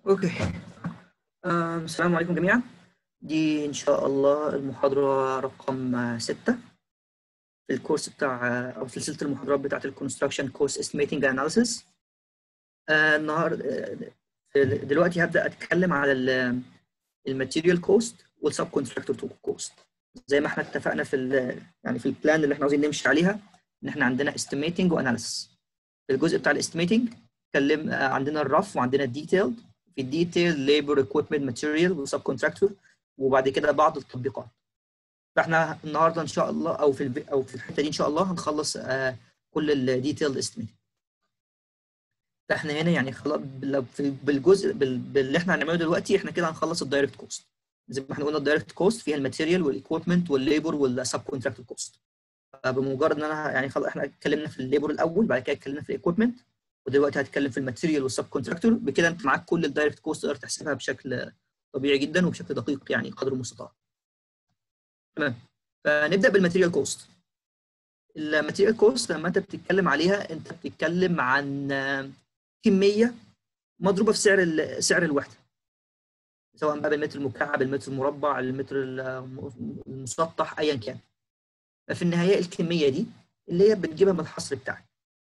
اوكي آم، السلام عليكم جميعا دي ان شاء الله المحاضرة رقم ستة في الكورس بتاع او في سلسلة المحاضرات بتاعة الكونستراكشن كورس استيميتنج اناليسيس النهارده دلوقتي هبدأ اتكلم على الماتيريال كوست والسب كونتراكتور كوست زي ما احنا اتفقنا في ال يعني في البلان اللي احنا عاوزين نمشي عليها ان احنا عندنا استيميتنج واناليسيس في الجزء بتاع الاستيميتنج اتكلم عندنا الرف وعندنا الديتيلد في الديتيل ليبر اكويبمنت ماتيريال وسب كونتراكتور وبعد كده بعض التطبيقات فاحنا النهارده ان شاء الله او في الب... او في الحته دي ان شاء الله هنخلص آه كل الديتيلد استيميتنج فاحنا هنا يعني خلاص بالجزء بال... باللي احنا هنعمله دلوقتي احنا كده هنخلص الدايركت كوست زي ما احنا قلنا الدايركت كوست فيها الماتيريال والاكويبمنت والليبر والسب كونتراكتور كوست بمجرد ان انا يعني خلاص احنا اتكلمنا في الليبر الاول بعد كده اتكلمنا في الاكويبمنت ودلوقتي هتكلم في الماتيريال والسب كونتراكتور بكده انت معاك كل الدايركت كوست تقدر تحسبها بشكل طبيعي جدا وبشكل دقيق يعني قدر المستطاع. تمام فنبدا بالماتيريال كوست. الماتيريال كوست لما انت بتتكلم عليها انت بتتكلم عن كميه مضروبه في سعر سعر الوحده. سواء بقى بالمتر المكعب، المتر المربع، المتر المسطح ايا كان. ففي النهايه الكميه دي اللي هي بتجيبها من الحصر بتاعك.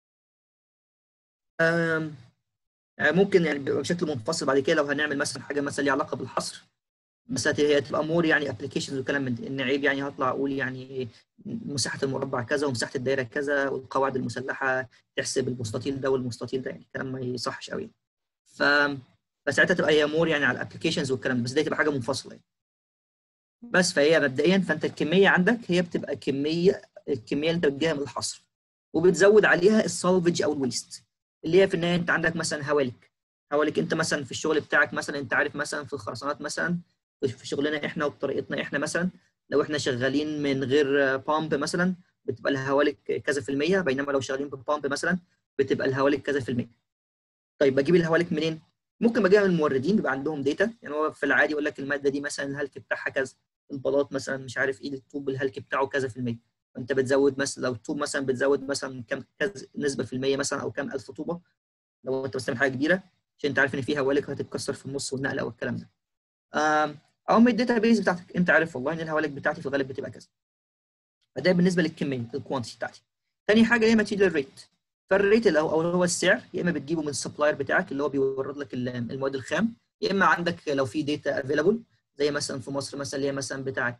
ممكن يعني بشكل منفصل بعد كده لو هنعمل مثلا حاجه مثلا ليها علاقه بالحصر مثلا هي تبقى مور يعني ابلكيشنز وكلام من ان عيب يعني هطلع اقول يعني مساحه المربع كذا ومساحه الدايره كذا والقواعد المسلحه تحسب المستطيل ده والمستطيل ده يعني كلام ما يصحش قوي ف فساعتها تبقى هي مور يعني على الابلكيشنز والكلام ده بس دي تبقى حاجه منفصله يعني. بس فهي مبدئيا فانت الكميه عندك هي بتبقى كميه الكميه اللي انت بتجيبها من الحصر وبتزود عليها السالفج او الويست اللي هي في النهايه انت عندك مثلا هوالك هوالك انت مثلا في الشغل بتاعك مثلا انت عارف مثلا في الخرسانات مثلا في شغلنا احنا وبطريقتنا احنا مثلا لو احنا شغالين من غير بامب مثلا بتبقى الهوالك كذا في المية بينما لو شغالين ببامب مثلا بتبقى الهوالك كذا في المية طيب بجيب الهوالك منين؟ ممكن بجيبها من الموردين بيبقى عندهم داتا يعني هو في العادي يقول لك الماده دي مثلا الهلك بتاعها كذا البلاط مثلا مش عارف ايه الطوب الهلك بتاعه كذا في المية فانت بتزود مثلا لو الطوب مثلا بتزود مثلا كام كذا نسبه في المية مثلا او كام الف طوبه لو انت بتستعمل حاجه كبيره عشان انت عارف ان في هوالك هتتكسر في النص والنقله والكلام ده او من الداتا بيز بتاعتك انت عارف والله ان الهوالك بتاعتي في الغالب بتبقى كذا فده بالنسبه للكميه الكوانتيتي بتاعتي تاني حاجه هي ماتيريال ريت فالريت اللي هو هو السعر يا اما بتجيبه من السبلاير بتاعك اللي هو بيورد لك المواد الخام يا اما عندك لو في داتا افيلابل زي مثلا في مصر مثلا اللي هي مثلا بتاعت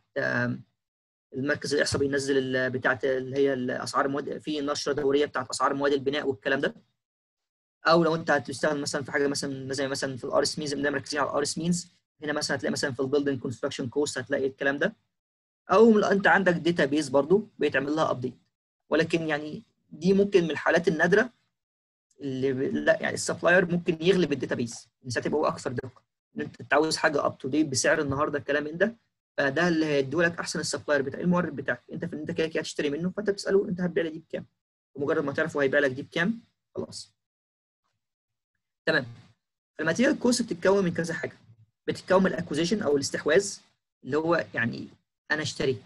المركز الاحصاء بينزل بتاعت اللي هي اسعار المواد في نشره دوريه بتاعت اسعار مواد البناء والكلام ده او لو انت هتشتغل مثلا في حاجه مثلا زي مثلا في الار اس مينز اللي مركزين على الار اس مينز هنا مثلا هتلاقي مثلا في البيلدنج كونستراكشن كوست هتلاقي الكلام ده او انت عندك داتا بيز برضو بيتعمل لها ابديت ولكن يعني دي ممكن من الحالات النادره اللي لا يعني السبلاير ممكن يغلب الداتا بيز ساعتها يبقى هو اكثر دقه ان انت عاوز حاجه اب تو ديت بسعر النهارده الكلام من ده فده اللي هيديه لك احسن السبلاير بتاع المورد بتاعك انت في انت كده كده هتشتري منه فانت بتساله انت هتبيع لي دي بكام ومجرد ما تعرف هو هيبيع لك دي بكام خلاص تمام الماتيريال كوست بتتكون من كذا حاجه بتتكون من الاكوزيشن او الاستحواذ اللي هو يعني انا اشتريت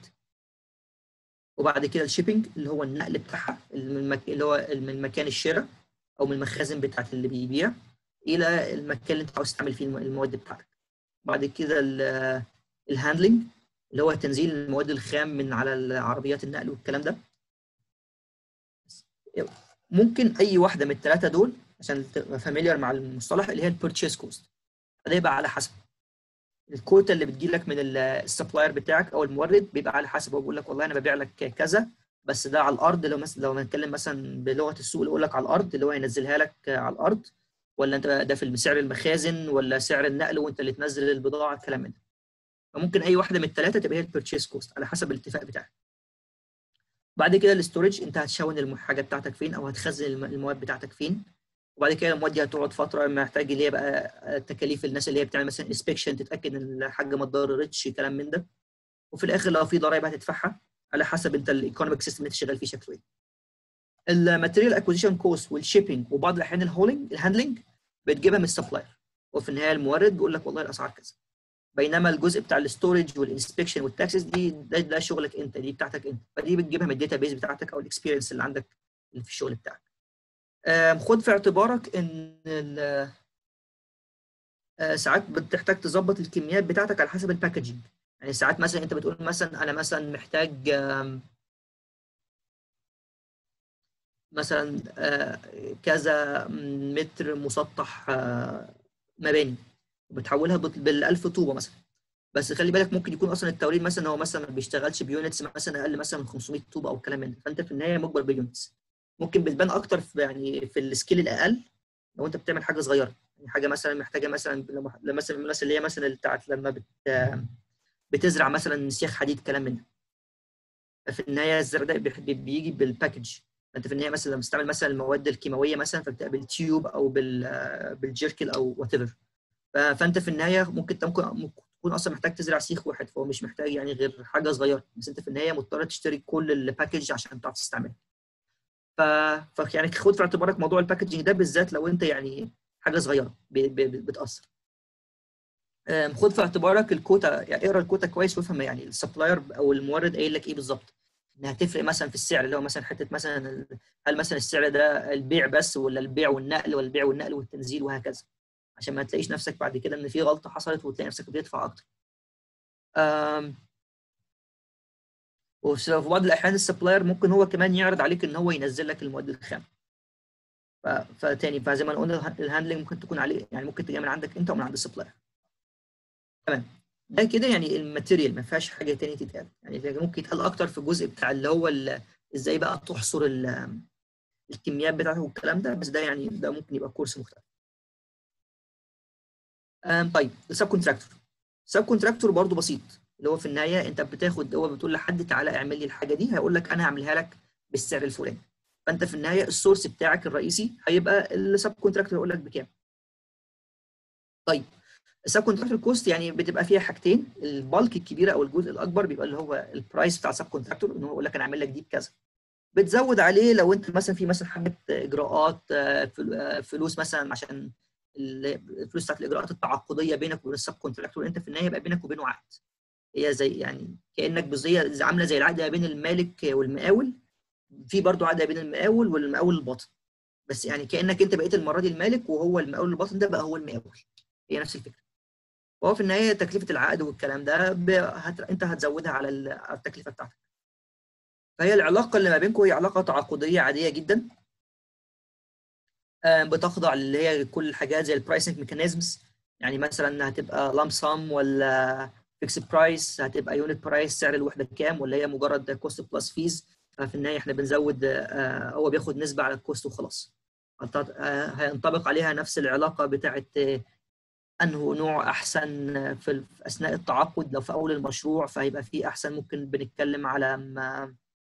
وبعد كده الشيبنج اللي هو النقل بتاعها اللي هو من مكان الشراء او من المخازن بتاعت اللي بيبيع الى المكان اللي انت عاوز تعمل فيه المواد بتاعتك بعد كده الهاندلنج اللي هو تنزيل المواد الخام من على عربيات النقل والكلام ده ممكن اي واحده من الثلاثه دول عشان تبقى فاميليار مع المصطلح اللي هي البيرتشيز كوست فده يبقى على حسب الكوتا اللي بتجي لك من السبلاير بتاعك او المورد بيبقى على حسب هو بيقول لك والله انا ببيع لك كذا بس ده على الارض لو مثلا لو هنتكلم مثلا بلغه السوق اللي يقول لك على الارض اللي هو ينزلها لك على الارض ولا انت ده في سعر المخازن ولا سعر النقل وانت اللي تنزل البضاعه الكلام من ده فممكن اي واحده من الثلاثه تبقى هي البيرتشيز كوست على حسب الاتفاق بتاعك بعد كده الاستورج انت هتشون الحاجه بتاعتك فين او هتخزن المواد بتاعتك فين وبعد كده المواد دي هتقعد فتره محتاج اللي هي بقى تكاليف الناس اللي هي بتعمل مثلا انسبكشن تتاكد ان الحاجه ما تضررتش كلام من ده وفي الاخر لو في ضرائب هتدفعها على حسب انت الايكونوميك سيستم اللي انت شغال فيه شكله ايه الماتيريال اكوزيشن كوست والشيبنج وبعض الاحيان الهولينج الهاندلنج بتجيبها من السبلاير وفي النهايه المورد بيقول لك والله الاسعار كذا بينما الجزء بتاع الاستورج والانسبكشن والتاكسس دي ده, ده شغلك انت دي بتاعتك انت فدي بتجيبها من الداتا بيز بتاعتك او الاكسبيرينس اللي عندك اللي في الشغل بتاعك خد في اعتبارك ان آه، ساعات بتحتاج تظبط الكميات بتاعتك على حسب الباكجينج يعني ساعات مثلا انت بتقول مثلا انا مثلا محتاج آم، مثلا آه، كذا متر مسطح آه، مباني وبتحولها بال- بالألف طوبة مثلا بس خلي بالك ممكن يكون اصلا التوريد مثلا هو مثلا ما بيشتغلش بيونتس مثلا اقل مثلا من 500 طوبه او كلام من ده فانت في النهايه مجبر بيونتس ممكن بتبان اكتر في يعني في السكيل الاقل لو انت بتعمل حاجه صغيره يعني حاجه مثلا محتاجه مثلا لما لما مثلا الناس اللي هي مثلا اللي بتاعت لما بت بتزرع مثلا سياخ حديد كلام من ده في النهايه الزرع ده بيح- بي- بيجي بالباكج فانت في النهايه مثلا لما بتستعمل مثلا المواد الكيماويه مثلا فبتبقى بالتيوب او بال بالجيركل او وات ايفر فانت في النهايه ممكن ممكن ممكن تكون اصلا محتاج تزرع سيخ واحد فهو مش محتاج يعني غير حاجه صغيره بس انت في النهايه مضطر تشتري كل الباكج عشان تعرف تستعملها ف... ف يعني خد في اعتبارك موضوع الباكجينج ده بالذات لو انت يعني حاجه صغيره ب... ب... ب- بتاثر أم، خد في اعتبارك الكوتا يعني اقرا الكوتا كويس وافهم يعني السبلاير او المورد قايل لك ايه بالظبط انها هتفرق مثلا في السعر اللي هو مثلا حته مثلا ال- هل مثلا السعر ده البيع بس ولا البيع والنقل ولا البيع والنقل والتنزيل وهكذا عشان ما تلاقيش نفسك بعد كده ان في غلطه حصلت وتلاقي نفسك بتدفع اكتر أم، وفي في بعض الاحيان السبلاير ممكن هو كمان يعرض عليك ان هو ينزل لك المواد الخام ف- فتاني فزي ما قلنا اله- الهاندلنج ممكن تكون عليه يعني ممكن تجي من عندك انت ومن عند السبلاير تمام ده كده يعني الماتيريال ما فيهاش حاجه تاني تتقال يعني ده ممكن يتقال اكتر في الجزء بتاع اللي هو ال- ازاي بقى تحصر ال- الكميات بتاعته والكلام ده بس ده يعني ده ممكن يبقى كورس مختلف أم، طيب السب كونتراكتور السب كونتراكتور برضه بسيط اللي هو في النهايه انت بتاخد هو بتقول لحد تعالى اعمل لي الحاجه دي هيقول لك انا هعملها لك بالسعر الفلاني فانت في النهايه السورس بتاعك الرئيسي هيبقى السب كونتراكتور يقول لك بكام طيب السب كونتراكتور كوست يعني بتبقى فيها حاجتين البالك الكبيره او الجزء الاكبر بيبقى اللي هو البرايس بتاع السب كونتراكتور ان هو يقول لك انا اعمل لك دي بكذا بتزود عليه لو انت مثلا في مثلا حاجه اجراءات آه، فل- آه، فلوس مثلا عشان ال- الفلوس بتاعت الاجراءات التعاقديه بينك وبين السب كونتراكتور انت في النهايه يبقى بينك وبينه عقد هي زي يعني كانك زي زي- عامله زي العقد ما بين المالك والمقاول في برضو عقد ما بين المقاول والمقاول الباطن بس يعني كانك انت بقيت المره دي المالك وهو المقاول الباطن ده بقى هو المقاول هي نفس الفكره وهو في النهايه تكلفه العقد والكلام ده ب... هت... انت هتزودها على ال- على التكلفه بتاعتك فهي العلاقه اللي ما بينكم هي علاقه تعاقديه عاديه جدا آه، بتخضع اللي هي كل الحاجات زي البرايسنج ميكانيزمز يعني مثلا هتبقى لام سام ولا فيكس برايس هتبقى يونت برايس سعر الوحده بكام ولا هي مجرد كوست بلس فيز ففي النهايه احنا بنزود آه، هو بياخد نسبه على الكوست وخلاص هت- آه، هينطبق عليها نفس العلاقه بتاعه آه، انه نوع احسن آه، في ال- في اثناء التعاقد لو في اول المشروع فهيبقى فيه احسن ممكن بنتكلم على ما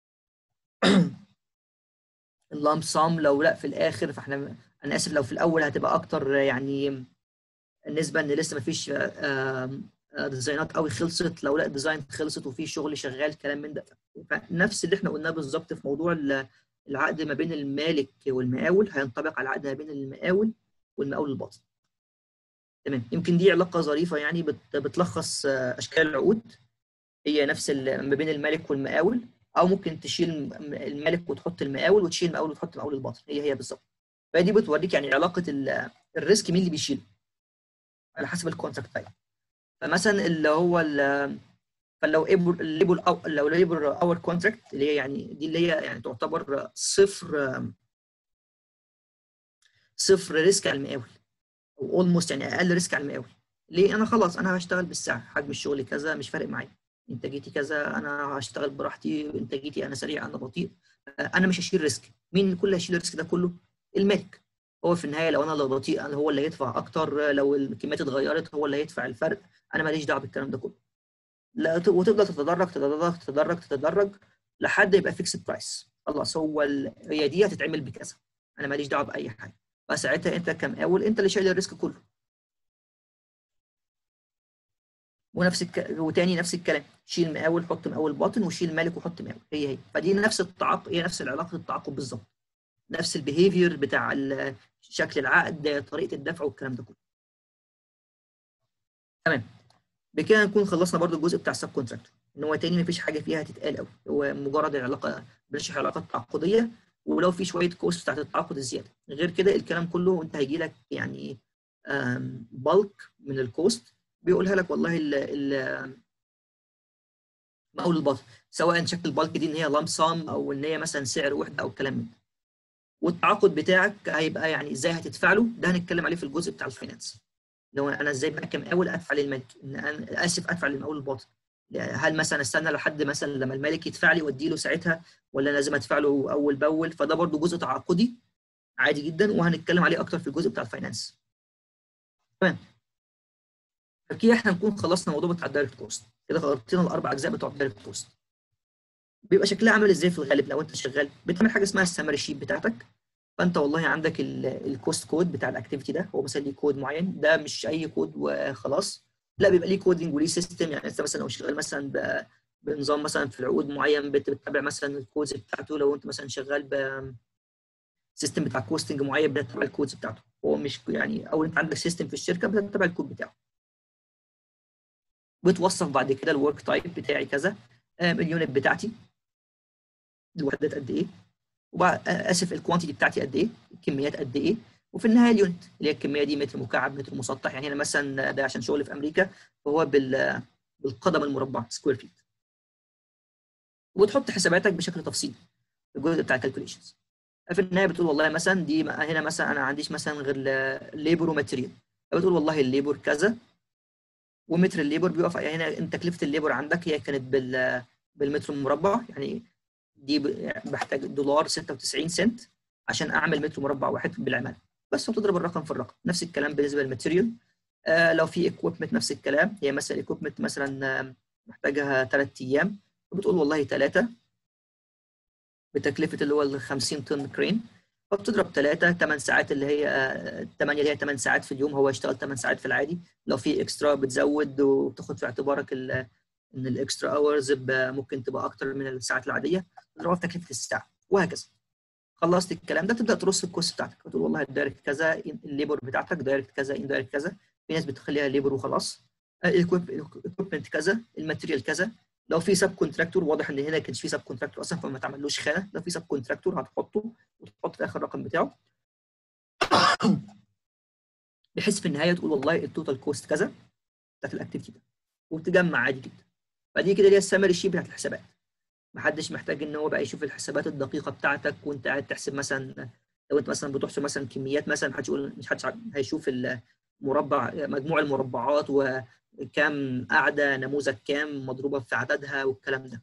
اللام سام لو لا في الاخر فاحنا انا اسف لو في الاول هتبقى اكتر يعني النسبه ان لسه ما فيش ديزاينات قوي خلصت لو لا الديزاين خلصت وفي شغل شغال كلام من ده فنفس اللي احنا قلناه بالظبط في موضوع ال- العقد ما بين المالك والمقاول هينطبق على العقد ما بين المقاول والمقاول الباطن تمام يمكن دي علاقه ظريفه يعني بت- بتلخص آه، اشكال العقود هي نفس ال- ما بين المالك والمقاول او ممكن تشيل الم- المالك وتحط المقاول وتشيل المقاول وتحط المقاول الباطن هي هي بالظبط فدي بتوريك يعني علاقه ال- الريسك مين اللي بيشيله على حسب الكونتراكت تايب فمثلا اللي هو ال- فلو الليبل او لو ليبل اور كونتراكت اللي هي يعني دي اللي هي يعني تعتبر صفر صفر ريسك على المقاول او اولموست يعني اقل ريسك على المقاول ليه انا خلاص انا هشتغل بالسعر حجم الشغل كذا مش فارق معايا انتاجيتي كذا انا هشتغل براحتي انتاجيتي انا سريع انا بطيء انا مش هشيل ريسك مين كل هيشيل الريسك ده كله المالك هو في النهايه لو انا لو بطيء أنا هو اللي هيدفع اكتر لو الكميات اتغيرت هو اللي هيدفع الفرق انا ماليش دعوه بالكلام ده كله لا وتفضل تتدرج تتدرج تتدرج تتدرج لحد يبقى فيكس برايس خلاص هو ال... هي دي هتتعمل بكذا انا ماليش دعوه باي حاجه فساعتها انت كمقاول انت اللي شايل الريسك كله ونفس الك... وتاني نفس الكلام شيل مقاول حط مقاول باطن وشيل مالك وحط مقاول هي هي فدي نفس التعاقد هي نفس العلاقه التعاقد بالظبط نفس البيهيفير بتاع ال... شكل العقد طريقه الدفع والكلام ده كله تمام بكده نكون خلصنا برضو الجزء بتاع السب كونتراكتور ان هو تاني مفيش حاجه فيها هتتقال قوي هو مجرد العلاقه بنشرح العلاقات التعاقديه ولو في شويه كوست بتاعت التعاقد الزياده غير كده الكلام كله انت هيجي لك يعني بالك من الكوست بيقولها لك والله ال ال مقاول الباطن سواء شكل البالك دي ان هي لام سام او ان هي مثلا سعر وحده او الكلام من ده والتعاقد بتاعك هيبقى يعني ازاي هتدفع له ده هنتكلم عليه في الجزء بتاع الفاينانس لو انا ازاي بقى كمقاول ادفع للمالك ان انا اسف ادفع للمقاول الباطن هل مثلا استنى لحد مثلا لما المالك يدفع لي وادي له ساعتها ولا لازم ادفع له اول باول فده برضو جزء تعاقدي عادي جدا وهنتكلم عليه اكتر في الجزء بتاع الفاينانس تمام فكده احنا نكون خلصنا الموضوع بتاع الدايركت كوست كده غطينا الاربع اجزاء بتوع الدايركت كوست بيبقى شكلها عامل ازاي في الغالب لو انت شغال بتعمل حاجه اسمها السمري شيت بتاعتك فانت والله عندك الكوست كود بتاع الاكتيفيتي ده هو مثلا ليه كود معين ده مش اي كود وخلاص لا بيبقى ليه كودنج وليه سيستم يعني انت مثلا لو شغال مثلا بنظام مثلا في العقود معين بتتبع مثلا الكودز بتاعته لو انت مثلا شغال ب سيستم بتاع كوستنج معين بتتبع الكودز بتاعته هو مش يعني او انت عندك سيستم في الشركه بتتبع الكود بتاعه بتوصف بعد كده الورك تايب بتاعي كذا اليونت بتاعتي الوحدات قد ايه وبعد اسف الكوانتيتي بتاعتي قد ايه الكميات قد ايه وفي النهايه اليونت اللي هي الكميه دي متر مكعب متر مسطح يعني هنا مثلا ده عشان شغل في امريكا فهو بال بالقدم المربع سكوير فيت وتحط حساباتك بشكل تفصيلي في الجزء بتاع الكالكوليشنز في النهايه بتقول والله مثلا دي هنا مثلا انا ما عنديش مثلا غير ليبر وماتيريال فبتقول والله الليبر كذا ومتر الليبر بيقف يعني هنا انت تكلفه الليبر عندك هي كانت بال بالمتر المربع يعني دي بحتاج دولار 96 سنت عشان اعمل متر مربع واحد بالعماله بس وتضرب الرقم في الرقم نفس الكلام بالنسبه للماتيريال آه لو في اكويبمنت نفس الكلام هي مثلا الاكويبمنت مثلا محتاجها ثلاث ايام فبتقول والله ثلاثه بتكلفه اللي هو ال 50 طن كرين فبتضرب ثلاثه 8 ساعات اللي هي 8 اللي هي 8 ساعات في اليوم هو يشتغل 8 ساعات في العادي لو في اكسترا بتزود وبتاخد في اعتبارك ان الاكسترا اورز ممكن تبقى اكتر من الساعات العاديه تضربها في تكلفه الساعه وهكذا خلصت الكلام ده تبدا ترص الكوست بتاعتك وتقول والله الدايركت كذا الليبر بتاعتك دايركت كذا اندايركت كذا في ناس بتخليها ليبر وخلاص الاكويبمنت كذا الماتيريال كذا لو في سب كونتراكتور واضح ان هنا كانش في سب كونتراكتور اصلا فما تعملوش خانه لو في سب كونتراكتور هتحطه وتحط في اخر الرقم بتاعه بحيث في النهايه تقول والله التوتال كوست كذا بتاعت الاكتيفيتي ده وتجمع عادي جدا فدي كده اللي هي السمري شيت بتاعت الحسابات محدش محتاج ان هو بقى يشوف الحسابات الدقيقه بتاعتك وانت قاعد تحسب مثلا لو انت مثلا بتحسب مثلا كميات مثلا محدش يقول مش حدش هيشوف المربع مجموع المربعات وكام قاعده نموذج كام مضروبه في عددها والكلام ده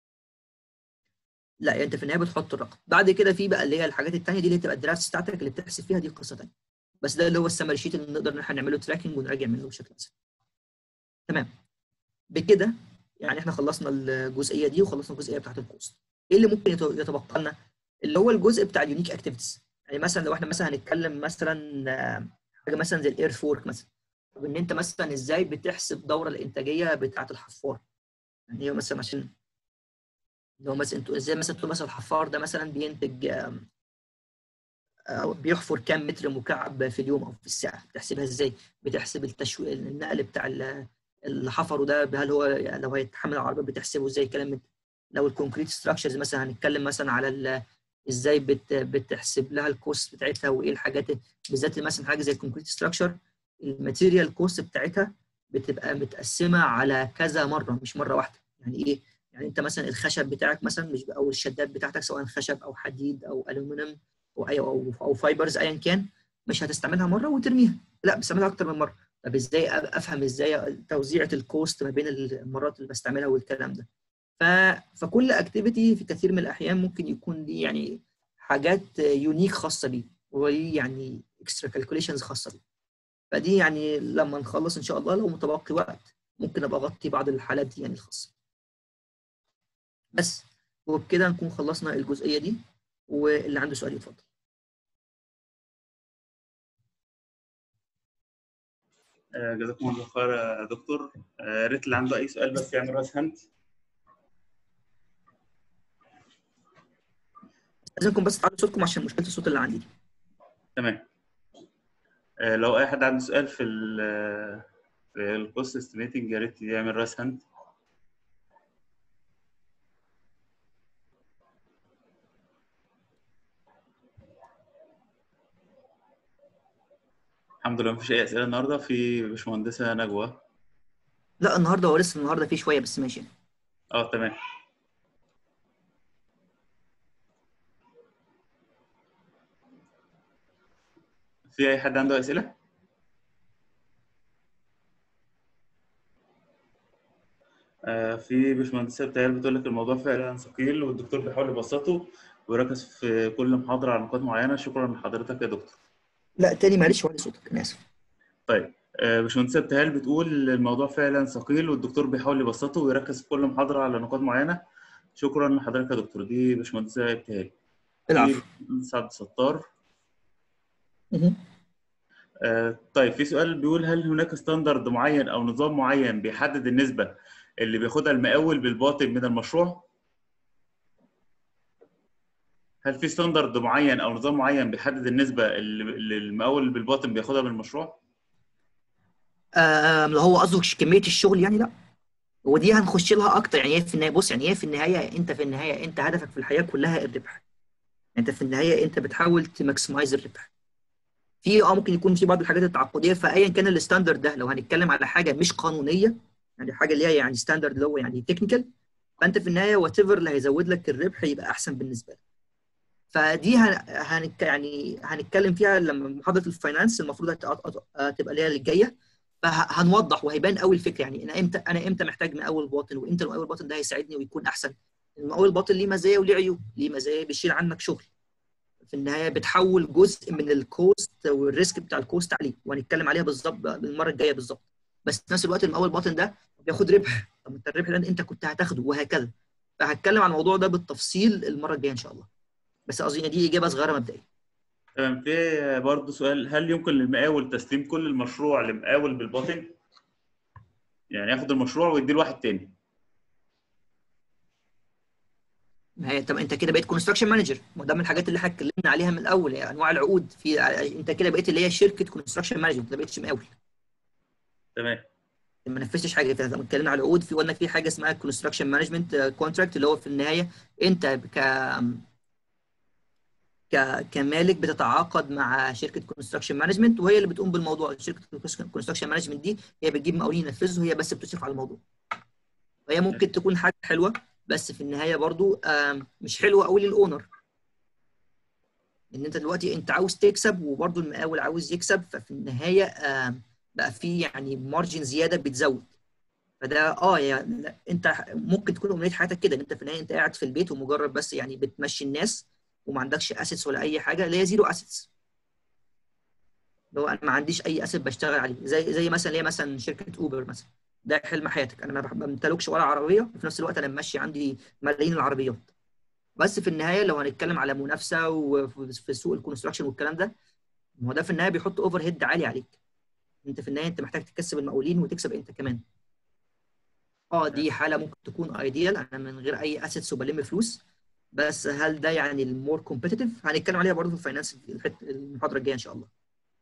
لا يعني انت في النهايه بتحط الرقم بعد كده في بقى اللي هي الحاجات الثانيه دي اللي تبقى الدرافت بتاعتك اللي بتحسب فيها دي قصه ثانيه بس ده اللي هو السمري شيت اللي نقدر ان احنا نعمله تراكنج ونراجع منه بشكل اسهل تمام بكده يعني احنا خلصنا الجزئيه دي وخلصنا الجزئيه بتاعت الكوست ايه اللي ممكن يتبقى لنا اللي هو الجزء بتاع اليونيك اكتيفيتيز يعني مثلا لو احنا مثلا هنتكلم مثلا حاجه مثلا زي الاير فورك مثلا طب ان انت مثلا ازاي بتحسب الدوره الانتاجيه بتاعت الحفار يعني هي مثلا عشان لو مثلا انتوا ازاي مثلا تقول مثلا الحفار ده مثلا بينتج أو بيحفر كام متر مكعب في اليوم او في الساعه بتحسبها ازاي بتحسب التشويه النقل بتاع اللي حفره ده هل هو لو هيتحمل العربيه بتحسبه ازاي كلام من لو الكونكريت ستراكشرز مثلا هنتكلم مثلا على ازاي بت بتحسب لها الكوست بتاعتها وايه الحاجات بالذات مثلا حاجه زي الكونكريت ستراكشر الماتيريال كوست بتاعتها بتبقى متقسمه على كذا مره مش مره واحده يعني ايه يعني انت مثلا الخشب بتاعك مثلا مش او الشداد بتاعتك سواء خشب او حديد او الومنيوم او اي او, أو فايبرز ايا كان مش هتستعملها مره وترميها لا بتستعملها اكتر من مره طب ازاي افهم ازاي توزيعه الكوست ما بين المرات اللي بستعملها والكلام ده ف... فكل اكتيفيتي في كثير من الاحيان ممكن يكون ليه يعني حاجات يونيك خاصه بيه وليه يعني اكسترا كالكوليشنز خاصه بيه فدي يعني لما نخلص ان شاء الله لو متبقي وقت ممكن ابقى اغطي بعض الحالات دي يعني الخاصه بس وبكده نكون خلصنا الجزئيه دي واللي عنده سؤال يتفضل جزاكم الله خير يا دكتور يا ريت اللي عنده اي سؤال بس يعمل راس هاند استاذنكم بس تعالوا صوتكم عشان مشكله الصوت اللي عندي دي تمام لو اي حد عنده سؤال في ال في الكوست استيميتنج يا ريت يعمل راس هاند الحمد لله مفيش اي اسئله النهارده في باشمهندسه نجوى لا النهارده هو لسه النهارده في شويه بس ماشي اه تمام في اي حد عنده اسئله آه في باشمهندسه بتهيألي بتقول لك الموضوع فعلا ثقيل والدكتور بيحاول يبسطه ويركز في كل محاضره على نقاط معينه شكرا لحضرتك يا دكتور لا تاني معلش وعلي صوتك انا اسف طيب آه، باشمهندسة ابتهال بتقول الموضوع فعلا ثقيل والدكتور بيحاول يبسطه ويركز في كل محاضرة على نقاط معينة شكرا لحضرتك يا دكتور دي باشمهندسة ابتهال العفو في باشمهندس عبد الستار مهم. آه، طيب في سؤال بيقول هل هناك ستاندرد معين او نظام معين بيحدد النسبة اللي بياخدها المقاول بالباطن من المشروع؟ هل في ستاندرد معين او نظام معين بيحدد النسبة اللي اللي المقاول بالباطن بياخدها من المشروع؟ آم، لو هو قصده كميه الشغل يعني لا ودي هنخش لها اكتر يعني هي في النهايه بص يعني هي في النهايه انت في النهايه انت هدفك في الحياه كلها الربح انت في النهايه انت بتحاول تماكسمايز الربح في اه ممكن يكون في بعض الحاجات التعاقديه فايا كان الستاندرد ده لو هنتكلم على حاجه مش قانونيه يعني حاجه اللي هي يعني ستاندرد اللي هو يعني تكنيكال فانت في النهايه وات ايفر اللي هيزود لك الربح يبقى احسن بالنسبه لك فدي هن... هنك... يعني هنتكلم فيها لما محاضره الفاينانس المفروض هت- هت- تبقى اللي هي الجايه فهنوضح وهيبان قوي الفكره يعني انا امتى انا امتى محتاج مقاول باطن وامتى المقاول الباطن ده هيساعدني ويكون احسن المقاول الباطن ليه مزايا وليه عيوب ليه مزايا بيشيل عنك شغل في النهايه بتحول جزء من الكوست والريسك بتاع الكوست عليه وهنتكلم عليها بالظبط المره الجايه بالظبط بس في نفس الوقت المقاول الباطن ده بياخد ربح طب انت الربح ده انت كنت هتاخده وهكذا فهتكلم عن الموضوع ده بالتفصيل المره الجايه ان شاء الله بس قصدي إن دي اجابه صغيره مبدئيه تمام في برضه سؤال هل يمكن للمقاول تسليم كل المشروع لمقاول بالباطن؟ يعني ياخد المشروع ويديه لواحد تاني ما هي طب انت كده بقيت كونستراكشن مانجر ما ده من الحاجات اللي احنا اتكلمنا عليها من الاول يعني انواع العقود في انت كده بقيت اللي هي شركه كونستراكشن مانجر انت ما بقيتش مقاول تمام ما نفذتش حاجه فيها لما اتكلمنا على العقود في قلنا في حاجه اسمها كونستراكشن مانجمنت كونتراكت اللي هو في النهايه انت ك ك كمالك بتتعاقد مع شركه كونستراكشن مانجمنت وهي اللي بتقوم بالموضوع شركه كونستراكشن مانجمنت دي هي بتجيب مقاولين ينفذوا هي بس بتشرف على الموضوع فهي ممكن تكون حاجه حلوه بس في النهايه برضو آم، مش حلوه قوي للاونر ان انت دلوقتي انت عاوز تكسب وبرضو المقاول عاوز يكسب ففي النهايه آم، بقى في يعني مارجن زياده بتزود فده اه يعني لا، انت ممكن تكون امنيه حياتك كده ان انت في النهايه انت قاعد في البيت ومجرد بس يعني بتمشي الناس وما عندكش اسيتس ولا اي حاجه اللي هي زيرو اسيتس لو انا ما عنديش اي اسيت بشتغل عليه زي زي مثلا اللي هي مثلا شركه اوبر مثلا ده حلم حياتك انا ما بح- ما بمتلكش ولا عربيه وفي نفس الوقت انا ماشي عندي ملايين العربيات بس في النهايه لو هنتكلم على منافسه وفي سوق الكونستراكشن والكلام ده ما هو ده في النهايه بيحط اوفر هيد عالي عليك انت في النهايه انت محتاج تكسب المقاولين وتكسب انت كمان اه دي حاله ممكن تكون ايديال انا من غير اي اسيتس وبلم فلوس بس هل ده يعني المور كومبيتيتيف هنتكلم عليها برضه في الفاينانس الحت- المحاضره الجايه ان شاء الله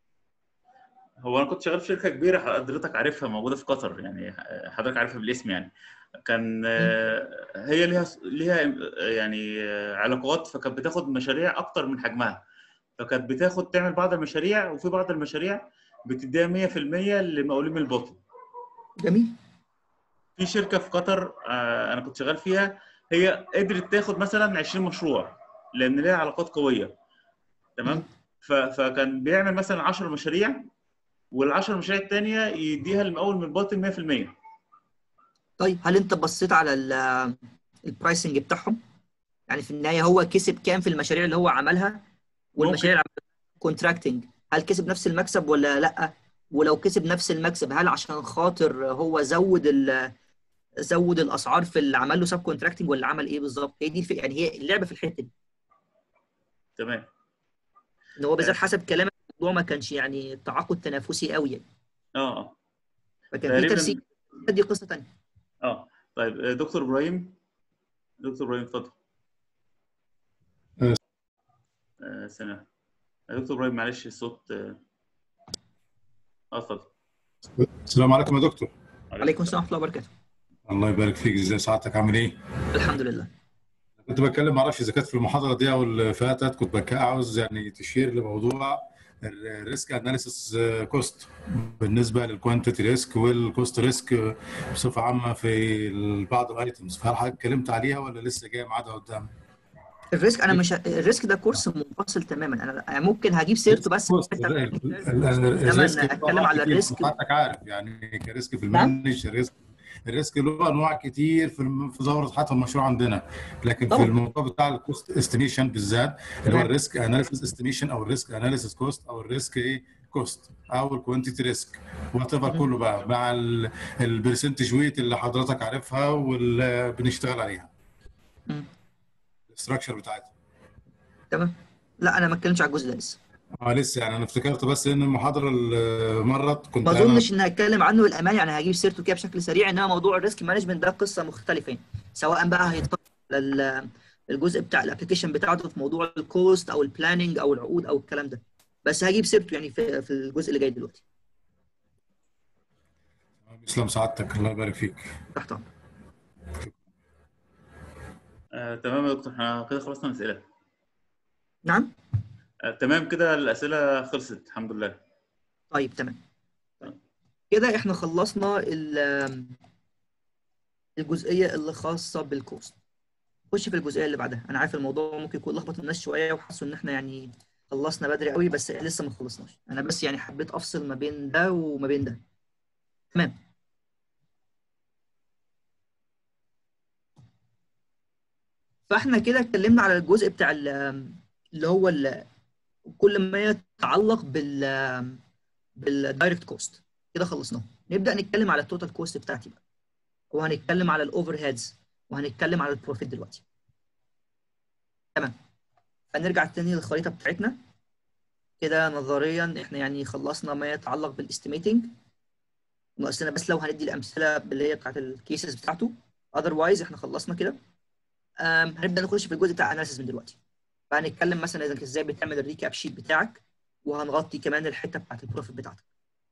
هو انا كنت شغال في شركه كبيره حضرتك عارفها موجوده في قطر يعني حضرتك عارفها بالاسم يعني كان آه، هي ليها ليها يعني آه، علاقات فكانت بتاخد مشاريع اكتر من حجمها فكانت بتاخد تعمل بعض المشاريع وفي بعض المشاريع بتديها 100% لمقاولين من الباطن جميل في شركه في قطر آه، انا كنت شغال فيها هي قدرت تاخد مثلا 20 مشروع لان ليها علاقات قويه تمام ف- فكان بيعمل مثلا 10 مشاريع وال10 مشاريع الثانيه يديها للمقاول من الباطن 100% طيب هل انت بصيت على ال- البرايسنج بتاعهم يعني في النهايه هو كسب كام في المشاريع اللي هو عملها والمشاريع اللي كونتراكتنج هل كسب نفس المكسب ولا لا ولو كسب نفس المكسب هل عشان خاطر هو زود ال زود الاسعار في اللي عمل له سب كونتراكتنج ولا عمل ايه بالظبط هي دي الفكره يعني هي اللعبه في الحته دي تمام ان هو بالذات حسب كلامك الموضوع ما كانش يعني تعاقد تنافسي قوي يعني اه اه فكان في تقريبا ترسيم دي قصه ثانيه اه طيب آه، دكتور ابراهيم دكتور ابراهيم اتفضل آه. آه، سنة دكتور ابراهيم معلش الصوت اه آه، اتفضل السلام عليكم يا دكتور عليكم السلام ورحمه الله وبركاته الله يبارك فيك ازاي سعادتك عامل ايه؟ الحمد لله كنت بتكلم معرفش اذا كانت في المحاضره دي او اللي فاتت كنت بك عاوز يعني تشير لموضوع الريسك اناليسيس كوست بالنسبه للكوانتيتي ريسك والكوست ريسك بصفه عامه في بعض الايتمز فهل حضرتك اتكلمت عليها ولا لسه جايه ميعادها قدام؟ الريسك انا مش الريسك ده كورس منفصل تماما انا ممكن هجيب سيرته بس الريسك اتكلم على الريسك حضرتك عارف يعني كريسك في المانج الريسك الريسك له انواع كتير في في ظاهره حتى المشروع عندنا لكن طبعا. في الموضوع بتاع الكوست استيميشن بالذات اللي هو الريسك اناليسيس استيميشن او الريسك اناليسيس كوست او الريسك ايه كوست او الكوانتيتي ريسك وات ايفر كله بقى مع البرسنتج ويت اللي حضرتك عارفها واللي بنشتغل عليها مم. الاستراكشر بتاعتها تمام لا انا ما اتكلمتش على الجزء ده لسه اه لسه يعني انا افتكرت بس ان المحاضره اللي مرت كنت ما انا اظنش ان هتكلم عنه الامانه يعني هجيب سيرته كده بشكل سريع انما موضوع الريسك مانجمنت ده قصه مختلفه يعني سواء بقى هيتطرق لل- الجزء بتاع الابلكيشن بتاعته في موضوع الكوست او البلاننج او العقود او الكلام ده بس هجيب سيرته يعني في في الجزء اللي جاي دلوقتي تسلم سعادتك الله يبارك فيك تحت امرك آه، تمام يا دكتور احنا كده خلصنا الاسئله نعم آه، تمام كده الاسئله خلصت الحمد لله طيب تمام كده احنا خلصنا ال- الجزئيه اللي خاصه بالكوست خش في الجزئيه اللي بعدها انا عارف الموضوع ممكن يكون لخبط الناس شويه وحسوا ان احنا يعني خلصنا بدري قوي بس لسه ما خلصناش انا بس يعني حبيت افصل ما بين ده وما بين ده تمام فاحنا كده اتكلمنا على الجزء بتاع ال- اللي هو ال- كل ما يتعلق بال بالدايركت كوست كده خلصناه نبدا نتكلم على التوتال كوست بتاعتي بقى وهنتكلم على الاوفر هيدز وهنتكلم على البروفيت دلوقتي تمام هنرجع تاني للخريطه بتاعتنا كده نظريا احنا يعني خلصنا ما يتعلق بالاستيميتنج ناقصنا بس لو هندي الامثله اللي هي بتاعت الكيسز بتاعته اذروايز احنا خلصنا كده أم، هنبدا نخش في الجزء بتاع اناليسيس من دلوقتي فهنتكلم مثلا اذا ازاي بتعمل الريكاب شيت بتاعك وهنغطي كمان الحته بتاعت البروفيت بتاعتك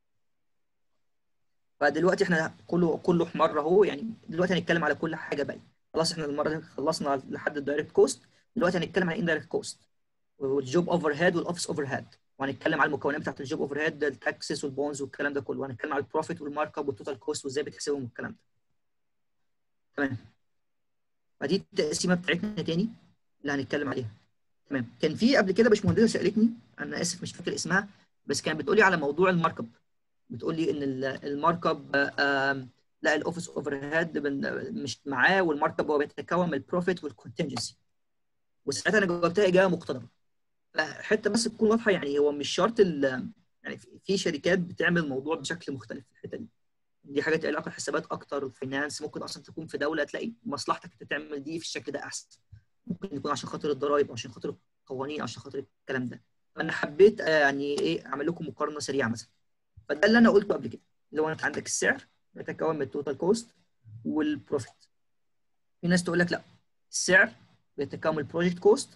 فدلوقتي احنا كله كله حمار اهو يعني دلوقتي هنتكلم على كل حاجه باقي خلاص احنا المره دي خلصنا لحد الدايركت كوست دلوقتي هنتكلم عن اندايركت كوست والجوب اوفر هيد والاوفيس اوفر هيد وهنتكلم على المكونات بتاعت الجوب اوفر هيد التاكسس والبونز والكلام ده كله وهنتكلم على البروفيت والمارك اب والتوتال كوست وازاي بتحسبهم والكلام ده تمام فدي التقسيمه بتاعتنا تاني اللي هنتكلم عليها تمام كان في قبل كده باشمهندسه سالتني انا اسف مش فاكر اسمها بس كانت بتقولي على موضوع المارك اب بتقولي ان ال- المارك اب آم، لا الاوفيس اوفر هيد مش معاه والمارك اب هو بيتكون من البروفيت والكونتنجنسي وساعتها انا جاوبتها اجابه مقتضبه حته بس تكون واضحه يعني هو مش شرط ال- يعني في- في شركات بتعمل الموضوع بشكل مختلف في الحته دي دي حاجات لها علاقه بالحسابات اكتر الفاينانس ممكن اصلا تكون في دوله تلاقي مصلحتك انت تعمل دي في الشكل ده احسن ممكن يكون عشان خاطر الضرايب او عشان خاطر القوانين او عشان خاطر الكلام ده فانا حبيت آه، يعني ايه اعمل لكم مقارنه سريعه مثلا فده اللي انا قلته قبل كده اللي هو انت عندك السعر بيتكون من التوتال كوست والبروفيت في ناس تقول لك لا السعر بيتكون من البروجكت كوست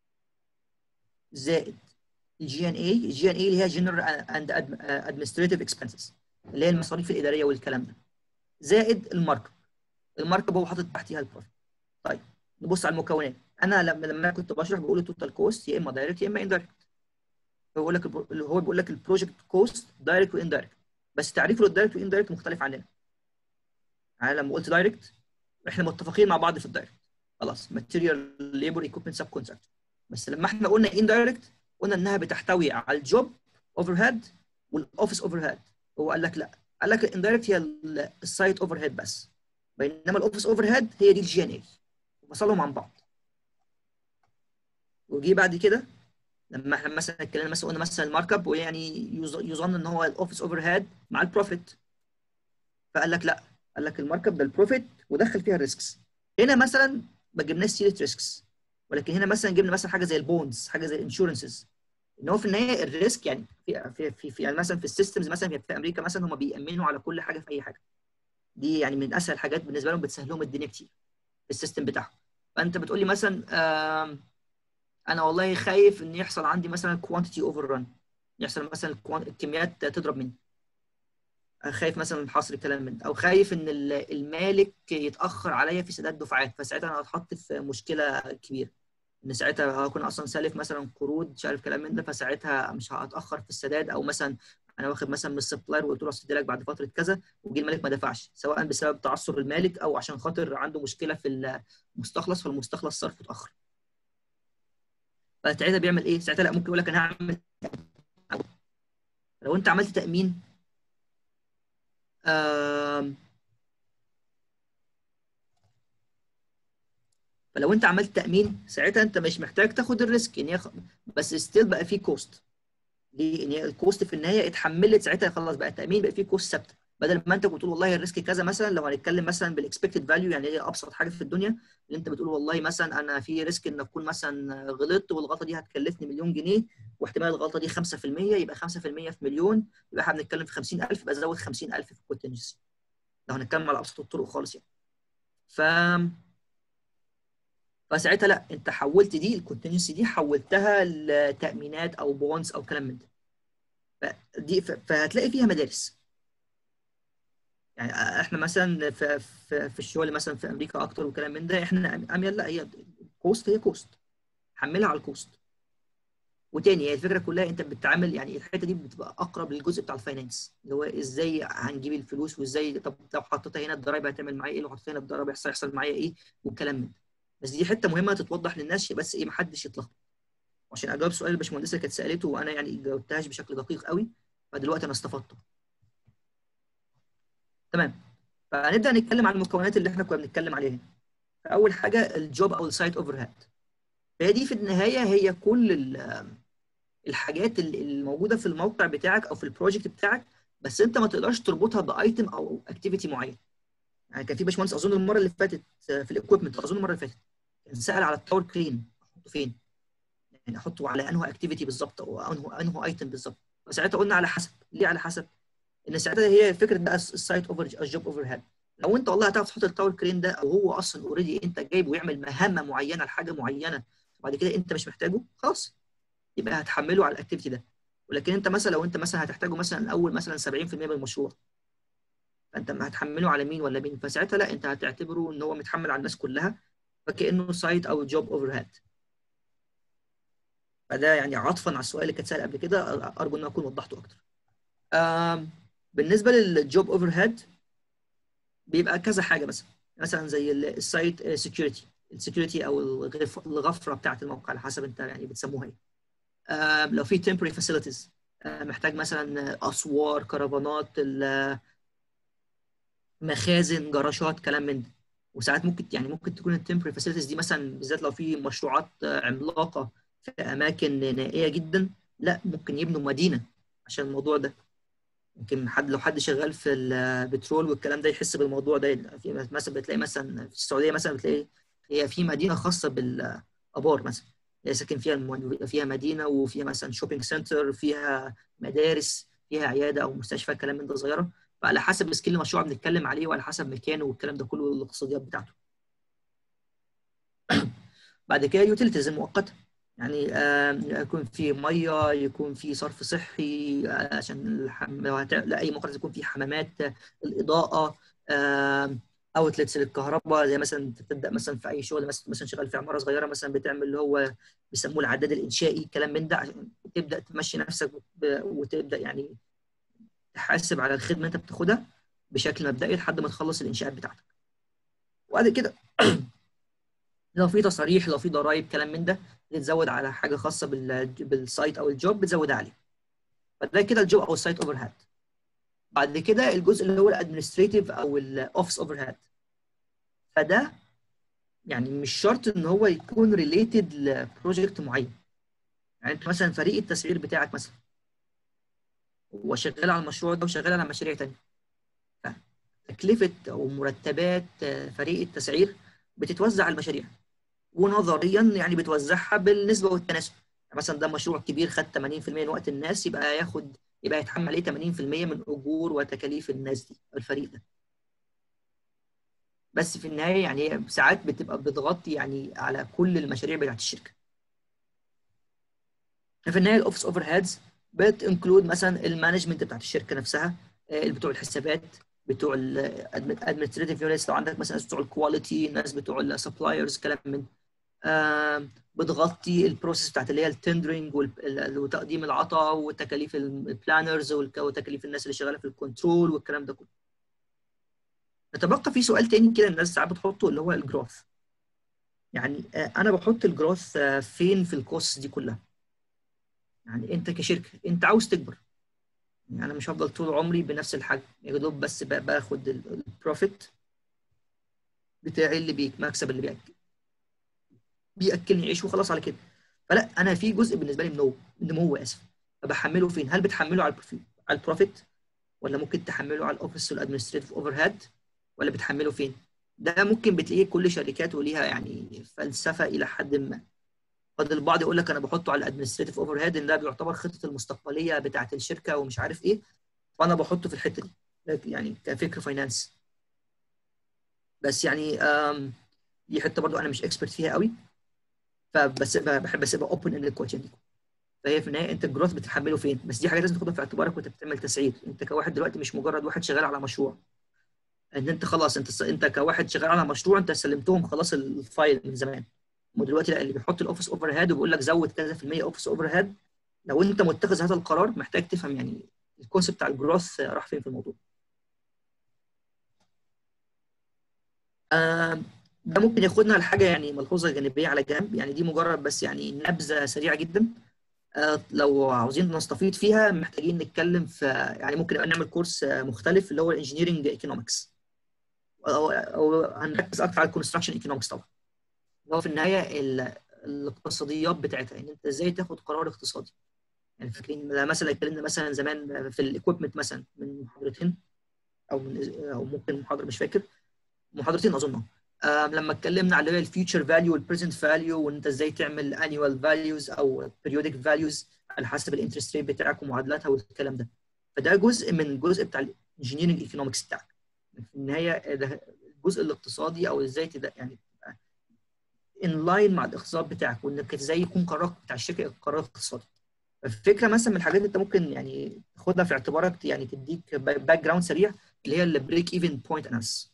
زائد الجي ان اي الجي ان اي اللي هي جنرال اند ادمنستريتيف اكسبنسز اللي هي المصاريف الاداريه والكلام ده زائد الماركب الماركب هو حاطط تحتيها البروفيت طيب نبص على المكونات انا لما لما أنا كنت بشرح بقول التوتال كوست يا اما دايركت يا اما اندايركت بقول لك البرو- اللي هو بيقول لك البروجكت كوست دايركت واندايركت بس تعريفه للدايركت واندايركت مختلف عننا يعني لما قلت دايركت احنا متفقين مع بعض في الدايركت خلاص ماتيريال ليبر ايكويبمنت سب كونتراكت بس لما احنا قلنا اندايركت قلنا انها بتحتوي على الجوب اوفر هيد والاوفيس اوفر هيد هو قال لك لا قال لك الاندايركت هي ال- السايت اوفر هيد بس بينما الاوفيس اوفر هيد هي دي الجي ان اي وصلهم عن بعض وجي بعد كده لما احنا مثلا اتكلمنا مثلا قلنا مثلا المارك اب ويعني يظ- يظن ان هو الاوفيس اوفر هيد مع البروفيت فقال لك لا قال لك المارك اب ده البروفيت ودخل فيها الريسكس هنا مثلا ما جبناش سيره ريسكس ولكن هنا مثلا جبنا مثلا حاجه زي البونز حاجه زي الانشورنسز ان هو في النهايه الريسك يعني في في في, في يعني مثلا في السيستمز مثلا في امريكا مثلا هم بيامنوا على كل حاجه في اي حاجه دي يعني من اسهل الحاجات بالنسبه لهم بتسهل لهم الدنيا كتير في السيستم بتاعهم فانت بتقول لي مثلا آم، انا والله خايف ان يحصل عندي مثلا كوانتيتي اوفر ران يحصل مثلا الكوان- الكميات تضرب مني خايف مثلا من حصر الكلام من ده او خايف ان ال- المالك يتاخر عليا في سداد دفعات فساعتها انا هتحط في مشكله كبيره ان ساعتها هكون اصلا سالف مثلا قروض مش عارف كلام من ده فساعتها مش هتاخر في السداد او مثلا انا واخد مثلا من السبلاير وقلت له اسد لك بعد فتره كذا وجي المالك ما دفعش سواء بسبب تعثر المالك او عشان خاطر عنده مشكله في المستخلص فالمستخلص صرفه اتاخر فساعتها بيعمل ايه؟ ساعتها لا ممكن يقول لك انا هعمل لو انت عملت تامين آم فلو انت عملت تامين ساعتها انت مش محتاج تاخد الريسك ان هي خ... بس ستيل بقى في كوست ليه؟ ان هي الكوست في النهايه اتحملت ساعتها خلاص بقى التامين بقى فيه كوست ثابته بدل ما انت بتقول والله الريسك كذا مثلا لو هنتكلم مثلا بالاكسبكتد فاليو يعني هي ابسط حاجه في الدنيا اللي انت بتقول والله مثلا انا في ريسك ان اكون مثلا غلطت والغلطه دي هتكلفني مليون جنيه واحتمال الغلطه دي 5% يبقى 5% في مليون يبقى احنا بنتكلم في 50000 يبقى زود 50000 في الكونتنجنسي لو هنتكلم على ابسط الطرق خالص يعني ف فساعتها لا انت حولت دي الكونتنجنسي دي حولتها لتامينات او بونز او كلام من ده دي فهتلاقي فيها مدارس يعني احنا مثلا في, في, في الشغل مثلا في امريكا اكتر وكلام من ده احنا اميل لا هي كوست هي كوست حملها على الكوست وتاني هي الفكره كلها انت بتتعامل يعني الحته دي بتبقى اقرب للجزء بتاع الفاينانس اللي هو ازاي هنجيب الفلوس وازاي طب لو حطيتها هنا الضرايب هتعمل معايا ايه لو حطيتها هنا الضرايب هيحصل يحصل معايا ايه والكلام من ده بس دي حته مهمه تتوضح للناس بس ايه محدش يتلخبط عشان اجاوب سؤال الباشمهندسه اللي كانت سالته وانا يعني جاوبتهاش بشكل دقيق قوي فدلوقتي انا استفدت تمام فهنبدا نتكلم عن المكونات اللي احنا كنا بنتكلم عليها اول حاجه الجوب او السايت اوفر هيد فهي دي في النهايه هي كل الحاجات الموجوده في الموقع بتاعك او في البروجكت بتاعك بس انت ما تقدرش تربطها بايتم او اكتيفيتي معين يعني كان في باشمهندس اظن المره اللي فاتت في الاكويبمنت اظن المره اللي فاتت كان سال على التاور كرين احطه فين يعني احطه على انه اكتيفيتي بالظبط او انه انه ايتم بالظبط فساعتها قلنا على حسب ليه على حسب ان ساعتها هي فكره بقى السايت اوفر الجوب اوفر هيد لو انت والله هتعرف تحط التاور كرين ده او هو اصلا اوريدي انت جايبه يعمل مهمه معينه لحاجه معينه وبعد كده انت مش محتاجه خلاص يبقى هتحمله على الاكتيفيتي ده ولكن انت مثلا لو انت مثلا هتحتاجه مثلا الاول مثلا 70% من المشروع فانت هتحمله على مين ولا مين فساعتها لا انت هتعتبره ان هو متحمل على الناس كلها فكانه سايت او جوب اوفر هيد فده يعني عطفا على السؤال اللي كان سال قبل كده ارجو ان اكون وضحته اكتر بالنسبه للجوب اوفر هيد بيبقى كذا حاجه مثلا مثلا زي السايت سكيورتي السكيورتي او الغفره بتاعه الموقع على حسب انت يعني بتسموها ايه لو في temporary facilities محتاج مثلا اسوار كرفانات مخازن جراشات كلام من ده وساعات ممكن يعني ممكن تكون التمبري فاسيلتيز دي مثلا بالذات لو في مشروعات عملاقه في اماكن نائيه جدا لا ممكن يبنوا مدينه عشان الموضوع ده يمكن حد لو حد شغال في البترول والكلام ده يحس بالموضوع ده في مثلا بتلاقي مثلا في السعوديه مثلا بتلاقي هي في مدينه خاصه بالابار مثلا هي ساكن فيها فيها مدينه وفيها مثلا شوبينج سنتر فيها مدارس فيها عياده او مستشفى كلام من ده صغيره فعلى حسب سكيل المشروع بنتكلم عليه وعلى حسب مكانه والكلام ده كله والاقتصاديات بتاعته. بعد كده اليوتيليتيز المؤقته يعني آه يكون في ميه يكون في صرف صحي آه عشان الحم... لو هت... لاي موقع يكون في حمامات الاضاءه آه اوتلتس للكهرباء زي مثلا تبدا مثلا في اي شغل مثلا مثلا شغال في عماره صغيره مثلا بتعمل اللي هو بيسموه العداد الانشائي كلام من ده عشان تبدا تمشي نفسك وتبدا يعني تحاسب على الخدمه انت بتاخدها بشكل مبدئي لحد ما تخلص الانشاءات بتاعتك. وبعد كده لو في تصاريح لو في ضرائب كلام من ده بتزود على حاجه خاصه بالسايت او الجوب بتزود عليه. فده كده الجوب او السايت اوفر هيد. بعد كده الجزء اللي هو الادمنستريتيف او الاوفيس اوفر هيد. فده يعني مش شرط ان هو يكون ريليتد لبروجكت معين. يعني انت مثلا فريق التسعير بتاعك مثلا وشغال على المشروع ده وشغال على مشاريع تانية تكلفة أو مرتبات فريق التسعير بتتوزع على المشاريع ونظريا يعني بتوزعها بالنسبة والتناسب يعني مثلا ده مشروع كبير خد 80% من وقت الناس يبقى ياخد يبقى يتحمل عليه 80% من أجور وتكاليف الناس دي الفريق ده بس في النهاية يعني ساعات بتبقى بتغطي يعني على كل المشاريع بتاعت الشركة في النهاية الأوفيس أوفر هيدز بتنكلود مثلا المانجمنت بتاعت الشركه نفسها بتوع الحسابات بتوع الادمنستريتيف يونتس لو عندك مثلا ناس بتوع الكواليتي ناس بتوع السبلايرز كلام من آم، بتغطي البروسيس بتاعت اللي هي التندرنج وتقديم العطاء وتكاليف البلانرز وتكاليف الناس اللي شغاله في الكنترول والكلام ده كله نتبقى في سؤال تاني كده الناس ساعات بتحطه اللي هو الجروث يعني آه، انا بحط الجروث آه، فين في الكوست دي كلها يعني انت كشركه انت عاوز تكبر يعني انا مش هفضل طول عمري بنفس الحجم يا دوب بس ب- باخد البروفيت بتاعي اللي بيك مكسب اللي بياكل بياكلني عيش وخلاص على كده فلا انا في جزء بالنسبه لي نمو نمو اسف فبحمله فين هل بتحمله على البروفيت على البروفيت ولا ممكن تحمله على الاوفيس والادمنستريتيف اوفر هيد ولا بتحمله فين ده ممكن بتلاقيه كل شركاته ليها يعني فلسفه الى حد ما قد البعض يقول لك انا بحطه على الادمنستريتيف اوفر هيد ان ده بيعتبر خطه المستقبليه بتاعه الشركه ومش عارف ايه فانا بحطه في الحته دي لكن يعني كفكر فاينانس بس يعني آم، دي حته برضو انا مش اكسبرت فيها قوي فبس بحب اسيبها اوبن ان الكويشن دي فهي في النهايه انت الجروث بتحمله فين بس دي حاجه لازم تاخدها في اعتبارك وانت بتعمل تسعير انت كواحد دلوقتي مش مجرد واحد شغال على مشروع ان انت خلاص انت انت كواحد شغال على مشروع انت سلمتهم خلاص الفايل من زمان ودلوقتي لا اللي بيحط الاوفيس اوفر هيد وبيقول لك زود كذا في المية اوفيس اوفر هيد لو انت متخذ هذا القرار محتاج تفهم يعني الكونسيبت بتاع الجروث راح فين في الموضوع آم، ده ممكن ياخدنا لحاجه يعني ملحوظه جانبيه على جنب يعني دي مجرد بس يعني نبذه سريعه جدا آه، لو عاوزين نستفيد فيها محتاجين نتكلم في يعني ممكن نبقى نعمل كورس آه، مختلف اللي هو الانجينيرنج ايكونومكس او او هنركز اكتر على الكونستراكشن ايكونومكس طبعا اللي هو في النهايه ال- الاقتصاديات بتاعتها يعني انت ازاي تاخد قرار اقتصادي يعني فاكرين لما مثلا اتكلمنا مثلا زمان في الاكويبمنت مثلا من محاضرتين او من او ممكن محاضره مش فاكر محاضرتين اظن آم، لما اتكلمنا على اللي هي الفيوتشر فاليو والبريزنت فاليو وان انت ازاي تعمل انيوال فاليوز او periodic فاليوز على حسب الانترست ريت بتاعك ومعادلاتها والكلام ده فده جزء من الجزء بتاع الانجينيرنج ايكونومكس بتاعك في النهايه ده الجزء الاقتصادي او ازاي تد- يعني ان لاين مع الاقتصاد بتاعك وانك ازاي يكون قرارك بتاع الشركه قرار اقتصادي الفكره مثلا من الحاجات اللي انت ممكن يعني تاخدها في اعتبارك يعني تديك باك جراوند سريع اللي هي البريك ايفن بوينت اناليسيس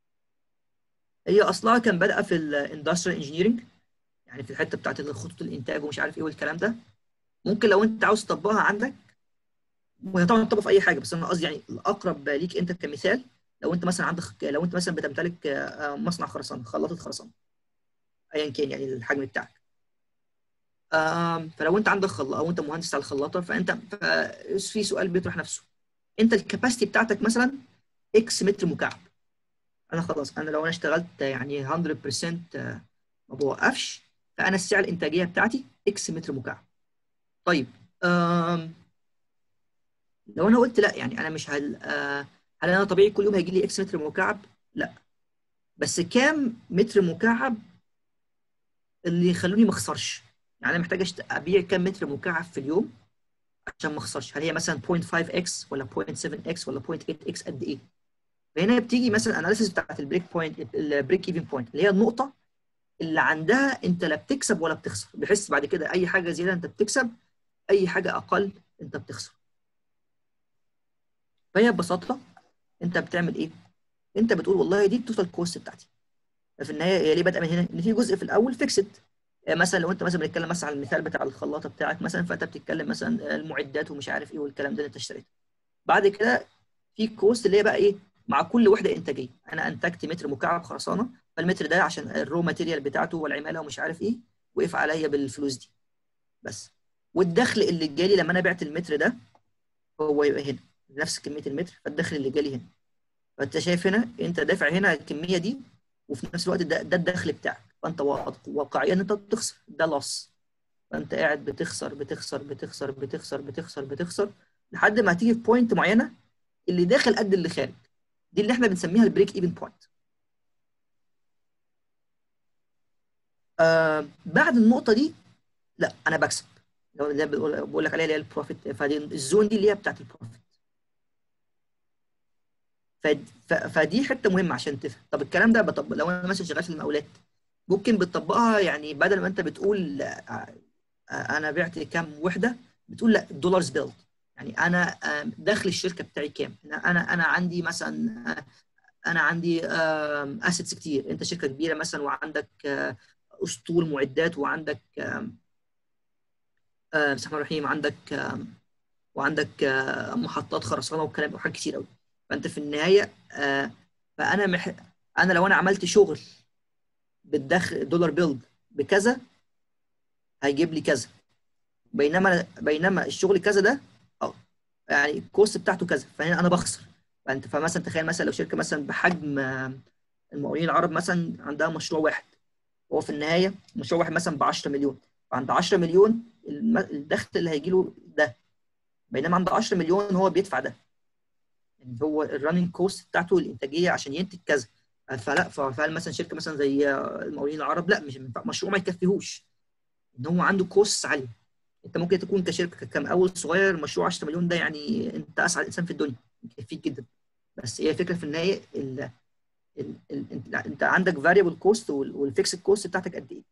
هي اصلها كان بادئه في الاندستريال انجينيرنج يعني في الحته بتاعت خطوط الانتاج ومش عارف ايه والكلام ده ممكن لو انت عاوز تطبقها عندك وهي طبعا تطبق في اي حاجه بس انا قصدي يعني الاقرب ليك انت كمثال لو انت مثلا عندك لو انت مثلا بتمتلك آه، مصنع خرسانه خلاطه خرسانه ايا كان يعني الحجم بتاعك آم، فلو انت عندك خلاط او انت مهندس على الخلاطه فانت ف- في سؤال بيطرح نفسه انت الكباستي بتاعتك مثلا اكس متر مكعب انا خلاص انا لو انا اشتغلت يعني 100% آه، ما بوقفش فانا السعه الانتاجيه بتاعتي اكس متر مكعب طيب آم، لو انا قلت لا يعني انا مش هل آه، هل انا طبيعي كل يوم هيجي لي اكس متر مكعب لا بس كام متر مكعب اللي يخلوني ما اخسرش يعني انا محتاج أشت- ابيع كام متر مكعب في اليوم عشان ما اخسرش هل هي مثلا 0.5 اكس ولا 0.7 اكس ولا 0.8 اكس قد ايه فهنا بتيجي مثلا اناليسيس بتاعت البريك بوينت البريك ايفن بوينت اللي هي النقطه اللي عندها انت لا بتكسب ولا بتخسر بحيث بعد كده اي حاجه زياده انت بتكسب اي حاجه اقل انت بتخسر فهي ببساطه انت بتعمل ايه انت بتقول والله دي التوتال كوست بتاعتي ففي النهايه هي ليه بادئه من هنا ان في جزء في الاول فيكسد مثلا لو انت مثلا بنتكلم مثلا على المثال بتاع الخلاطه بتاعك مثلا فانت بتتكلم مثلا المعدات ومش عارف ايه والكلام ده اللي انت اشتريته بعد كده في كوست اللي هي بقى ايه مع كل وحده انتاجيه انا انتجت متر مكعب خرسانه فالمتر ده عشان الرو ماتيريال بتاعته والعماله ومش عارف ايه وقف عليا بالفلوس دي بس والدخل اللي جالي لما انا بعت المتر ده هو يبقى هنا نفس كميه المتر فالدخل اللي جالي هنا فانت شايف هنا انت دافع هنا الكميه دي وفي نفس الوقت ده, ده الدخل بتاعك فانت واقعيا انت بتخسر ده لص فانت قاعد بتخسر بتخسر بتخسر بتخسر بتخسر بتخسر لحد ما هتيجي في بوينت معينه اللي داخل قد اللي خارج دي اللي احنا بنسميها البريك ايفن بوينت آه بعد النقطه دي لا انا بكسب لو اللي بقول لك عليها اللي هي البروفيت فدي الزون دي اللي هي بتاعت البروفيت فدي حته مهمه عشان تفهم طب الكلام ده بطبق لو انا مثلا شغال في المقاولات ممكن بتطبقها يعني بدل ما انت بتقول انا بعت كام وحده بتقول لا دولارز بيلد يعني انا دخل الشركه بتاعي كام انا انا عندي مثلا انا عندي اسيتس كتير انت شركه كبيره مثلا وعندك اسطول معدات وعندك آم، آه، بسم الله الرحمن الرحيم عندك آم، وعندك آه، محطات خرسانه وكلام وحاجات كتير قوي فانت في النهايه آه، فانا مح... انا لو انا عملت شغل بالدخل دولار بيلد بكذا هيجيب لي كذا بينما بينما الشغل كذا ده اه يعني الكوست بتاعته كذا فهنا انا بخسر فانت فمثلا تخيل مثلا لو شركه مثلا بحجم آه، المقاولين العرب مثلا عندها مشروع واحد هو في النهايه مشروع واحد مثلا ب 10 مليون فعند 10 مليون الم- الدخل اللي هيجي له ده بينما عند 10 مليون هو بيدفع ده يعني هو الرننج كوست بتاعته الانتاجيه عشان ينتج كذا فلا فهل مثلا شركه مثلا زي المقاولين العرب لا مش مشروع ما يكفيهوش ان هو عنده كوست عاليه انت ممكن تكون كشركه كمقاول صغير مشروع 10 مليون ده يعني انت اسعد انسان في الدنيا يكفيك جدا بس هي الفكره في النهايه ال ال ال انت انت عندك فاريبل كوست والفيكسد كوست بتاعتك قد ايه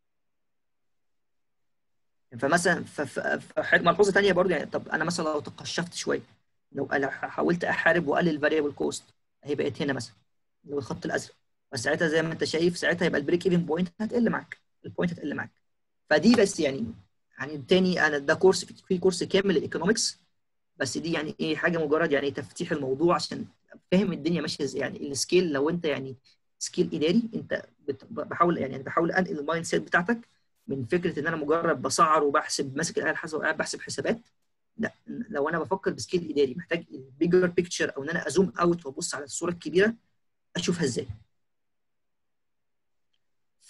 فمثلا ف- ف- ف- ملحوظه ثانيه برضو يعني طب انا مثلا لو تقشفت شويه لو انا حاولت احارب واقلل الفاريبل كوست هي بقت هنا مثلا اللي هو الخط الازرق فساعتها زي ما انت شايف ساعتها يبقى البريك ايفن بوينت هتقل معاك البوينت هتقل معاك فدي بس يعني يعني تاني انا ده كورس في كورس كامل الايكونومكس بس دي يعني ايه حاجه مجرد يعني تفتيح الموضوع عشان فاهم الدنيا ماشيه ازاي يعني السكيل لو انت يعني سكيل اداري انت بت- بحاول يعني بحاول انقل المايند سيت بتاعتك من فكره ان انا مجرد بسعر وبحسب ماسك الاله الحاسبه وقاعد بحسب حسابات لا لو انا بفكر بسكيل اداري محتاج البيجر بيكتشر او ان انا ازوم اوت وابص على الصوره الكبيره اشوفها ازاي ف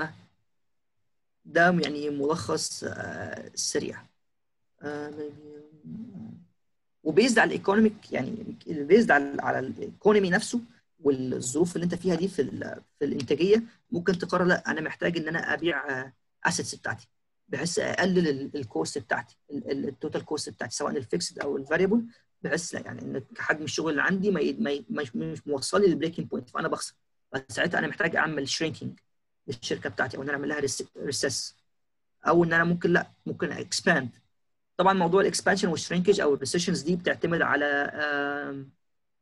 ده يعني ملخص آه، سريع آه، وبيزد على الايكونوميك يعني بيزد على على الايكونومي نفسه والظروف اللي انت فيها دي في ال- في الانتاجيه ممكن تقرر لا انا محتاج ان انا ابيع اسيتس بتاعتي بحيث اقلل ال- الكوست بتاعتي ال- ال- التوتال كوست بتاعتي سواء الفيكسد او الفاريبل بحيث لا يعني ان حجم الشغل اللي عندي ما ي- ما ي- مش مش موصلني للبريكنج بوينت فانا بخسر فساعتها انا محتاج اعمل شرينكينج للشركه بتاعتي او ان انا اعمل لها ريسس او ان انا ممكن لا ممكن اكسباند طبعا موضوع الاكسبانشن والشرينكج او الريسيشنز دي بتعتمد على آم،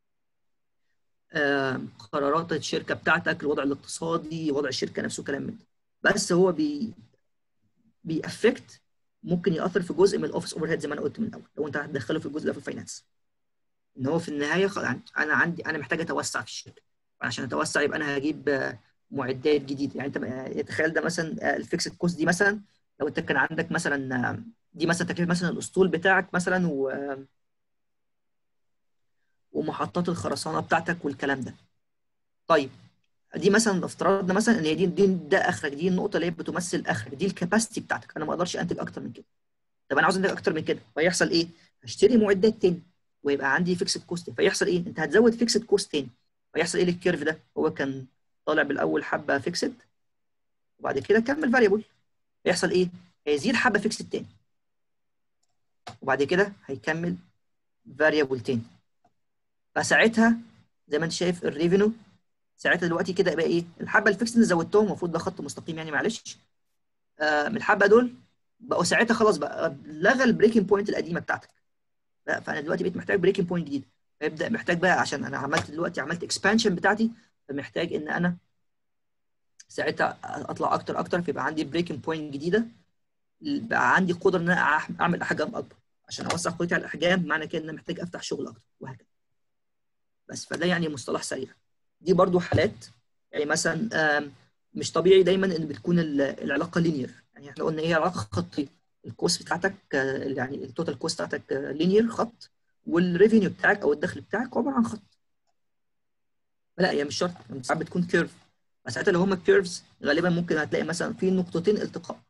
آم، قرارات الشركه بتاعتك الوضع الاقتصادي وضع الشركه نفسه كلام من ده بس هو بي بيأفكت ممكن يأثر في جزء من الاوفيس اوفر هيد زي ما انا قلت من الاول لو انت هتدخله في الجزء ده في الفاينانس ان هو في النهايه خ- يعني انا عندي انا محتاج اتوسع في الشركه عشان اتوسع يبقى انا هجيب آه، معدات جديده يعني انت بقى- تخيل ده مثلا الفيكسد كوست دي مثلا لو انت كان عندك مثلا آه، دي مثلا تكلفه مثلا الاسطول بتاعك مثلا و ومحطات الخرسانه بتاعتك والكلام ده طيب دي مثلا افترضنا مثلا ان هي دي, دي ده اخرك دي النقطه اللي هي بتمثل اخرك دي الكاباسيتي بتاعتك انا ما اقدرش انتج اكتر من كده طب انا عاوز انتج اكتر من كده فيحصل ايه هشتري معدات تاني ويبقى عندي فيكسد كوست فيحصل ايه انت هتزود فيكسد كوست تاني فيحصل ايه للكيرف ده هو كان طالع بالاول حبه فيكسد وبعد كده كمل فاريبل هيحصل ايه هيزيد حبه فيكسد تاني وبعد كده هيكمل فاريبل تاني فساعتها زي ما انت شايف الريفينيو ساعتها دلوقتي كده يبقى ايه الحبه الفيكس اللي زودتهم المفروض ده خط مستقيم يعني معلش آه من الحبه دول بقوا ساعتها خلاص بقى لغى البريكنج بوينت القديمه بتاعتك لا فانا دلوقتي بقيت محتاج بريكنج بوينت جديد فيبدا محتاج بقى عشان انا عملت دلوقتي عملت اكسبانشن بتاعتي فمحتاج ان انا ساعتها اطلع اكتر اكتر فيبقى عندي بريكنج بوينت جديده بقى عندي قدره ان انا أح- اعمل احجام اكبر عشان اوسع قدرتي على الاحجام معنى كده ان انا محتاج افتح شغل اكتر وهكذا بس فده يعني مصطلح سريع دي برضو حالات يعني مثلا آم، مش طبيعي دايما ان بتكون ال- العلاقه لينير يعني احنا قلنا ايه علاقه خطيه الكوست بتاعتك آه، يعني التوتال كوست بتاعتك لينير خط والريفينيو بتاعك او الدخل بتاعك عباره عن خط لا هي مش شرط يعني ساعات بتكون كيرف ساعتها لو هما كيرفز غالبا ممكن هتلاقي مثلا في نقطتين التقاء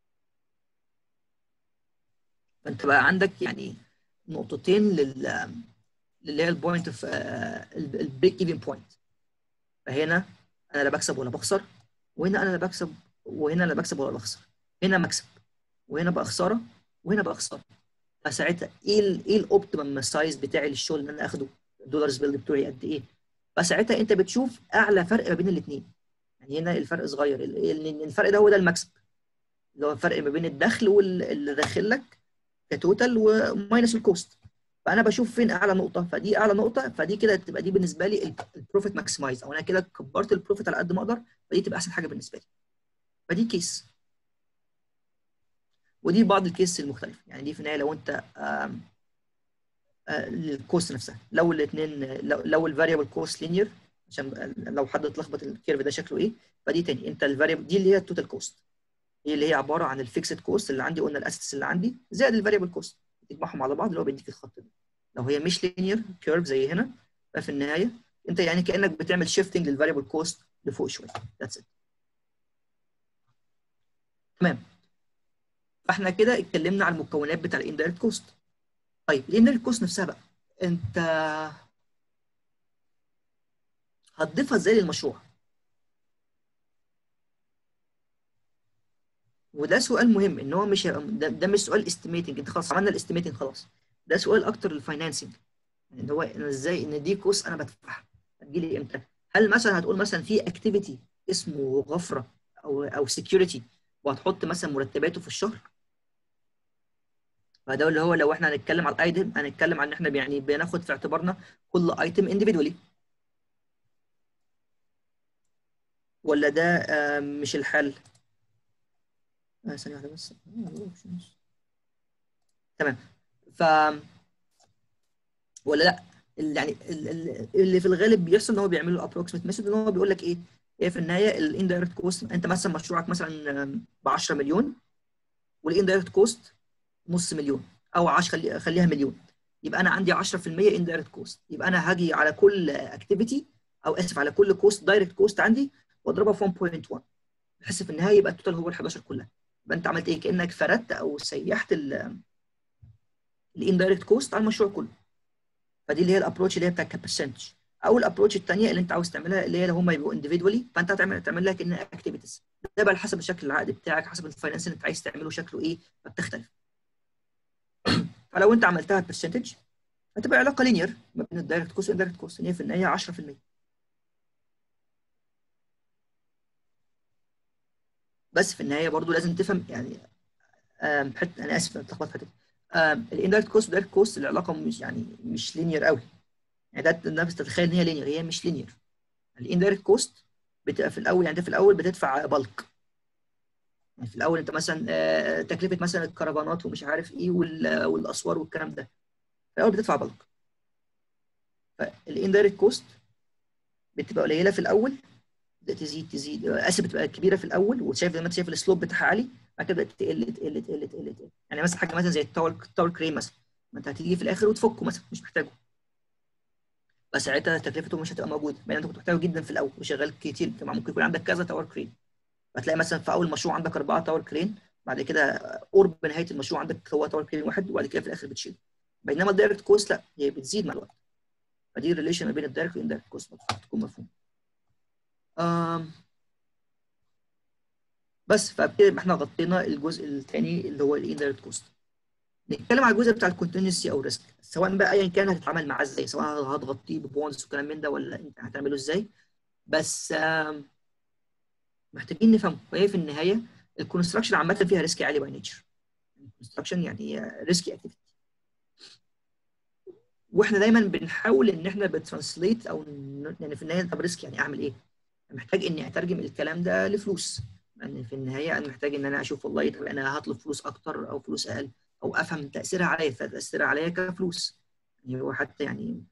فانت بقى عندك يعني نقطتين لل اللي هي البوينت اوف البريك ايفن بوينت فهنا انا لا بكسب ولا بخسر وهنا انا لا بكسب وهنا لا بكسب ولا بخسر هنا مكسب وهنا بقى خساره وهنا بقى خساره فساعتها ايه ال ايه الاوبتيمم سايز بتاعي للشغل اللي انا اخده الدولارز بيلد بتوعي قد ايه فساعتها انت بتشوف اعلى فرق ما بين الاثنين يعني هنا الفرق صغير ال- ال- الفرق ده هو ده المكسب اللي هو الفرق ما بين الدخل واللي داخل لك كتوتال وماينس الكوست فانا بشوف فين اعلى نقطه فدي اعلى نقطه فدي كده تبقى دي بالنسبه لي البروفيت ماكسمايز او انا كده كبرت البروفيت على قد ما اقدر فدي تبقى احسن حاجه بالنسبه لي فدي كيس ودي بعض الكيس المختلفه يعني دي في النهايه لو انت الكوست نفسها لو الاثنين لو, لو الفاريبل كوست لينير عشان لو حد اتلخبط الكيرف ده شكله ايه فدي تاني انت الفاريبل دي اللي هي التوتال كوست هي اللي هي عباره عن الفيكسد كوست اللي عندي قلنا الاسيتس اللي عندي زائد الفاريبل كوست تجمعهم على بعض اللي هو بيديك الخط ده لو هي مش لينير كيرف زي هنا ففي النهايه انت يعني كانك بتعمل شيفتنج للفاريبل كوست لفوق شويه ذاتس ات تمام فاحنا كده اتكلمنا على المكونات بتاع الاندايركت كوست طيب الاندايركت كوست نفسها بقى انت هتضيفها ازاي للمشروع وده سؤال مهم ان هو مش ده, ده مش سؤال استيميتنج انت خلاص عملنا الاستيميتنج خلاص ده سؤال اكتر للفاينانسنج ان هو انا ازاي ان دي كوست انا بدفعها هتجيلي امتى هل مثلا هتقول مثلا في اكتيفيتي اسمه غفره او او سكيورتي وهتحط مثلا مرتباته في الشهر فده اللي هو لو احنا هنتكلم على الايتم هنتكلم عن ان احنا يعني بناخد في اعتبارنا كل ايتم انديفيدولي ولا ده مش الحل آه ثانية واحدة بس تمام ف ولا لا يعني اللي في الغالب بيحصل ان هو بيعملوا ابروكسيمت ميثود ان هو بيقول لك ايه هي في النهايه الاندايركت كوست انت مثلا مشروعك مثلا ب 10 مليون والاندايركت كوست نص مليون او 10 خليها مليون يبقى انا عندي 10% اندايركت كوست يبقى انا هاجي على كل اكتيفيتي او اسف على كل كوست دايركت كوست عندي واضربها في 1.1 بحيث في النهايه يبقى التوتال هو ال 11 كلها يبقى انت عملت ايه كانك فردت او سيحت الاندايركت كوست على المشروع كله فدي اللي هي الابروتش اللي هي بتاع كبرسنتج او الابروتش الثانيه اللي انت عاوز تعملها اللي هي لو هم يبقوا انديفيدولي فانت هتعمل تعمل لها كانها اكتيفيتيز ده بقى حسب شكل العقد بتاعك حسب الفاينانس اللي انت عايز تعمله شكله ايه فبتختلف فلو انت عملتها برسنتج هتبقى علاقه لينير ما بين الدايركت كوست والاندايركت كوست ان هي في النهايه 10% بس في النهايه برضو لازم تفهم يعني حته انا اسف اتلخبطت حته الاندايركت كوست والدايركت كوست العلاقه مش يعني مش لينير قوي يعني ده الناس تتخيل ان هي لينير هي مش لينير الاندايركت كوست بتبقى في الاول يعني انت في الاول بتدفع بالك يعني في الاول انت مثلا تكلفه مثلا الكرفانات ومش عارف ايه والاسوار والكلام ده في الاول بتدفع بالك فالاندايركت كوست بتبقى قليله في الاول تزيد تزيد اسف بتبقى كبيره في الاول وشايف زي ما انت شايف السلوب بتاعها عالي بعد كده تقل تقل تقل تقل تقل يعني مثلا حاجه مثلا زي التاور تاور كريم مثلا ما انت هتيجي في الاخر وتفكه مثلا مش محتاجه بس ساعتها تكلفته مش هتبقى موجوده بينما انت كنت محتاجه جدا في الاول وشغال كتير انت ممكن يكون عندك كذا تاور كرين هتلاقي مثلا في اول مشروع عندك اربعه تاور كرين بعد كده قرب نهايه المشروع عندك هو تاور كرين واحد وبعد كده في الاخر بتشيل بينما الدايركت كوست لا هي بتزيد مع الوقت فدي الريليشن ما بين الدايركت والاندايركت كوست تكون مفهوم آم بس فبكده احنا غطينا الجزء الثاني اللي هو الاندايركت كوست نتكلم على الجزء بتاع الكونتينيوسي او ريسك سواء بقى ايا كان هتتعامل معاه ازاي سواء هتغطيه ببونز وكلام من ده ولا انت هتعمله ازاي بس محتاجين نفهم وهي في النهايه الكونستراكشن عامه فيها ريسك عالي باي نيتشر الكونستراكشن يعني ريسكي اكتيفيتي واحنا دايما بنحاول ان احنا بترانسليت او يعني في النهايه طب ريسك يعني اعمل ايه؟ محتاج اني اترجم الكلام ده لفلوس يعني في النهايه انا محتاج ان انا اشوف والله طب انا هطلب فلوس اكتر او فلوس اقل او افهم تاثيرها عليا فتاثيرها عليا كفلوس يعني هو حتى يعني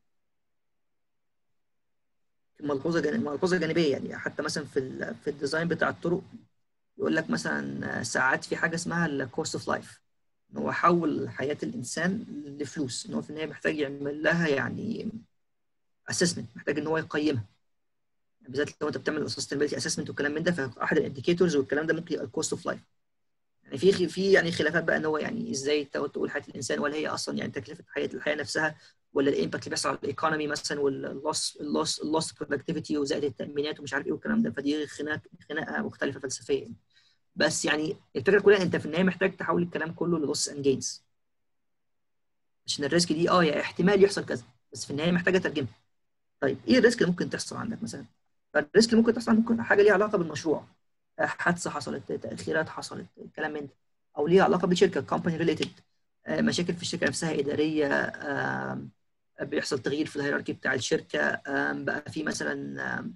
ملحوظه جانب ملحوظه جانبيه يعني حتى مثلا في في الديزاين بتاع الطرق يقول لك مثلا ساعات في حاجه اسمها الكوست اوف لايف ان هو حول حياه الانسان لفلوس ان هو في النهايه محتاج يعمل لها يعني اسسمنت محتاج ان هو يقيمها بالذات لو انت بتعمل السستينابيلتي اسسمنت والكلام من ده فاحد الانديكيتورز والكلام ده ممكن يبقى الكوست اوف لايف يعني في في يعني خلافات بقى ان هو يعني ازاي تقول حياه الانسان ولا هي اصلا يعني تكلفه حياه الحياه نفسها ولا الامباكت اللي بيحصل على الايكونومي مثلا واللوس اللوس اللوس برودكتيفيتي وزائد التامينات ومش عارف ايه والكلام ده فدي خناقه خناقه مختلفه فلسفيه يعني. بس يعني الفكره كلها انت في النهايه محتاج تحول الكلام كله للوس اند جينز عشان الريسك دي اه يعني احتمال يحصل كذا بس في النهايه محتاجه ترجمها طيب ايه الريسك اللي ممكن تحصل عندك مثلا فالريسك اللي ممكن تحصل ممكن حاجه ليها علاقه بالمشروع حادثه حصلت تاخيرات حصلت الكلام من ده او ليها علاقه بالشركه كومباني ريليتد مشاكل في الشركه نفسها اداريه بيحصل تغيير في الهيراركي بتاع الشركه بقى في مثلا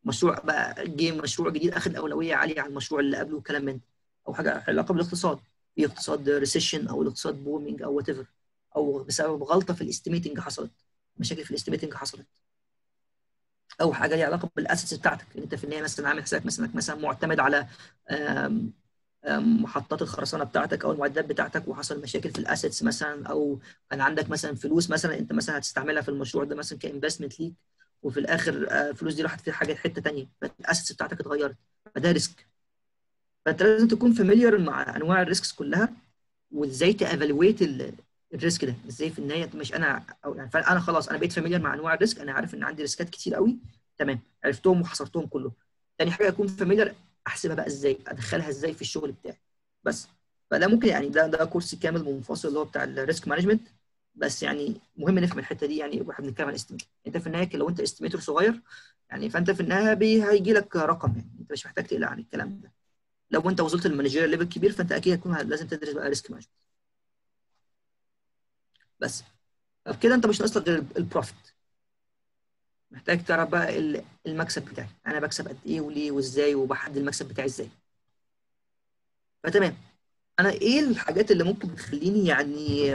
مشروع بقى جه مشروع جديد اخذ اولويه عاليه على المشروع اللي قبله وكلام من ده او حاجه علاقه بالاقتصاد في اقتصاد ريسيشن او الاقتصاد بومينج او وات ايفر او بسبب غلطه في الاستيميتنج حصلت مشاكل في الاستيميتنج حصلت او حاجه ليها علاقه بالاسيتس بتاعتك انت في النهايه مثلا عامل حسابك مثلا مثلا معتمد على آم آم محطات الخرسانه بتاعتك او المعدات بتاعتك وحصل مشاكل في الاسيتس مثلا او كان عندك مثلا فلوس مثلا انت مثلا هتستعملها في المشروع ده مثلا كانفستمنت ليك وفي الاخر الفلوس دي راحت في حاجه حته ثانيه فالاسيتس بتاعتك اتغيرت فده ريسك فانت لازم تكون فاميليار مع انواع الريسكس كلها وازاي تافالويت الريسك ده ازاي في النهايه مش انا او يعني انا خلاص انا بقيت فاميليار مع انواع الريسك انا عارف ان عندي ريسكات كتير قوي تمام عرفتهم وحصرتهم كلهم تاني حاجه اكون فاميليار احسبها بقى ازاي ادخلها ازاي في الشغل بتاعي بس فده ممكن يعني ده ده كورس كامل منفصل اللي هو بتاع الريسك مانجمنت بس يعني مهم نفهم الحته دي يعني واحنا بنتكلم عن استيميت انت في النهايه لو انت استيميتور صغير يعني فانت في النهايه هيجي لك رقم يعني انت مش محتاج تقلق عن الكلام ده لو انت وصلت للمانجيريال ليفل كبير فانت اكيد هتكون لازم تدرس بقى ريسك مانجمنت بس كده انت مش ناقص لك غير البروفيت محتاج تعرف بقى المكسب بتاعي انا بكسب قد ايه وليه وازاي وبحدد المكسب بتاعي ازاي فتمام انا ايه الحاجات اللي ممكن تخليني يعني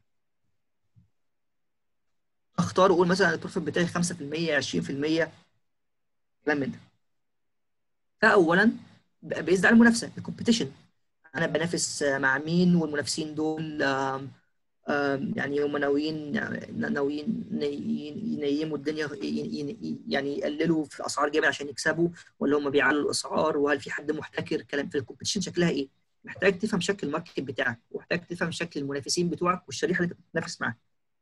اختار واقول مثلا البروفيت بتاعي 5% 20% كلام من ده فاولا بيزيد على المنافسه الكومبيتيشن انا بنافس مع مين والمنافسين دول يعني هم ناويين ناويين ينيموا الدنيا يعني يقللوا في الاسعار جامد عشان يكسبوا ولا هم بيعلوا الاسعار وهل في حد محتكر كلام في الكومبيتيشن شكلها ايه؟ محتاج تفهم شكل الماركت بتاعك ومحتاج تفهم شكل المنافسين بتوعك والشريحه اللي انت بتتنافس معاها.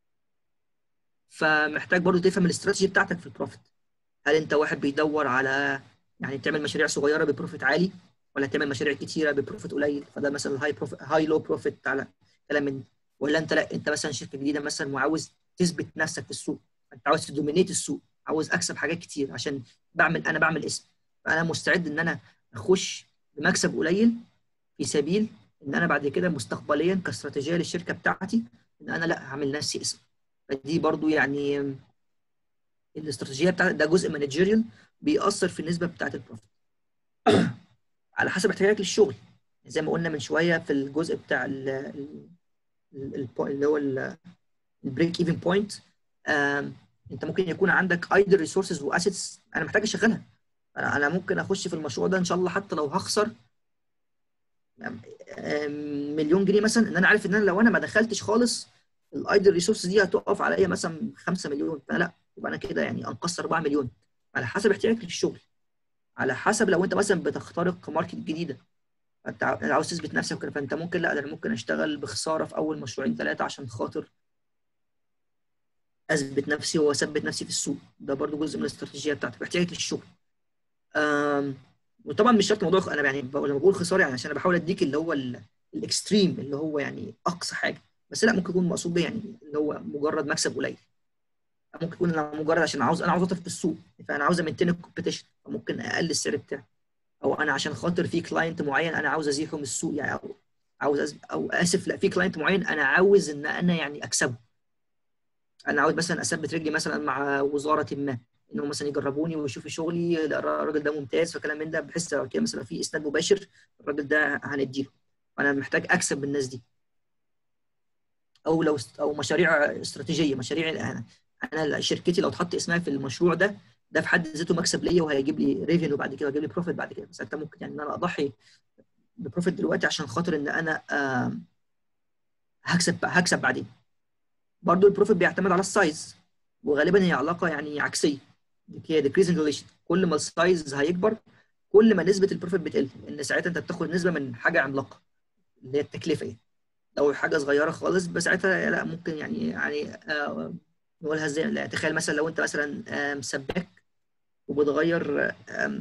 فمحتاج برضو تفهم الاستراتيجي بتاعتك في البروفيت. هل انت واحد بيدور على يعني تعمل مشاريع صغيره ببروفيت عالي ولا تعمل مشاريع كتيره ببروفيت قليل فده مثلا هاي بروفيت هاي لو بروفيت على كلام من ولا انت لا انت مثلا شركه جديده مثلا وعاوز تثبت نفسك في السوق انت عاوز تدومينيت السوق عاوز اكسب حاجات كتير عشان بعمل انا بعمل اسم فانا مستعد ان انا اخش بمكسب قليل في سبيل ان انا بعد كده مستقبليا كاستراتيجيه للشركه بتاعتي ان انا لا هعمل نفسي اسم فدي برضو يعني الاستراتيجيه بتاعت ده جزء مانجيريال بيأثر في النسبه بتاعت البروفيت على حسب احتياجك للشغل زي ما قلنا من شويه في الجزء بتاع اللي هو البريك ايفن بوينت انت ممكن يكون عندك ايدل ريسورسز واسيتس انا محتاج اشغلها انا ممكن اخش في المشروع ده ان شاء الله حتى لو هخسر مليون جنيه مثلا ان انا عارف ان انا لو انا ما دخلتش خالص الايدل ريسورسز دي هتقف عليا مثلا 5 مليون فلا يبقى انا كده يعني انقصت 4 مليون على حسب احتياجك في الشغل على حسب لو انت مثلا بتخترق ماركت جديده انت عاوز تثبت نفسك فانت ممكن لا انا ممكن اشتغل بخساره في اول مشروعين ثلاثه عشان خاطر اثبت نفسي واثبت نفسي في السوق ده برضو جزء من الاستراتيجيه بتاعتك احتياجك للشغل وطبعا مش شرط موضوع انا يعني لما بقول خساره يعني عشان انا بحاول اديك اللي هو الاكستريم اللي هو يعني اقصى حاجه بس لا ممكن يكون مقصود بيه يعني اللي هو مجرد مكسب قليل ممكن يكون انا مجرد عشان عاوز انا عاوز اطفي في السوق فانا عاوز امنتين الكومبيتيشن فممكن اقلل السعر بتاعي او انا عشان خاطر في كلاينت معين انا عاوز ازيحه من السوق يعني او عاوز أز... او اسف لا في كلاينت معين انا عاوز ان انا يعني اكسبه انا عاوز مثلا اثبت رجلي مثلا مع وزاره ما انهم مثلا يجربوني ويشوفوا شغلي الراجل ده ممتاز فكلام من ده بحس لو كده مثلا في اسناد مباشر الراجل ده هنديله انا محتاج اكسب من الناس دي او لو او مشاريع استراتيجيه مشاريع انا انا شركتي لو اتحط اسمها في المشروع ده ده في حد ذاته مكسب ليا وهيجيب لي ريفينيو بعد كده وهيجيب لي بروفيت بعد كده بس انت ممكن يعني ان انا اضحي ببروفيت دلوقتي عشان خاطر ان انا آه هكسب هكسب بعدين برضو البروفيت بيعتمد على السايز وغالبا هي علاقه يعني عكسيه هي ديكريزنج ريليشن كل ما السايز هيكبر كل ما نسبه البروفيت بتقل ان ساعتها انت بتاخد نسبه من حاجه عملاقه اللي هي التكلفه يعني لو حاجه صغيره خالص بس ساعتها لا ممكن يعني يعني آه نقولها ازاي لا تخيل مثلا لو انت مثلا سباك وبتغير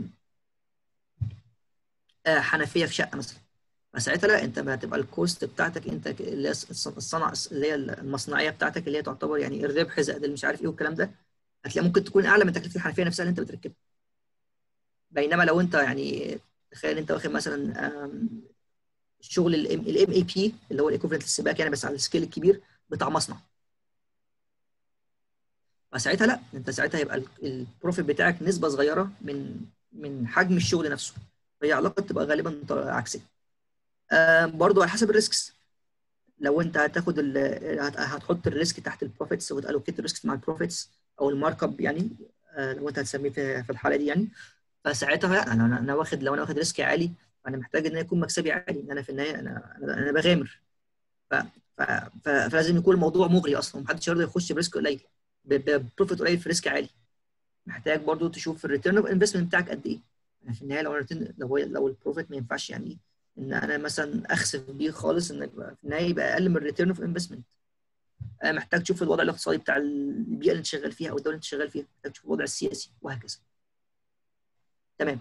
حنفيه في شقه مثلا فساعتها لا انت هتبقى الكوست بتاعتك انت اللي هي الصنعه اللي هي المصنعيه بتاعتك اللي هي تعتبر يعني الربح زائد مش عارف ايه والكلام ده هتلاقي ممكن تكون اعلى من تكلفه الحنفيه نفسها اللي انت بتركبها بينما لو انت يعني تخيل انت واخد مثلا شغل الام اي بي اللي هو الايكوفلنت للسباك يعني بس على السكيل الكبير بتاع مصنع فساعتها لا انت ساعتها يبقى البروفيت بتاعك نسبه صغيره من من حجم الشغل نفسه فهي علاقه تبقى غالبا عكسيه آه برضو على حسب الريسكس لو انت هتاخد هتحط الريسك تحت البروفيتس وتالوكيت الريسك مع البروفيتس او المارك اب يعني آه لو انت هتسميه في الحاله دي يعني فساعتها لا انا انا واخد لو انا واخد ريسك عالي انا محتاج ان يكون مكسبي عالي ان انا في النهايه انا انا, أنا بغامر ف ف فلازم يكون الموضوع مغري اصلا محدش يرضى يخش بريسك قليل ببروفيت قليل في ريسك عالي محتاج برضو تشوف الريتيرن اوف انفستمنت بتاعك قد ايه يعني في النهايه لو لو لو البروفيت ما ينفعش يعني ان انا مثلا اخسف بيه خالص ان في النهايه يبقى اقل من الريتيرن اوف انفستمنت محتاج تشوف الوضع الاقتصادي بتاع البيئه اللي انت شغال فيها او الدوله اللي انت شغال فيها محتاج تشوف الوضع السياسي وهكذا تمام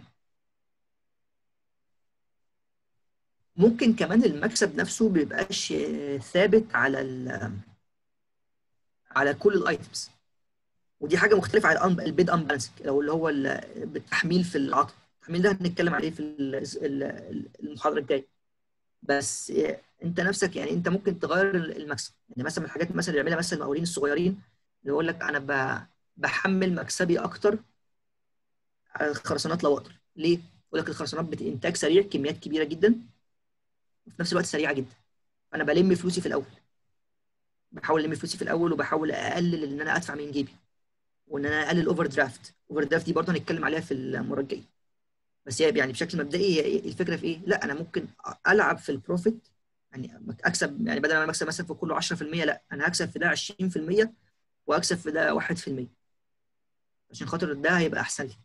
ممكن كمان المكسب نفسه بيبقاش ثابت على ال على كل الايتمز ودي حاجه مختلفه عن البيد امبالانسنج او اللي هو التحميل في العطاء التحميل ده هنتكلم عليه في المحاضره الجايه بس انت نفسك يعني انت ممكن تغير المكسب يعني مثلا من الحاجات مثلا اللي بيعملها مثلا المقاولين الصغيرين اللي يقول لك انا بحمل مكسبي اكتر على الخرسانات لو اقدر ليه؟ يقول لك الخرسانات بانتاج سريع كميات كبيره جدا وفي نفس الوقت سريعه جدا انا بلم فلوسي في الاول بحاول الم فلوسي في الاول وبحاول اقلل ان انا ادفع من جيبي وان انا اقلل اوفر درافت اوفر درافت دي برضه هنتكلم عليها في المره الجايه بس هي يعني بشكل مبدئي هي الفكره في ايه؟ لا انا ممكن العب في البروفيت يعني اكسب يعني بدل ما اكسب مثلا في كله 10% لا انا هكسب في ده 20% واكسب في ده 1% عشان خاطر ده هيبقى احسن لي.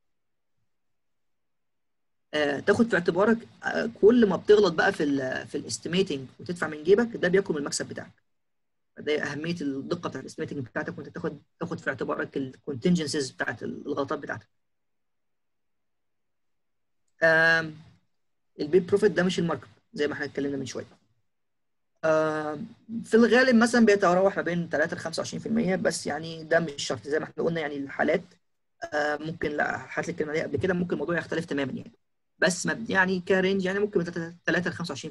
آه تاخد في اعتبارك آه كل ما بتغلط بقى في ال في الاستيميتنج وتدفع من جيبك ده بياكل من المكسب بتاعك. ده اهميه الدقه بتاعت الاستيميتنج بتاعتك وانت تاخد تاخد في اعتبارك الكونتنجنسيز بتاعت الغلطات بتاعتك. البيت بروفيت ده مش الماركت زي ما احنا اتكلمنا من شويه. في الغالب مثلا بيتراوح ما بين 3 ل 25% بس يعني ده مش شرط زي ما احنا قلنا يعني الحالات ممكن لا حالات اللي اتكلمنا عليها قبل كده ممكن الموضوع يختلف تماما يعني بس يعني كرينج يعني ممكن من 3 ل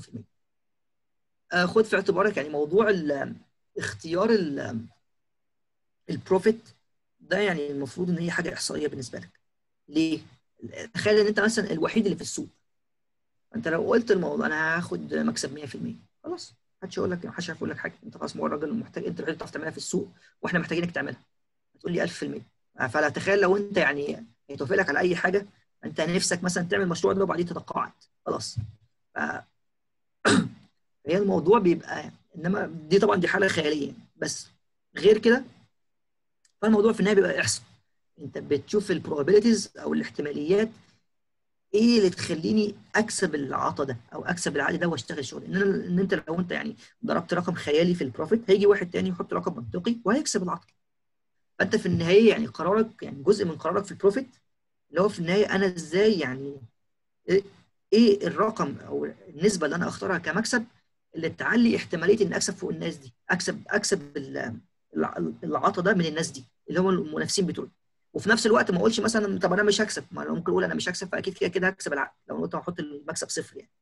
25% خد في اعتبارك يعني موضوع اختيار البروفيت ده يعني المفروض ان هي حاجه احصائيه بالنسبه لك ليه؟ تخيل ان انت مثلا الوحيد اللي في السوق انت لو قلت الموضوع انا هاخد مكسب 100% خلاص محدش يقول لك محدش يقول لك حاجه انت خلاص هو الراجل محتاج انت الوحيد اللي تعرف تعملها في السوق واحنا محتاجينك تعملها هتقول لي 1000% فلا تخيل لو انت يعني يتوافق لك على اي حاجه انت نفسك مثلا تعمل المشروع ده وبعدين تتقاعد خلاص ف... هي الموضوع بيبقى انما دي طبعا دي حاله خياليه بس غير كده فالموضوع في النهايه بيبقى احصاء انت بتشوف البروبابيلتيز او الاحتماليات ايه اللي تخليني اكسب العطا ده او اكسب العقد ده واشتغل شغل ان ان انت لو انت يعني ضربت رقم خيالي في البروفيت هيجي واحد تاني يحط رقم منطقي وهيكسب العطا فانت في النهايه يعني قرارك يعني جزء من قرارك في البروفيت اللي هو في النهايه انا ازاي يعني ايه الرقم او النسبه اللي انا اختارها كمكسب اللي تعلي احتماليه ان اكسب فوق الناس دي اكسب اكسب العطا ده من الناس دي اللي هم المنافسين بتوعي وفي نفس الوقت ما اقولش مثلا طب انا مش هكسب ما انا ممكن اقول انا مش هكسب فاكيد كده كده هكسب العقد لو قلت هحط المكسب صفر يعني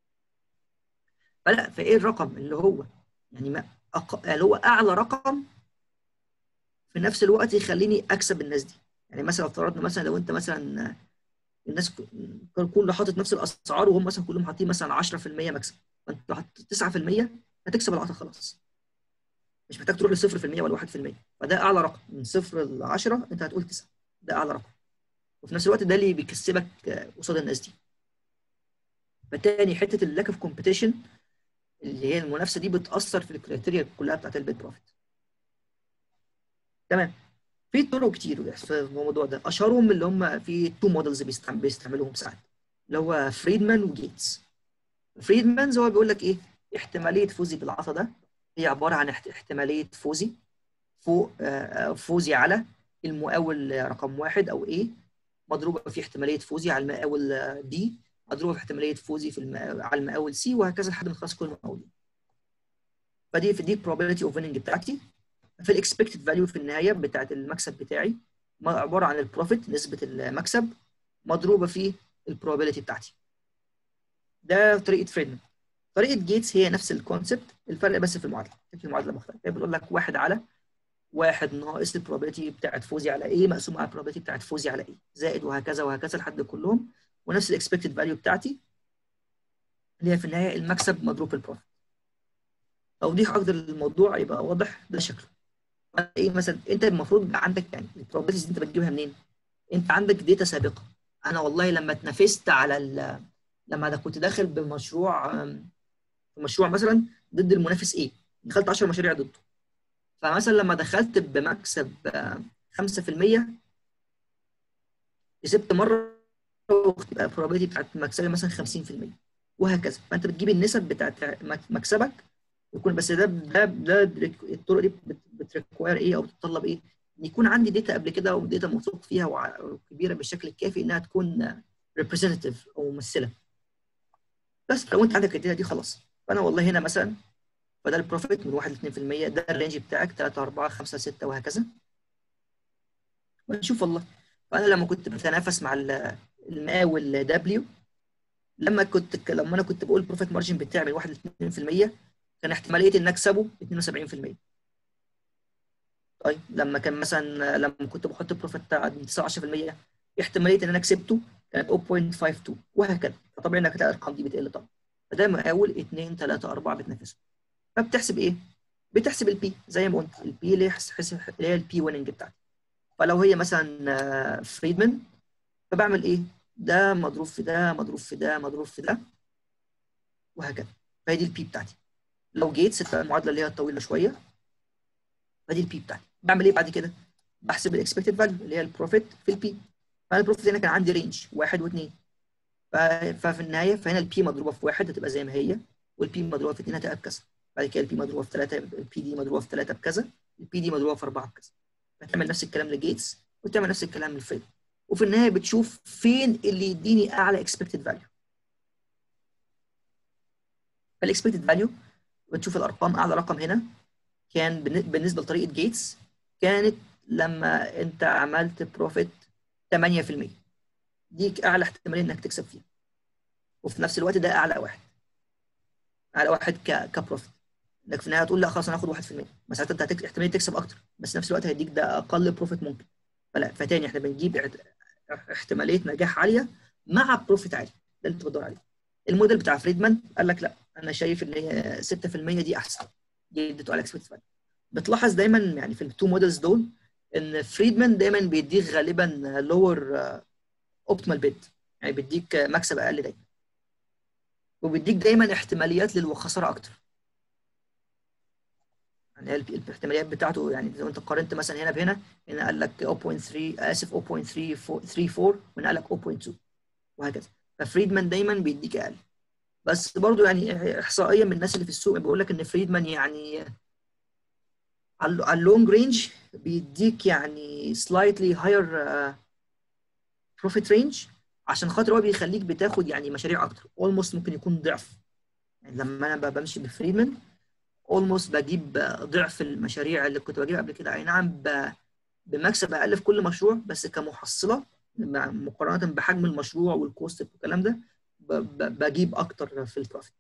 فلا فايه الرقم اللي هو يعني ما أق... اللي هو اعلى رقم في نفس الوقت يخليني اكسب الناس دي يعني مثلا افترضنا مثلا لو انت مثلا الناس كله حاطط نفس الاسعار وهم مثلا كلهم حاطين مثلا 10% مكسب فانت لو حطيت 9% هتكسب العطا خلاص مش محتاج تروح ل 0% ولا 1% فده اعلى رقم من 0 ل 10 انت هتقول 9 ده اعلى رقم وفي نفس الوقت ده اللي بيكسبك قصاد الناس دي فالتاني حته اللاك اوف كومبيتيشن اللي هي المنافسه دي بتاثر في الكريتيريا كلها بتاعت البيت بروفيت تمام في طرق كتير في الموضوع ده اشهرهم اللي هم في تو مودلز بيستعملوهم ساعات اللي هو فريدمان وجيتس فريدمان هو بيقول لك ايه احتماليه فوزي بالعطا ده هي عباره عن احتماليه فوزي فوق فوزي على المقاول رقم واحد او A مضروبه في احتماليه فوزي على المقاول B مضروبه في احتماليه فوزي في الم... على المقاول C وهكذا لحد ما نخلص كل المقاولين. فدي في دي probability of winning بتاعتي في الاكسبكتد فاليو في النهايه بتاعت المكسب بتاعي عباره عن البروفيت نسبه المكسب مضروبه في البروبابيلتي بتاعتي. ده طريقه فريدمان. طريقه جيتس هي نفس الكونسبت الفرق بس في المعادله في المعادله مختلفه هي بتقول لك واحد على واحد ناقص البروبابيلتي بتاعت فوزي على ايه مقسوم على البروبابيلتي بتاعت فوزي على ايه زائد وهكذا وهكذا لحد كلهم ونفس الاكسبكتد فاليو بتاعتي اللي هي في النهايه المكسب مضروب البروفيت توضيح اكتر للموضوع يبقى واضح ده شكله ايه مثلا انت المفروض يبقى عندك يعني البروبابيلتيز انت بتجيبها منين؟ انت عندك داتا سابقه انا والله لما اتنافست على ال لما انا كنت داخل بمشروع في مشروع مثلا ضد المنافس ايه دخلت 10 مشاريع ضده فمثلا لما دخلت بمكسب 5% كسبت مره تبقى البروبابيلتي بتاعت مكسبي مثلا 50% وهكذا فانت بتجيب النسب بتاعت مكسبك يكون بس ده ده ده الطرق دي بتريكواير ايه او بتتطلب ايه؟ ان يكون عندي داتا قبل كده وداتا موثوق فيها وكبيره بالشكل الكافي انها تكون ريبريزنتيف او ممثله. بس لو انت عندك الداتا دي خلاص فانا والله هنا مثلا فده البروفيت من 1 ل 2% ده الرينج بتاعك 3 4 5 6 وهكذا. ونشوف والله فانا لما كنت بتنافس مع المقاول دبليو لما كنت لما انا كنت بقول البروفيت مارجن بتاعي من 1 ل 2% كان احتماليه ان اكسبه 72% طيب لما كان مثلا لما كنت بحط البروفيت بتاع 19% احتماليه ان انا كسبته كانت 0.52 وهكذا فطبيعي انك هتلاقي الارقام دي بتقل طبعا فده مقاول 2 3 4 بتنافسه فبتحسب ايه؟ بتحسب البي زي ما قلت البي اللي هي البي ويننج بتاعتي فلو هي مثلا فريدمان فبعمل ايه؟ ده مضروب في ده مضروب في ده مضروب في ده وهكذا فهي دي البي بتاعتي لو جيتس المعادله اللي هي الطويله شويه فدي البي بتاعتي بعمل ايه بعد كده؟ بحسب الاكسبكتد فاليو اللي هي البروفيت في البي فانا البروفيت هنا كان عندي رينج واحد واثنين ففي النهايه فهنا البي مضروبه في واحد هتبقى زي ما هي والبي مضروبه في اثنين هتبقى بكذا بعد كده البي مضروبه في ثلاثه البي دي مضروبه في ثلاثه بكذا البي دي مضروبه في اربعه بكذا فتعمل نفس الكلام لجيتس وتعمل نفس الكلام للفريد وفي النهايه بتشوف فين اللي يديني اعلى اكسبكتد فاليو فالاكسبكتد فاليو بتشوف الارقام اعلى رقم هنا كان بالنسبه لطريقه جيتس كانت لما انت عملت بروفيت 8% ديك اعلى احتماليه انك تكسب فيها وفي نفس الوقت ده اعلى واحد اعلى واحد ك كبروفيت انك في النهايه تقول لا خلاص انا هاخد 1% بس ساعتها انت هتك... احتماليه تكسب اكتر بس في نفس الوقت هيديك ده اقل بروفيت ممكن فلا فتاني احنا بنجيب احتماليه نجاح عاليه مع بروفيت عالي ده اللي انت بتدور عليه الموديل بتاع فريدمان قال لك لا انا شايف ان هي 6% دي احسن دي اديته على اكسبكتد فاليو بتلاحظ دايما يعني في التو موديلز دول ان فريدمان دايما بيديك غالبا لور اوبتيمال بيد يعني بيديك مكسب اقل دايما وبيديك دايما احتماليات للخساره اكتر يعني الاحتماليات بتاعته يعني لو انت قارنت مثلا هنا بهنا هنا قال لك 0.3 اسف 0.334 وهنا قال لك 0.2 وهكذا ففريدمان دايما بيديك اقل بس برضو يعني احصائيا من الناس اللي في السوق بيقول لك ان فريدمان يعني على اللونج رينج بيديك يعني سلايتلي هاير بروفيت رينج عشان خاطر هو بيخليك بتاخد يعني مشاريع اكتر اولموست ممكن يكون ضعف يعني لما انا بمشي بفريدمان اولموست بجيب ضعف المشاريع اللي كنت بجيبها قبل كده اي نعم بمكسب اقل في كل مشروع بس كمحصله مقارنه بحجم المشروع والكوست والكلام ده بجيب اكتر في البروفيت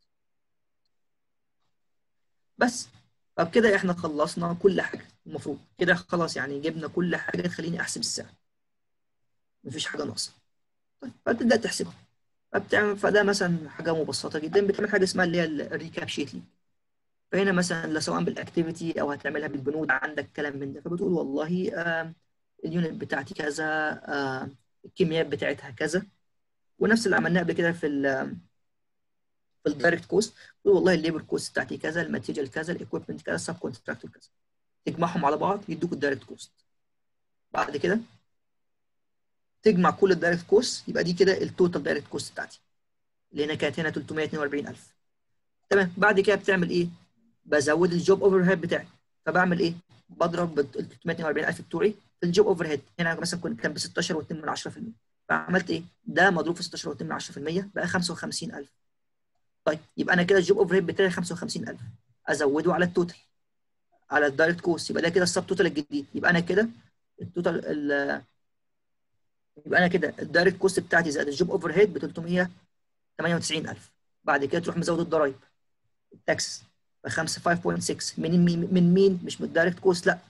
بس طب كده احنا خلصنا كل حاجه المفروض كده خلاص يعني جبنا كل حاجه تخليني احسب السعر مفيش حاجه ناقصه طيب فتبدا تحسبها فبتعمل فده مثلا حاجه مبسطه جدا بتعمل حاجه اسمها اللي هي الريكاب شيت لي فهنا مثلا سواء بالاكتيفيتي او هتعملها بالبنود عندك كلام من ده فبتقول والله آه اليونت بتاعتي كذا آه الكميات بتاعتها كذا ونفس اللي عملناه قبل كده في ال في الدايركت كوست تقول والله الليبر كوست بتاعتي كذا الماتيريال كذا الاكويبمنت كذا السب كونتراكتور كذا تجمعهم على بعض يدوك الدايركت كوست بعد كده تجمع كل الدايركت كوست يبقى دي كده التوتال دايركت كوست بتاعتي اللي هنا كانت هنا 342000 تمام بعد كده بتعمل ايه؟ بزود الجوب اوفر هيد بتاعي فبعمل ايه؟ بضرب ال 342000 بتوعي في الجوب اوفر هيد هنا مثلا كنت كان ب 16.2% فعملت ايه؟ ده مضروب في 16.2% بقى 55000 طيب يبقى انا كده الجوب اوفر هيد بتاعي 55000 ازوده على التوتال على الدايركت كوست يبقى ده كده السب توتال الجديد يبقى انا كده التوتال يبقى انا كده الدايركت كوست بتاعتي زائد الجوب اوفر هيد ب 398000 بعد كده تروح مزود الضرايب التاكس ب 5 5.6 من مين من مين مش من الدايركت كوست لا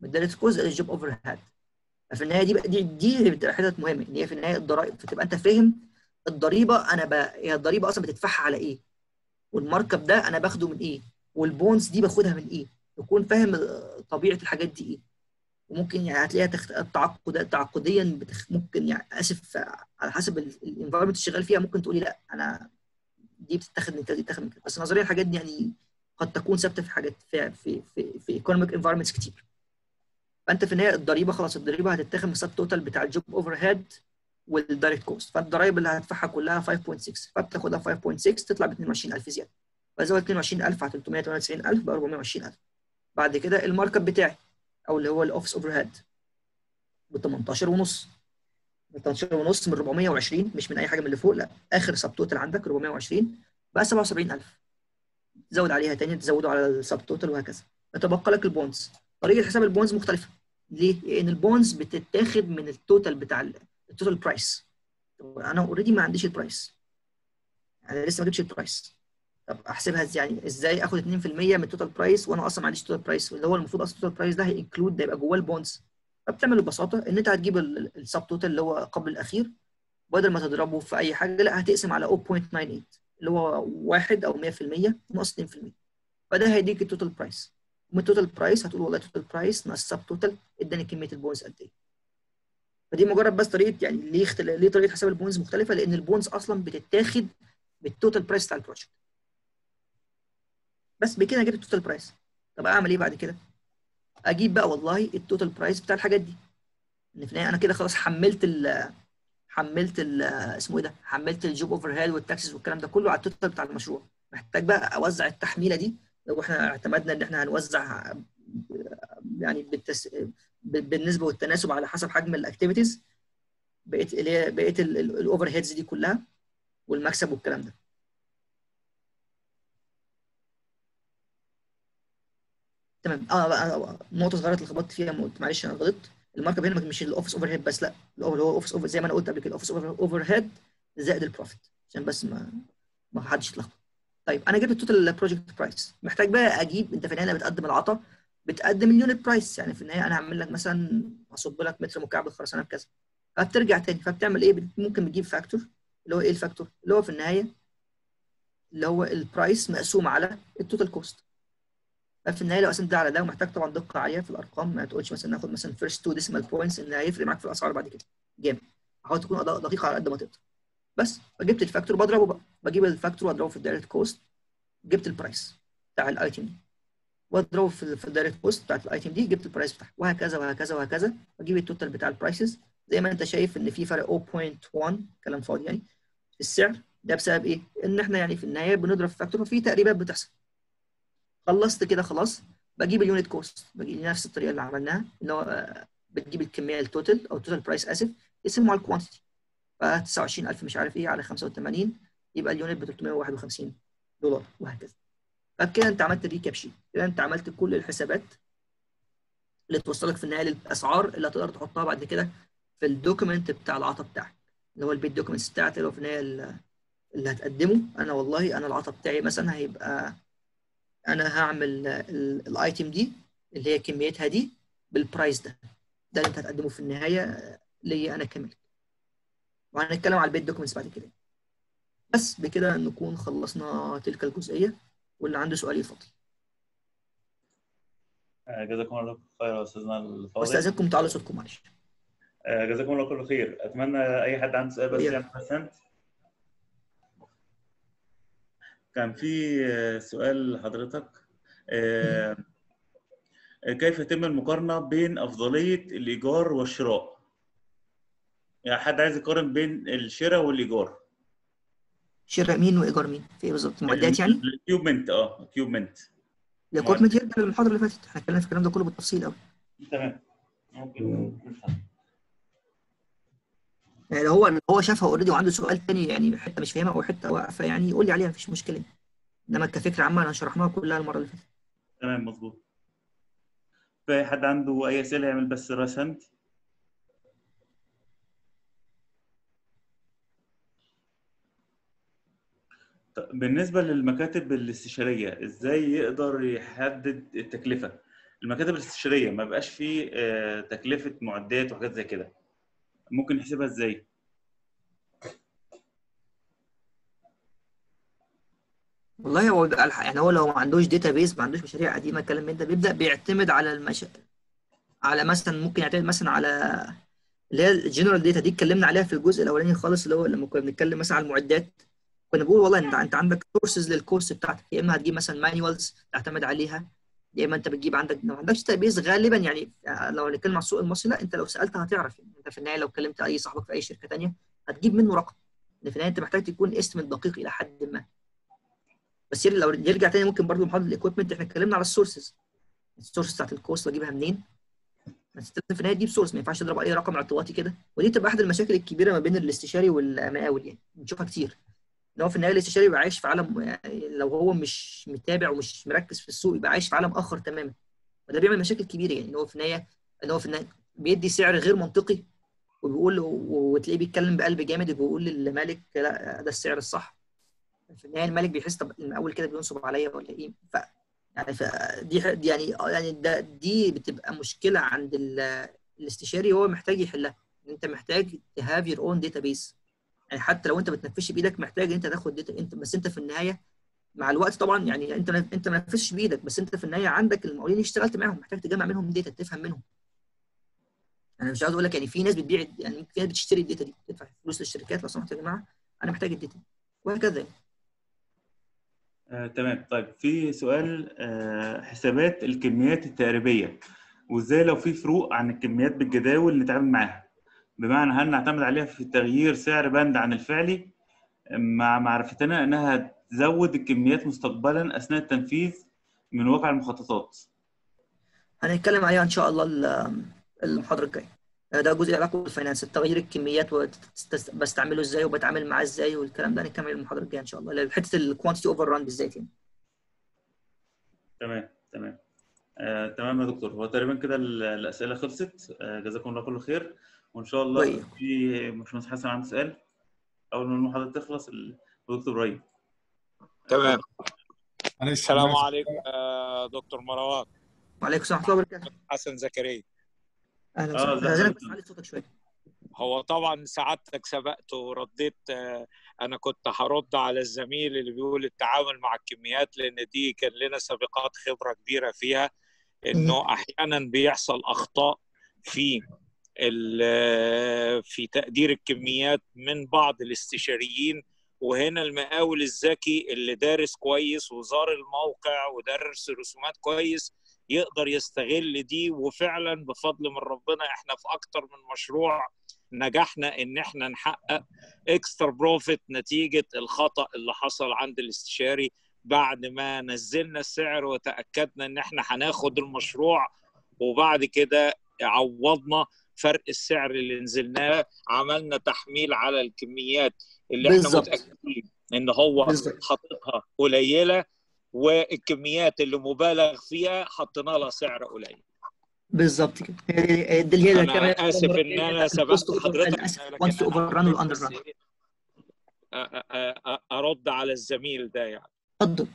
من الدايركت كوست زائد الجوب اوفر هيد ففي النهايه دي بقى دي دي اللي بتبقى حتت مهمه ان هي في النهايه الضرائب فتبقى انت فاهم الضريبه انا ب... هي الضريبه اصلا بتدفعها على ايه والمارك اب ده انا باخده من ايه والبونز دي باخدها من ايه تكون فاهم طبيعه الحاجات دي ايه وممكن يعني هتلاقيها تخت... التعقد تعقديا بتخ... ممكن يعني اسف على حسب الانفايرمنت اللي شغال فيها ممكن تقولي لا انا دي بتتاخد من كذا دي بتتاخد من كذا بس نظريا الحاجات دي يعني قد تكون ثابته في حاجات في في في, في ايكونوميك انفايرمنتس كتير فانت في النهايه الضريبه خلاص الضريبه هتتاخد من السب توتال بتاع الجوب اوفر هيد والدايركت كوست فالضرايب اللي هتدفعها كلها 5.6 فبتاخدها 5.6 تطلع ب 22000 زياده فزود 22000 على 398000 بقى 420000 بعد كده المارك اب بتاعي او اللي هو الاوفيس اوفر هيد ب 18 ونص 18 ونص من 420 مش من اي حاجه من اللي فوق لا اخر سب توتال عندك 420 بقى 77000 تزود عليها تاني تزوده على السب توتال وهكذا يتبقى لك البونز طريقه حساب البونز مختلفه ليه؟ لان البونز بتتاخد من التوتال بتاع التوتال برايس انا اوريدي ما عنديش البرايس انا لسه ما جبتش البرايس طب احسبها ازاي يعني ازاي اخد 2% من التوتال برايس وانا اصلا ما عنديش توتال برايس اللي هو المفروض اصلا التوتال برايس ده هينكلود ده يبقى جواه البونز فبتعمل ببساطه ان انت هتجيب السب توتال اللي هو قبل الاخير بدل ما تضربه في اي حاجه لا هتقسم على 0.98 اللي هو 1 او 100% ناقص 2% فده هيديك التوتال برايس ومن التوتال برايس هتقول والله التوتال برايس ناقص السب توتال اداني كميه البونز قد ايه فدي مجرد بس طريقه يعني ليه اختل... ليه طريقه حساب البونز مختلفه لان البونز اصلا بتتاخد بالتوتال برايس بتاع البروجكت بس بكده جبت التوتال برايس طب اعمل ايه بعد كده اجيب بقى والله التوتال برايس بتاع الحاجات دي ان في النهايه انا كده خلاص حملت ال حملت ال اسمه ايه ده حملت الجوب اوفر هيد والتاكسز والكلام ده كله على التوتال بتاع المشروع محتاج بقى اوزع التحميله دي لو احنا اعتمدنا ان احنا هنوزع يعني بالتس... بالنسبه والتناسب على حسب حجم الاكتيفيتيز بقيت اللي هي بقيت الاوفر هيدز دي كلها والمكسب والكلام ده تمام اه نقطه صغيره اتلخبطت فيها معلش انا غلطت المارك اب هنا مش الاوفيس اوفر هيد بس لا اللي هو اوفيس اوفر زي ما انا قلت قبل كده اوفيس اوفر هيد زائد البروفيت عشان بس ما ما حدش يتلخبط طيب انا جبت التوتال بروجكت برايس محتاج بقى اجيب انت في النهايه بتقدم العطا بتقدم اليونت برايس يعني في النهايه انا هعمل لك مثلا هصب لك متر مكعب الخرسانه بكذا فبترجع تاني فبتعمل ايه ممكن بتجيب فاكتور اللي هو ايه الفاكتور اللي هو في النهايه اللي هو البرايس مقسوم على التوتال كوست ففي النهايه لو قسمت ده على ده ومحتاج طبعا دقه عاليه في الارقام ما تقولش مثلا ناخد مثلا فيرست تو ديسيمال بوينتس ان هيفرق معاك في الاسعار بعد كده جامد حاول تكون دقيق على قد ما تقدر بس فجبت الفاكتور بضربه بقى بجيب الفاكتور واضربه في الدايركت كوست جبت البرايس بتاع الايتم دي واضربه في في الدايركت كوست بتاعت الايتم دي جبت البرايس بتاعها وهكذا وهكذا وهكذا واجيب التوتال بتاع البرايسز زي ما انت شايف ان في فرق 0.1 كلام فاضي يعني في السعر ده بسبب ايه؟ ان احنا يعني في النهايه بنضرب في فاكتور ففي تقريبات بتحصل خلصت كده خلاص بجيب اليونت كوست بجيب نفس الطريقه اللي عملناها اللي هو بتجيب الكميه التوتال او التوتال برايس اسف اسمه على الكوانتيتي ف 29000 مش عارف ايه على 85 يبقى اليونت ب 351 دولار وهكذا فبكده انت عملت الريكاب شيت كده انت عملت كل الحسابات اللي توصلك في النهايه للاسعار اللي هتقدر تحطها بعد كده في الدوكيمنت بتاع العطا بتاعك اللي هو البيت دوكيمنتس بتاعتي اللي هو في النهايه اللي هتقدمه انا والله انا العطا بتاعي مثلا هيبقى انا هعمل الايتم دي اللي هي كميتها دي بالبرايس ده ده اللي انت هتقدمه في النهايه ليا انا كملك وهنتكلم على البيت دوكيومنتس بعد كده بس بكده نكون خلصنا تلك الجزئيه واللي عنده سؤال يفضل جزاكم الله خير يا استاذنا الفاضل واستاذنكم تعالوا صوتكم معلش جزاكم الله كل خير اتمنى اي حد عنده سؤال بس يعمل بسنت كان في سؤال لحضرتك كيف يتم المقارنة بين أفضلية الإيجار والشراء؟ يعني حد عايز يقارن بين الشراء والإيجار شراء مين وإيجار مين؟ في إيه بالظبط؟ معدات يعني؟ الكيوبمنت اه كيوبمنت الاكويبمنت يرجع للمحاضرة اللي فاتت احنا اتكلمنا في الكلام ده كله بالتفصيل قوي تمام ممكن يعني لو هو هو شافها اوريدي وعنده سؤال تاني يعني حته مش فاهمها او حته واقفه يعني يقول لي عليها مفيش مشكله انما كفكره عامه انا شرحناها كلها المره اللي فاتت تمام مظبوط في حد عنده اي اسئله يعمل بس راس هاند بالنسبه للمكاتب الاستشاريه ازاي يقدر يحدد التكلفه المكاتب الاستشاريه ما بقاش فيه آه، تكلفه معدات وحاجات زي كده ممكن نحسبها ازاي؟ والله هو بيبقى الح- يعني هو لو ما عندوش داتا بيز ما عندوش مشاريع قديمه الكلام من ده بيبدا بيعتمد على المش... على مثلا ممكن يعتمد مثلا على اللي هي الجنرال داتا دي اتكلمنا عليها في الجزء الاولاني خالص اللي هو لما كنا بنتكلم مثلا على المعدات كنا بنقول والله انت انت عندك سورسز للكورس بتاعتك يا اما هتجيب مثلا مانيوالز تعتمد عليها يا اما انت بتجيب عندك لو ما عندكش داتا بيز غالبا يعني لو هنتكلم على السوق المصري لا انت لو سالت هتعرف يعني انت في النهايه لو كلمت اي صاحبك في اي شركه ثانيه هتجيب منه رقم لان في النهايه انت محتاج تكون استيميت دقيق الى حد ما بس ير- لو يرجع تاني ممكن برضو محاضره الاكويبمنت احنا اتكلمنا على السورسز السورس بتاعت الكوست بجيبها منين بس انت لازم في النهايه تجيب سورس ما ينفعش تضرب اي رقم اعتباطي كده ودي تبقى احد المشاكل الكبيره ما بين الاستشاري والمقاول يعني بنشوفها كتير ان هو في النهايه الاستشاري بيبقى عايش في عالم يعني لو هو مش متابع ومش مركز في السوق يبقى عايش في عالم اخر تماما وده بيعمل مشاكل كبيره يعني ان هو في النهايه ان هو في النهايه بيدي سعر غير منطقي وبيقول وتلاقيه بيتكلم بقلب جامد وبيقول للمالك لا ده السعر الصح في النهايه المالك بيحس طب المقاول كده بينصب عليا ولا ايه ف يعني ف دي ح- دي يعني يعني ده دي بتبقى مشكله عند ال- الاستشاري هو محتاج يحلها ان انت محتاج تهاف يور اون داتا بيس يعني حتى لو انت ما بتنفذش بايدك محتاج انت تاخد داتا انت بس انت في النهايه مع الوقت طبعا يعني انت انت ما نفذتش بايدك بس انت في النهايه عندك المقاولين اللي اشتغلت معاهم محتاج تجمع منهم داتا تفهم منهم انا مش عاوز اقول لك يعني في ناس بتبيع يعني في ناس بتشتري الداتا دي تدفع فلوس للشركات لو سمحتوا يا جماعه انا محتاج الداتا وهكذا يعني. آه، تمام طيب في سؤال آه، حسابات الكميات التقريبية وازاي لو في فروق عن الكميات بالجداول نتعامل معاها بمعنى هل نعتمد عليها في تغيير سعر بند عن الفعلي مع معرفتنا انها تزود الكميات مستقبلا اثناء التنفيذ من واقع المخططات هنتكلم عليها ان شاء الله ال- المحاضره الجايه ده جزء له علاقه بالفاينانس تغيير الكميات وبستعمله ازاي وبتعامل معاه ازاي والكلام ده هنكمل المحاضره الجايه ان شاء الله حته الكوانتيتي اوفر ران بالذات يعني تمام تمام آه، تمام يا دكتور هو تقريبا كده ال- الاسئله خلصت آه، جزاكم الله كل خير وان شاء الله طيب. في باشمهندس حسن عنده سؤال اول ما المحاضره تخلص ال- الدكتور ابراهيم تمام معلش السلام معلش. عليكم آه، دكتور مروان وعليكم السلام ورحمه الله وبركاته حسن زكريا اهلا آه، وسهلا ازيك يا عايزينك بس دكتور؟ تعلي صوتك شويه هو طبعا سعادتك سبقت ورديت آه، انا كنت هرد على الزميل اللي بيقول التعامل مع الكميات لان دي كان لنا سابقات خبره كبيره فيها انه احيانا بيحصل اخطاء في ال- في تقدير الكميات من بعض الاستشاريين وهنا المقاول الذكي اللي دارس كويس وزار الموقع ودرس رسومات كويس يقدر يستغل دي وفعلا بفضل من ربنا احنا في اكتر من مشروع نجحنا ان احنا نحقق اكسترا بروفيت نتيجه الخطا اللي حصل عند الاستشاري بعد ما نزلنا السعر وتاكدنا ان احنا هناخد المشروع وبعد كده عوضنا فرق السعر اللي نزلناه عملنا تحميل على الكميات اللي احنا بالظبط. متاكدين ان هو بالظبط. حاططها قليله والكميات اللي مبالغ فيها حطينا لها سعر قليل بالظبط كده هي دي- هي دي اللي هي انا اسف ان انا سبقت حضرتك لكن كوانتيتي أنا اوفر ران حبيت والاندر بس ران إيه، أ- أ- أ- ارد على الزميل ده يعني اتفضل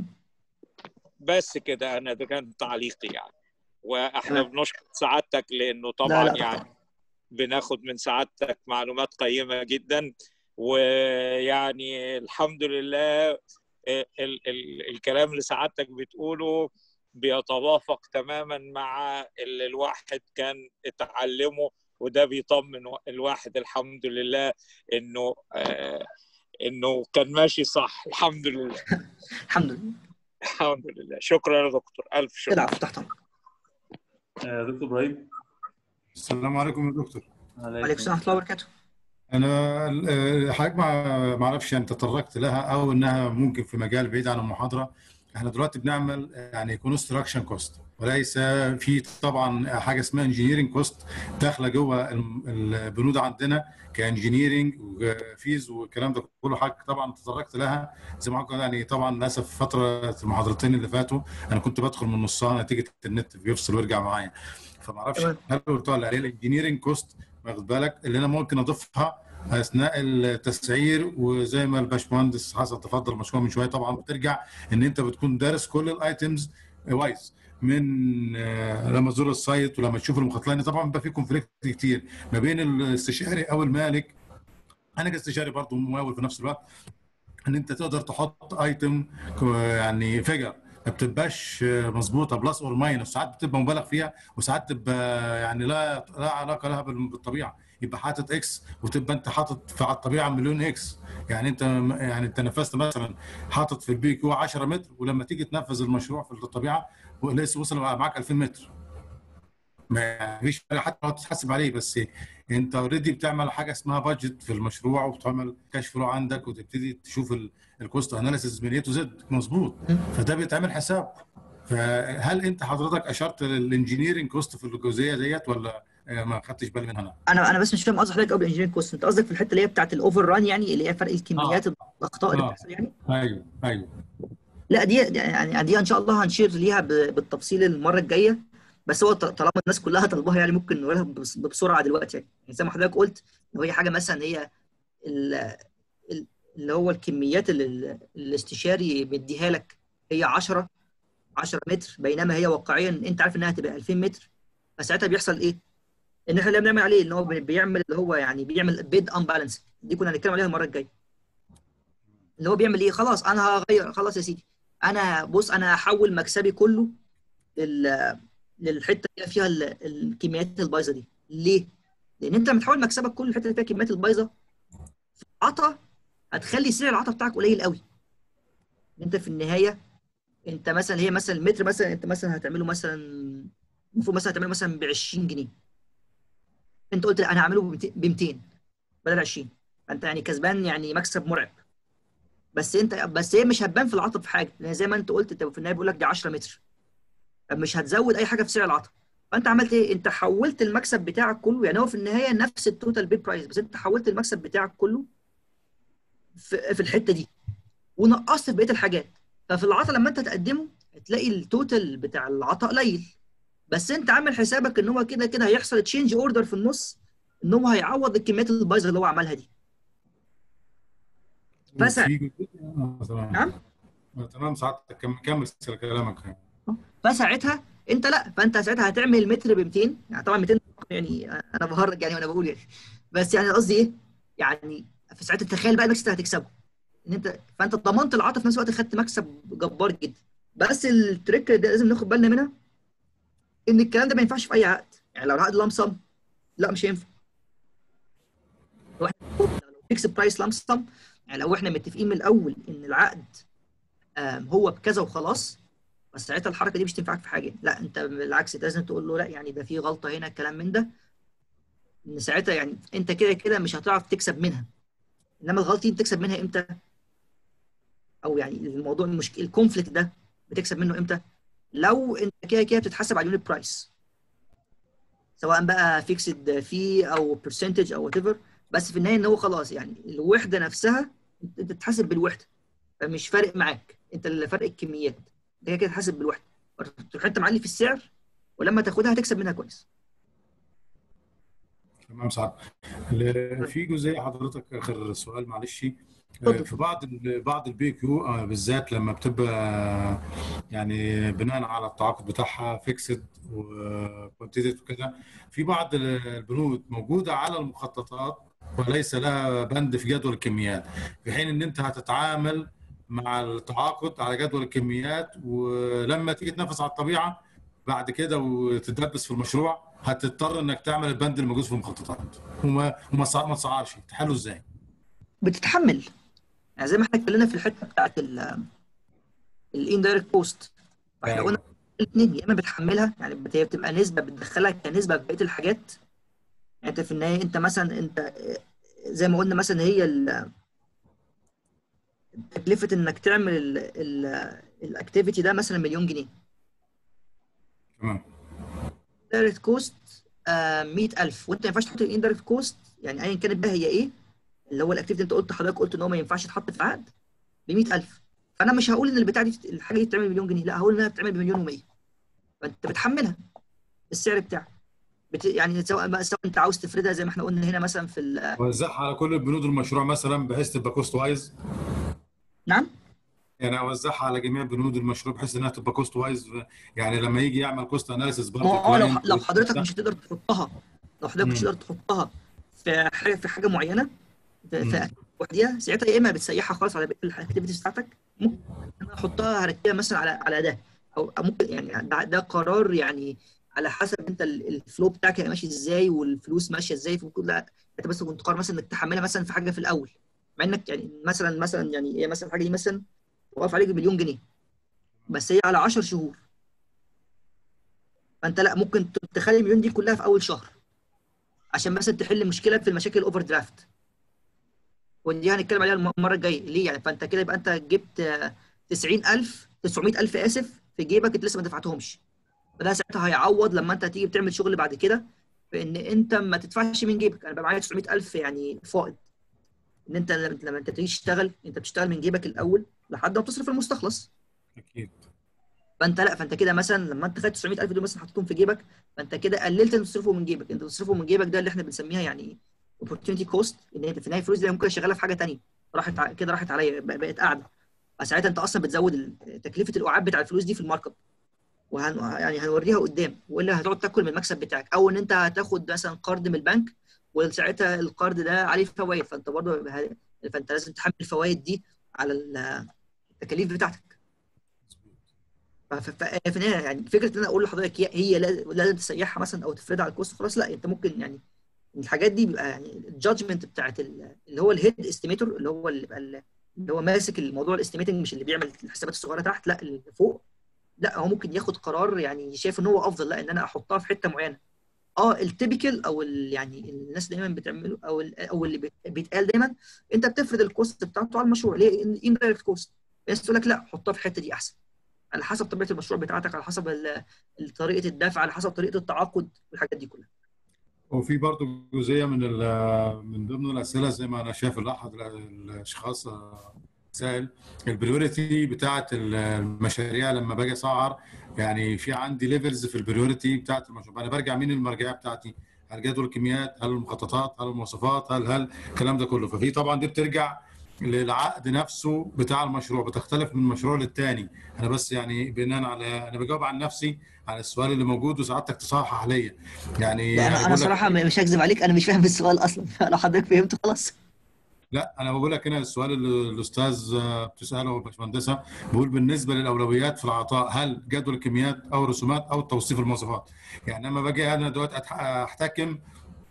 بس كده انا ده كان تعليقي يعني واحنا تمام. بنشكر سعادتك لانه لا طبعا لا يعني طبعا بناخد من سعادتك معلومات قيمة جدا ويعني الحمد لله ال ال الكلام اللي سعادتك بتقوله بيتوافق تماما مع اللي الواحد كان اتعلمه وده بيطمن الواحد الحمد لله انه آه انه كان ماشي صح الحمد لله الحمد لله الحمد لله شكرا يا دكتور الف شكر العفو تحت امرك آه، دكتور ابراهيم السلام عليكم يا دكتور وعليكم السلام ورحمه الله وبركاته انا آه، حضرتك ما ما اعرفش يعني تطرقت لها او انها ممكن في مجال بعيد عن المحاضره احنا دلوقتي بنعمل يعني كونستراكشن كوست وليس في طبعا حاجه اسمها انجينيرنج كوست داخله جوه الم- البنود عندنا كانجينيرنج وفيز والكلام ده كله حضرتك طبعا تطرقت لها زي ما حضرتك يعني طبعا للاسف فتره المحاضرتين اللي فاتوا انا كنت بدخل من نصها نتيجه النت بيفصل ويرجع معايا فما اعرفش تمام. هل قلت ولا عليه الانجينيرنج كوست واخد بالك اللي انا ممكن اضيفها اثناء التسعير وزي ما الباشمهندس حسن تفضل مشروع من شويه طبعا بترجع ان انت بتكون دارس كل الايتمز وايز من آه، لما تزور السايت ولما تشوف المخططات لان طبعا بيبقى في كونفليكت كتير ما بين الاستشاري او المالك انا كاستشاري برضه ممول في نفس الوقت ان انت تقدر تحط ايتم يعني فيجر ما بتبقاش مظبوطه بلس اور ماينس ساعات بتبقى مبالغ فيها وساعات تبقى يعني لا لا علاقه لها بال- بالطبيعه يبقى حاطط اكس وتبقى انت حاطط في على الطبيعه مليون اكس يعني انت يعني انت نفذت مثلا حاطط في البي كيو 10 متر ولما تيجي تنفذ المشروع في الطبيعه لسه وصل معاك 2000 متر ما فيش حاجة حتى لو تتحسب عليه بس انت اوريدي بتعمل حاجه اسمها بادجت في المشروع وبتعمل كاش فلو عندك وتبتدي تشوف الكوست اناليسيس من اي تو زد مظبوط فده بيتعمل حساب فهل انت حضرتك اشرت للانجينيرنج كوست في الجزئيه ديت ولا آه، ما خدتش بالي منها انا؟ انا انا بس مش فاهم قصد حضرتك قبل الانجينيرنج كوست انت قصدك في الحته اللي هي بتاعت الاوفر ران يعني اللي هي فرق الكميات الاخطاء اللي آه. بتحصل يعني ايوه ايوه لا دي يعني دي ان شاء الله هنشير ليها ب- بالتفصيل المره الجايه بس هو ط- طالما الناس كلها طلبوها يعني ممكن نقولها بس- بسرعه دلوقتي يعني يعني زي ما حضرتك قلت ان هي حاجه مثلا هي ال- ال- اللي هو الكميات اللي ال- الاستشاري بيديها لك هي 10 10 متر بينما هي واقعيا انت عارف انها هتبقى 2000 متر فساعتها بيحصل ايه؟ ان احنا اللي بنعمل عليه ان هو بي- بيعمل اللي هو يعني بيعمل بيد ان بالانس دي كنا هنتكلم عليها المره الجايه اللي هو بيعمل ايه خلاص انا هغير خلاص يا سيدي انا بص انا هحول مكسبي كله لل للحته اللي فيها ال- الكميات البايظه دي ليه لان انت لما تحول مكسبك كله للحته اللي فيها الكميات البايظه في العطا هتخلي سعر العطا بتاعك قليل قوي انت في النهايه انت مثلا هي مثلا المتر مثلا انت مثلا هتعمله مثلا المفروض مثلا هتعمله مثلا ب 20 جنيه انت قلت لا انا هعمله ب 200 بدل 20 فانت يعني كسبان يعني مكسب مرعب بس انت بس هي مش هتبان في العطا في حاجه لان زي ما انت قلت انت في النهايه بيقول لك دي 10 متر مش هتزود اي حاجه في سعر العطا فانت عملت ايه انت حولت المكسب بتاعك كله يعني هو في النهايه نفس التوتال بيد برايس بس انت حولت المكسب بتاعك كله في, في الحته دي ونقصت في بقيه الحاجات ففي العطا لما انت تقدمه هتلاقي التوتال بتاع العطا قليل بس انت عامل حسابك ان هو كده كده هيحصل تشينج اوردر في النص ان هو هيعوض الكميات البايظه اللي هو عملها دي فسع. وفي جزء- آه، تمام نعم. آه، تمام سعادتك كم- كمل كلامك فساعتها انت لا فانت ساعتها هتعمل المتر ب 200 يعني طبعا 200 يعني انا بهرج يعني وانا بقول يعني بس يعني قصدي ايه؟ يعني في ساعتها تخيل بقى المكسب اللي هتكسبه ان انت فانت ضمنت العطا في نفس الوقت خدت مكسب جبار جدا بس التريك ده لازم ناخد بالنا منها ان الكلام ده ما ينفعش في اي عقد يعني لو العقد لمسم لا مش هينفع لو احنا لو فيكس برايس لمسم يعني لو احنا متفقين من الاول ان العقد آم، هو بكذا وخلاص بس ساعتها الحركه دي مش تنفعك في حاجه لا انت بالعكس انت لازم تقول له لا يعني ده في غلطه هنا الكلام من ده ان ساعتها يعني انت كده كده مش هتعرف تكسب منها انما الغلطه دي بتكسب منها امتى او يعني الموضوع المشكله الكونفليكت ده بتكسب منه امتى لو انت كده كده بتتحسب على اليونت برايس سواء بقى فيكسد في او برسنتج او وات ايفر بس في النهايه ان هو خلاص يعني الوحده نفسها انت بتتحاسب بالوحده فمش فارق معاك انت اللي فرق الكميات انت كده كده تحاسب بالوحده تروح انت معلي في السعر ولما تاخدها هتكسب منها كويس تمام سعد ال- في جزئيه حضرتك اخر سؤال معلش اتفضل. في بعض ال- بعض البي كيو بالذات لما بتبقى يعني بناء على التعاقد بتاعها فيكسد وكوانتيتيف وكده في بعض البنود موجوده على المخططات وليس لها بند في جدول الكميات في حين ان انت هتتعامل مع التعاقد على جدول الكميات ولما تيجي تنافس على الطبيعه بعد كده وتدبس في المشروع هتضطر انك تعمل البند اللي موجود في المخططات وما وما تصع- ما تصعرش تحله ازاي؟ بتتحمل يعني زي ما احنا اتكلمنا في الحته بتاعت الاندايركت بوست احنا قلنا الاثنين يا اما بتحملها يعني بت- هي بتبقى نسبه بتدخلها كنسبه في بقيه الحاجات يعني انت في النهايه انت مثلا انت زي ما قلنا مثلا هي ال- تكلفه انك تعمل الاكتيفيتي ده مثلا مليون جنيه تمام دايركت كوست 100000 وانت ما ينفعش تحط الاندايركت كوست يعني ايا كانت بقى هي ايه اللي هو الاكتيفيتي انت قلت حضرتك قلت ان هو ما ينفعش يتحط في عقد ب 100000 فانا مش هقول ان البتاعه دي الحاجه دي بتعمل مليون جنيه لا هقول انها بتعمل بمليون و100 فانت بتحملها السعر بتاعها بت... يعني سواء بقى سواء انت عاوز تفردها زي ما احنا قلنا هنا مثلا في ال... وزعها على كل بنود المشروع مثلا بحيث تبقى كوست وايز نعم يعني اوزعها على جميع بنود المشروع بحيث انها تبقى كوست وايز يعني لما يجي يعمل كوست اناليسيس ما هو برضه اه لو client لو حضرتك مش هتقدر تحطها لو حضرتك مش مم. هتقدر تحطها في حاجه في حاجه معينه في, مم. في وحديها ساعتها يا اما بتسيحها خالص على بقيه الاكتيفيتيز بتاعتك ممكن انا احطها هركبها مثلا على على ده او أو ممكن يعني ده, ده قرار يعني على حسب انت ال- الفلو بتاعك هيبقى ماشي ازاي والفلوس ماشيه ازاي فممكن لا انت بس كنت قرار مثلا انك تحملها مثلا في حاجه في الاول مع انك يعني مثلا مثلا يعني هي مثلا الحاجه دي مثلا واقف عليك بمليون جنيه بس هي على 10 شهور فانت لا ممكن تخلي المليون دي كلها في اول شهر عشان مثلا تحل مشكله في المشاكل الاوفر درافت ودي هنتكلم عليها الم- المره الجايه ليه يعني فانت كده يبقى انت جبت آه، 90000 900000 اسف في جيبك انت لسه ما دفعتهمش فده ساعتها هيعوض لما انت هتيجي بتعمل شغل بعد كده بان انت ما تدفعش من جيبك انا بقى معايا 900000 يعني فائض ان انت لما لما انت تيجي تشتغل انت بتشتغل من جيبك الاول لحد ما تصرف المستخلص اكيد فانت لا فانت كده مثلا لما انت خدت 900000 دول مثلا حطيتهم في جيبك فانت كده قللت انت تصرفه من جيبك انت تصرفه من جيبك ده اللي احنا بنسميها يعني opportunity cost ان انت في النهايه الفلوس دي ممكن اشغلها في حاجه تانية راحت ع- كده راحت عليا بق- بقت قاعده فساعتها انت اصلا بتزود ال- تكلفه الاعاد بتاع الفلوس دي في المارك اب وهن يعني هنوريها قدام والا هتقعد تاكل من المكسب بتاعك او ان انت هتاخد مثلا قرض من البنك وساعتها القرض ده عليه فوائد فانت برضه ه- فانت لازم تحمل الفوائد دي على ال- التكاليف بتاعتك ف- ف- ف- في النهايه يعني فكره ان انا اقول لحضرتك هي- هي لاز- لازم تسيحها مثلا او تفردها على الكوست خلاص لا انت ممكن يعني الحاجات دي بيبقى يعني الجادجمنت بتاعت ال- اللي هو الهيد استيميتور اللي هو اللي بيبقى ال- اللي هو ماسك الموضوع الاستيميتنج مش اللي بيعمل الحسابات الصغيره تحت لا اللي فوق لا هو ممكن ياخد قرار يعني شايف ان هو افضل لا ان انا احطها في حته معينه اه التيبيكال او ال يعني الناس دايما بتعمله او ال او اللي بيت- بيتقال دايما انت بتفرض الكوست بتاعته على المشروع ليه اندايركت كوست بس تقول لك لا حطها في الحته دي احسن على حسب طبيعه المشروع بتاعتك على حسب ال- طريقه الدفع على حسب طريقه التعاقد والحاجات دي كلها وفي برضه جزئيه من ال- من ضمن الاسئله زي ما انا شايف اللي احد الاشخاص آه، سائل البريوريتي بتاعت المشاريع لما باجي اسعر يعني في عندي ليفلز في البريوريتي بتاعت المشروع انا برجع مين المرجعيه بتاعتي هل جدول الكميات هل المخططات هل المواصفات هل هل الكلام ده كله ففي طبعا دي بترجع للعقد نفسه بتاع المشروع بتختلف من مشروع للتاني انا بس يعني بناء على انا بجاوب عن نفسي على السؤال اللي موجود وسعادتك تصحح ليا يعني لا يعني انا انا بقول لك- صراحه مش هكذب عليك انا مش فاهم السؤال اصلا لو حضرتك فهمته خلاص لا انا بقول لك هنا السؤال اللي الاستاذ آه، بتساله الباشمهندسه بقول بالنسبه للاولويات في العطاء هل جدول الكميات او الرسومات او توصيف المواصفات يعني لما باجي انا دلوقتي أتح- احتكم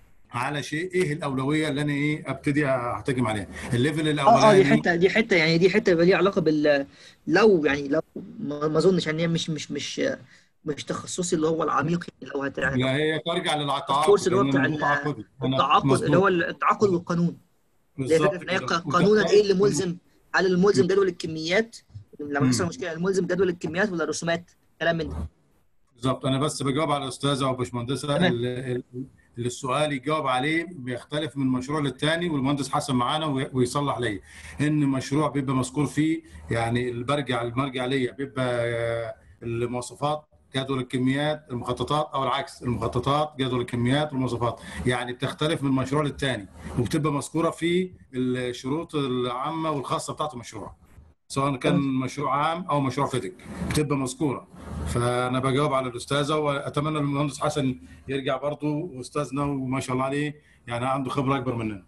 على شيء ايه الاولويه اللي انا ايه ابتدي احتكم عليها الليفل اه اه دي الاولاني حته دي حته يعني دي حته يبقى ليها علاقه بال لو يعني لو ما ما اظنش يعني هي مش مش مش مش تخصصي اللي هو العميق يعني لو هت يعني لا هي ترجع للعقد الكورس اللي هو لأن بتاع الموضوع ال- تعاقدي. أنا- التعاقد اللي هو مظبوط. التعاقد والقانون اللي هي بالظبط فكره في النهايه كده. قانونا ايه اللي ملزم هل الملزم مم. جدول الكميات لما مم. يحصل مشكله الملزم جدول الكميات ولا الرسومات كلام من ده بالظبط انا بس بجاوب على الاستاذه او باشمهندسه تمام. اللي اللي السؤال يجاوب عليه بيختلف من مشروع للتاني والمهندس حسن معانا وي- ويصلح لي ان مشروع بيبقى مذكور فيه يعني اللي برجع المرجع ليا بيبقى آه، المواصفات جدول الكميات المخططات او العكس المخططات جدول الكميات والمواصفات يعني بتختلف من مشروع للتاني وبتبقى مذكوره في الشروط العامه والخاصه بتاعت المشروع سواء كان مشروع عام او مشروع فيدك بتبقى مذكوره فانا بجاوب على الاستاذه واتمنى المهندس حسن يرجع برضه استاذنا وما شاء الله عليه يعني عنده خبره اكبر مننا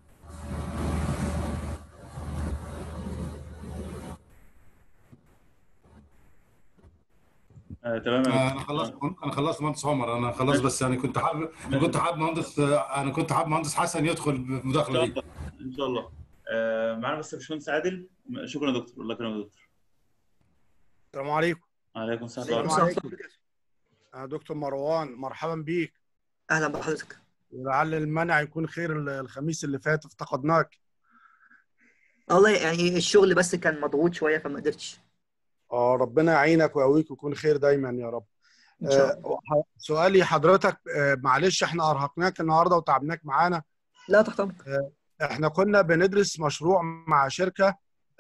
آه، تمام يا انا دكتور. خلصت انا خلصت مهندس عمر انا خلاص بس يعني كنت حابب أنا كنت حابب مهندس انا كنت حابب مهندس حسن يدخل ان شاء بالمداخله دي الله ان شاء الله آه، معانا بس باشمهندس عادل شكرا يا دكتور الله يكرمك يا دكتور السلام عليكم عليكم السلام السلام ورحمه الله عليكم. أنا دكتور مروان مرحبا بيك اهلا بحضرتك ولعل المنع يكون خير ال- الخميس اللي فات افتقدناك والله يعني الشغل بس كان مضغوط شويه فما قدرتش اه ربنا يعينك ويقويك ويكون خير دايما يا رب ان شاء الله آه، سؤالي حضرتك آه، معلش احنا ارهقناك النهارده وتعبناك معانا لا تحت امرك احنا كنا بندرس مشروع مع شركه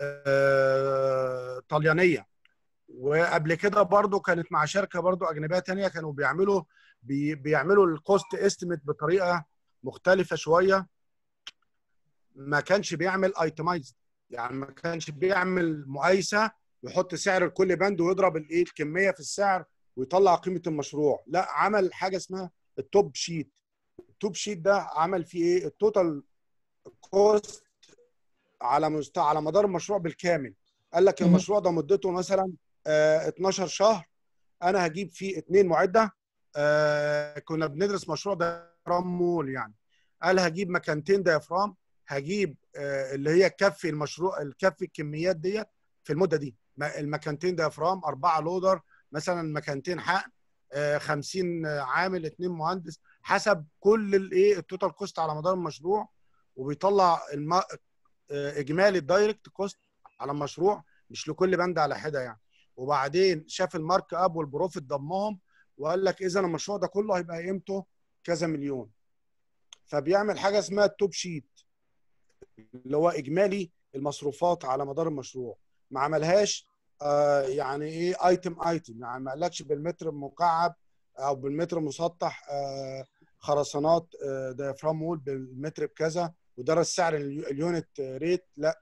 آه، طليانيه وقبل كده برضو كانت مع شركه برضو اجنبيه تانية كانوا بيعملوا بي بيعملوا الكوست استيميت بطريقه مختلفه شويه ما كانش بيعمل ايتمايز يعني ما كانش بيعمل مقايسه ويحط سعر لكل بند ويضرب الايه الكميه في السعر ويطلع قيمه المشروع لا عمل حاجه اسمها التوب شيت التوب شيت ده عمل فيه ايه التوتال كوست على مستوى على مدار المشروع بالكامل قال لك مهم. المشروع ده مدته مثلا آه 12 شهر انا هجيب فيه اثنين معده آه كنا بندرس مشروع ديافرام مول يعني قال هجيب مكانتين ديافرام هجيب آه اللي هي كفي المشروع الكفي الكميات ديت في المده دي ما- المكانتين ديافرام اربعه لودر مثلا مكانتين حقن آه 50 عامل اثنين مهندس حسب كل الايه التوتال كوست على مدار المشروع وبيطلع الم... آه، اجمالي الدايركت كوست على المشروع مش لكل بند على حده يعني وبعدين شاف المارك اب والبروفيت ضمهم وقال لك اذا المشروع ده كله هيبقى قيمته كذا مليون فبيعمل حاجه اسمها التوب شيت اللي هو اجمالي المصروفات على مدار المشروع ما عملهاش آه يعني ايه ايتم ايتم يعني ما قالكش بالمتر مكعب او بالمتر مسطح آه خرسانات آه ديافرام وول بالمتر بكذا وده السعر اليو- اليونت ريت لا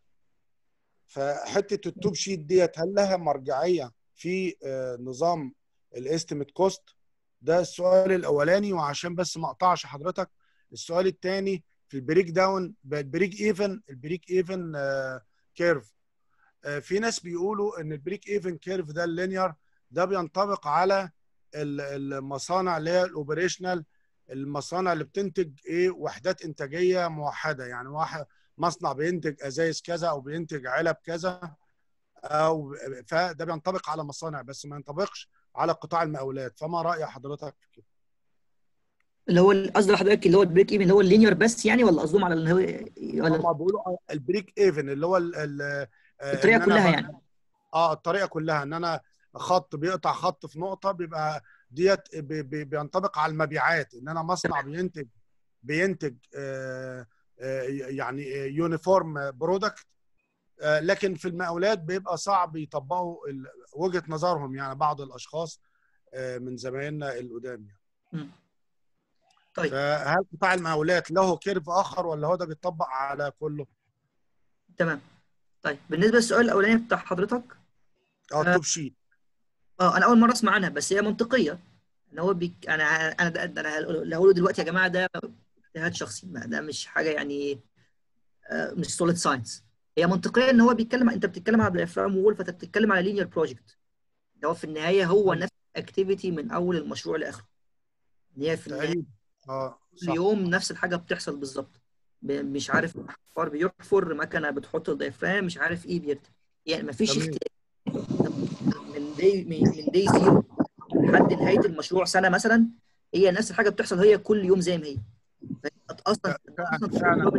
فحته التوب شيت ديت هل لها مرجعيه في آه، نظام الاستيميت كوست ده السؤال الاولاني وعشان بس ما اقطعش حضرتك السؤال الثاني في البريك داون البريك ايفن البريك ايفن كيرف في ناس بيقولوا ان البريك ايفن كيرف ده اللينير ده بينطبق على ال- المصانع اللي هي الاوبريشنال المصانع اللي بتنتج ايه وحدات انتاجيه موحده يعني واحد مصنع بينتج ازايز كذا او بينتج علب كذا او فده بينطبق على مصانع بس ما ينطبقش على قطاع المقاولات فما راي حضرتك في كده اللي هو قصد حضرتك اللي هو البريك ايفن اللي هو اللينير بس يعني ولا قصدهم على اللي هو ولا هم بيقولوا البريك ايفن اللي هو ال- ال- آه، الطريقه إن أنا كلها ب- يعني اه الطريقه كلها ان انا خط بيقطع خط في نقطه بيبقى ديت بي- بي- بينطبق على المبيعات ان انا مصنع بينتج بينتج آه، آه، يعني يونيفورم برودكت لكن في المقاولات بيبقى صعب يطبقوا ال- وجهه نظرهم يعني بعض الاشخاص آه، من زمايلنا القدام يعني مم. طيب فهل قطاع المقاولات له كيرف اخر ولا هو ده بيطبق على كله؟ تمام طيب بالنسبه للسؤال الاولاني بتاع حضرتك اه التوب شيت اه انا اول مره اسمع عنها بس هي منطقيه ان هو بيك انا انا ده ده انا اللي هقوله دلوقتي يا جماعه ده اجتهاد شخصي ما ده مش حاجه يعني آه، مش سوليد ساينس هي منطقيه ان هو بيتكلم انت بتتكلم على ديافرام وول فانت بتتكلم على لينير بروجكت ده هو في النهايه هو نفس الاكتيفيتي من اول المشروع لاخره ان هي في النهايه تقريبا اه كل صح يوم نفس الحاجه بتحصل بالظبط ب- مش عارف حفار بيحفر مكنه بتحط الديافرام مش عارف ايه بيرتب يعني مفيش تمام. اختلاف من دي من من دي زيرو لحد نهايه المشروع سنه مثلا هي نفس الحاجه بتحصل هي كل يوم زي ما هي فهي اصلا فعلا اصلا فعلا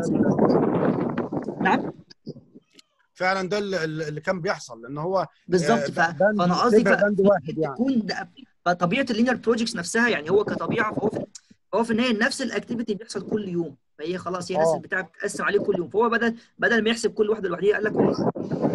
ده- نعم فعلا ده اللي اللي كان بيحصل لان هو بالظبط ف... آه، بند- فانا قصدي ف... شبه بند واحد يعني تكون ده فطبيعه اللينير بروجكتس نفسها يعني هو كطبيعه فهو في فهو في النهايه نفس الاكتيفيتي بيحصل كل يوم فهي خلاص هي نفس آه. البتاع بتقسم عليه كل يوم فهو بدل بدل ما يحسب كل واحده لوحدها قال لك والله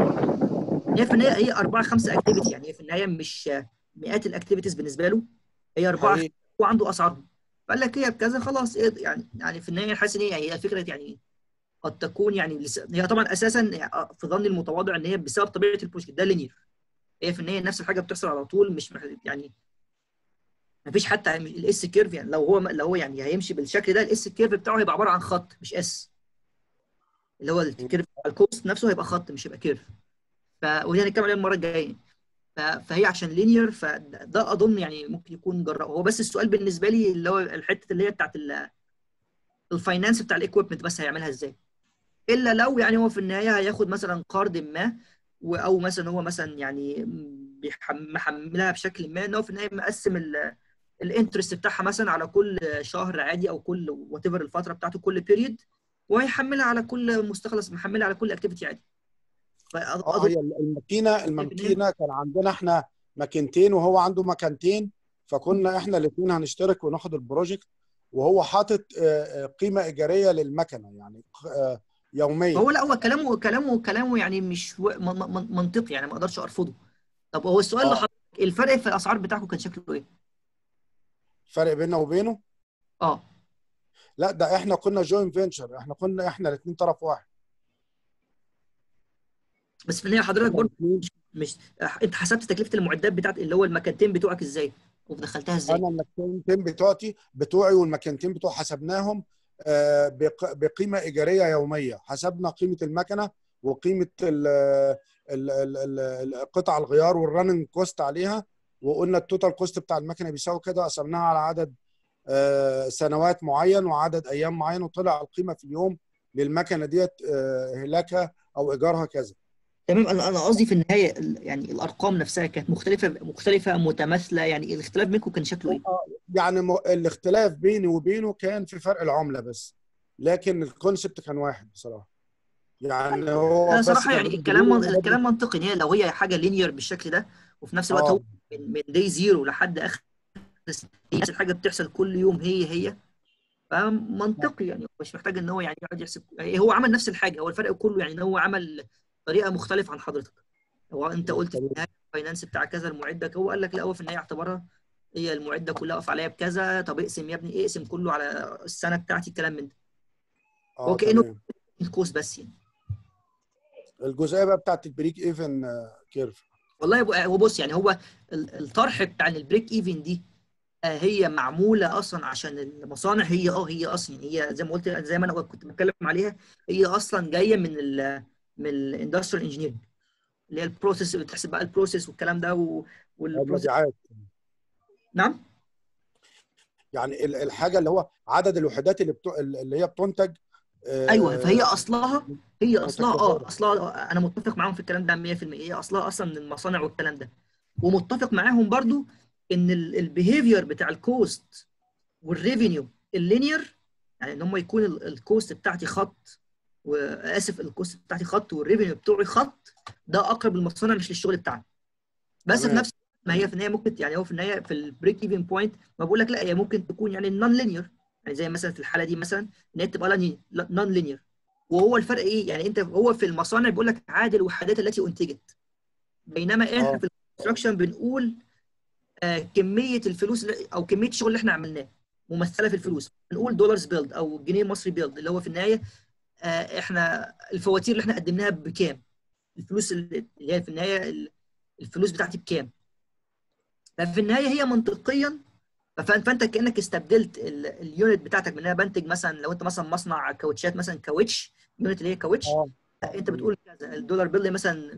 هي في النهايه هي اربعه خمسه اكتيفيتي يعني هي في النهايه مش مئات الاكتيفيتيز بالنسبه له هي اربعه حقيقي. هو عنده اسعارهم فقال لك هي بكذا خلاص إيه يعني يعني في النهايه حاسس ان هي هي فكره يعني قد تكون يعني لس... هي طبعا اساسا في ظني المتواضع ان هي بسبب طبيعه البروجكت ده لينير هي في النهايه نفس الحاجه بتحصل على طول مش مح- يعني ما فيش حتى الاس كيرف يعني لو هو لو هو يعني هيمشي بالشكل ده الاس كيرف بتاعه هيبقى عباره عن خط مش اس اللي هو الكيرف بتاع الكوست نفسه هيبقى خط مش هيبقى كيرف ف ودي هنتكلم عليها المره الجايه ف... فهي عشان لينير فده اظن يعني ممكن يكون جراء هو بس السؤال بالنسبه لي اللي هو الحته اللي هي بتاعت ال... الفاينانس بتاع الايكويبمنت بس هيعملها ازاي الا لو يعني هو في النهايه هياخد مثلا قرض ما و- او مثلا هو مثلا يعني بيحم- محملها بشكل ما ان هو في النهايه مقسم ال- الانترست بتاعها مثلا على كل شهر عادي او كل وات ايفر الفتره بتاعته كل بيريد وهيحملها على كل مستخلص محملها على كل اكتيفيتي عادي اه فأظن هي الماكينه الماكينه كان عندنا احنا ماكينتين وهو عنده مكانتين فكنا احنا الاثنين هنشترك وناخد البروجكت وهو حاطط آه، آه، قيمه ايجاريه للمكنه يعني آه، يوميا هو لا هو كلامه كلامه كلامه يعني مش و- م- م- منطقي يعني ما اقدرش ارفضه طب هو السؤال آه. لحضرتك الفرق في الاسعار بتاعكم كان شكله ايه؟ فرق بيننا وبينه اه لا ده احنا كنا جوين فينشر احنا كنا احنا الاثنين طرف واحد بس في النهايه حضرتك برضه الاتنين مش انت حسبت تكلفه المعدات بتاعت اللي هو المكانتين بتوعك ازاي ودخلتها ازاي انا المكانتين بتوعتي بتوعي والمكانتين بتوع حسبناهم آه، بق- بقيمه ايجاريه يوميه حسبنا قيمه المكنه وقيمه ال- ال- ال- ال- ال- قطع الغيار والرننج كوست عليها وقلنا التوتال كوست بتاع المكنه بيساوي كده قسمناها على عدد آه، سنوات معين وعدد ايام معين وطلع القيمه في اليوم للمكنه ديت آه، هلاكها او ايجارها كذا تمام انا انا قصدي في النهايه ال- يعني الارقام نفسها كانت مختلفه مختلفه متماثله يعني الاختلاف بينكم كان شكله ايه؟ يعني م- الاختلاف بيني وبينه كان في فرق العمله بس لكن الكونسبت كان واحد بصراحه يعني هو انا بس صراحه كان يعني بدل الكلام بدل- من- الكلام منطقي ان هي لو هي حاجه لينير بالشكل ده وفي نفس الوقت آه. هو من من داي زيرو لحد اخر السنة، هي نفس الحاجه بتحصل كل يوم هي هي فمنطقي يعني مش محتاج ان هو يعني يقعد يحسب يعني هو عمل نفس الحاجه هو الفرق كله يعني ان هو عمل طريقه مختلفه عن حضرتك هو انت قلت في النهايه الفاينانس بتاع كذا المعده هو قال لك لا هو في النهايه اعتبرها هي المعده كلها اقف عليها بكذا طب اقسم يا ابني اقسم كله على السنه بتاعتي الكلام من ده اه هو كأنه- تمام. الكوست بس يعني الجزئيه بقى بتاعت البريك ايفن آه، كيرف والله يبقى- هو بص يعني هو ال- الطرح بتاع البريك ايفن دي آه، هي معموله اصلا عشان المصانع هي اه هي اصلا هي زي ما قلت زي ما انا كنت بتكلم عليها هي اصلا جايه من ال من الاندستريال انجينيرنج اللي هي البروسيس بتحسب بقى البروسيس والكلام ده و- والبروسيس المبيعات نعم يعني ال- الحاجه اللي هو عدد الوحدات اللي بتو... اللي هي بتنتج آه، ايوه فهي اصلها هي اصلها اه متكررة. اصلها انا متفق معاهم في الكلام ده 100% هي اصلها اصلا من المصانع والكلام ده ومتفق معاهم برضو ان البيهيفير بتاع الكوست والريفينيو اللينير يعني ان هم يكون ال- الكوست بتاعتي خط واسف الكوست بتاعتي خط والريفينيو بتوعي خط ده اقرب للمصانع مش للشغل بتاعنا بس في تمام. نفس ما هي في النهايه ممكن يعني هو في النهايه في البريك ايفن بوينت ما بقول لك لا هي ممكن تكون يعني نون لينير يعني زي مثلا في الحاله دي مثلا ان هي تبقى نون لينير وهو الفرق ايه يعني انت هو في المصانع بيقول لك عاد الوحدات التي انتجت بينما احنا آه. في الكونستراكشن بنقول آه كميه الفلوس اللي- او كميه الشغل اللي احنا عملناه ممثله في الفلوس بنقول دولارز بيلد او جنيه مصري بيلد اللي هو في النهايه آه احنا الفواتير اللي احنا قدمناها بكام الفلوس اللي اللي هي في النهايه ال- الفلوس بتاعتي بكام ففي النهايه هي منطقيا ف- فانت كانك استبدلت ال- اليونت بتاعتك من إن انا بنتج مثلا لو انت مثلا مصنع كاوتشات مثلا كاوتش يونت اللي هي كاوتش اه انت بتقول كذا الدولار بيل مثلا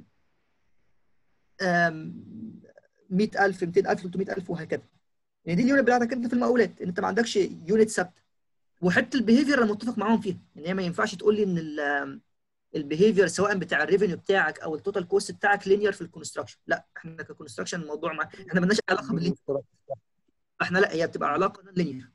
آم، 100000 200000 300000 وهكذا يعني دي اليونت بتاعتك انت في المقاولات ان انت ما عندكش يونت ثابته وحته البيهيفير انا متفق معاهم فيها ان هي ما ينفعش تقول لي ان ال- البيهيفير سواء بتاع الريفينيو بتاعك او التوتال كوست بتاعك لينير في الكونستراكشن لا احنا ككونستراكشن الموضوع ما احنا مالناش علاقه باللينير احنا لا هي بتبقى علاقه لينير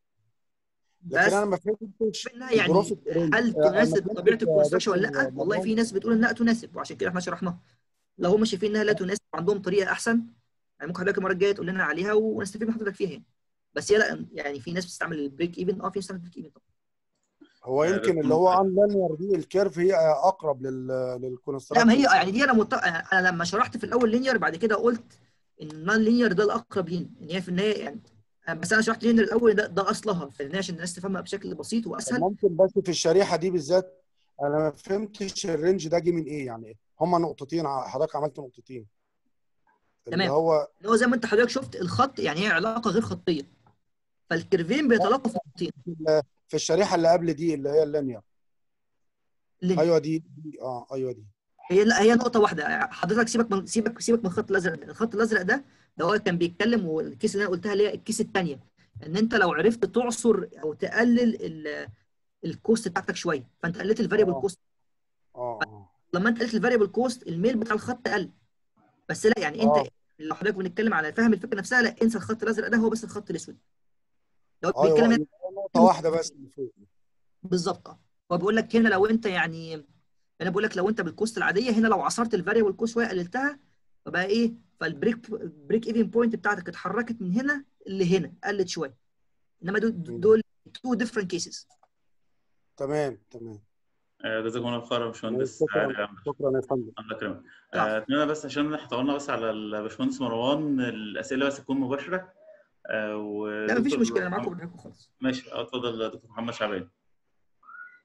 لكن بس انا ما فهمتش منها يعني البروفيت رينج. هل آه، أنا تناسب فهمت طبيعه يا الكونستراكشن ولا دكتور لا؟ والله في مروان. ناس بتقول انها تناسب وعشان كده احنا شرحناها. لو هم شايفين انها لا تناسب وعندهم طريقه احسن يعني ممكن حضرتك المره الجايه تقول لنا عليها ونستفيد من حضرتك فيها يعني. بس هي لا يعني في ناس بتستعمل البريك ايفن اه في ناس بتستعمل البريك ايفن طبعا. هو آه، يمكن دكتور اللي هو مروان. ان لينير دي الكيرف هي اقرب لل لا للكونستراكشن ما هي يعني دي انا مط... انا لما شرحت في الاول لينير بعد كده قلت ان النون لينير ده الاقرب لينا ان هي في النهايه يعني بس انا شرحت لينير الاول ده, ده اصلها في النهايه عشان الناس تفهمها بشكل بسيط واسهل ممكن بس في الشريحه دي بالذات انا ما فهمتش الرينج ده جه من ايه يعني هما نقطتين ع- حضرتك عملت نقطتين اللي تمام. هو ان هو زي ما انت حضرتك شفت الخط يعني هي علاقه غير خطيه فالكيرفين بيتلاقوا في الخطين في الشريحه اللي قبل دي اللي هي اللينير اللينير. ايوه دي, دي اه ايوه دي هي لا هي نقطة واحدة حضرتك سيبك من سيبك سيبك من الخط الأزرق ده الخط الأزرق ده ده هو كان بيتكلم والكيس اللي أنا قلتها اللي هي الكيس الثانية إن أنت لو عرفت تعصر أو تقلل ال- الكوست بتاعتك شوية فأنت قللت الفاريبل آه. كوست اه اه لما أنت قللت الفاريبل كوست الميل بتاع الخط قل بس لا يعني أنت آه. لو حضرتك بنتكلم على فهم الفكرة نفسها لا انسى الخط الأزرق ده هو بس الخط الأسود لو ايوه بيتكلم يبقى نقطه واحده بس اللي فوق بالظبط اه هو بيقول لك هنا لو انت يعني انا بقول لك لو انت بالكوست العاديه هنا لو عصرت الفاريبل كوست شويه قللتها فبقى ايه فالبريك بريك ايفن بوينت بتاعتك اتحركت من هنا لهنا قلت شويه انما دول دول تو ديفرنت كيسز تمام تمام آه، جزاكم الله خير يا باشمهندس شكرا عادل يا عم. شكرا يا فندم الله يكرمك العفو. آه، اتمنى بس عشان احنا طولنا بس على الباشمهندس مروان الاسئله بس تكون مباشره آه، لا مفيش ودكتور مشكله انا محمد- معاكم معاكم خالص ماشي اه اتفضل دكتور محمد شعبان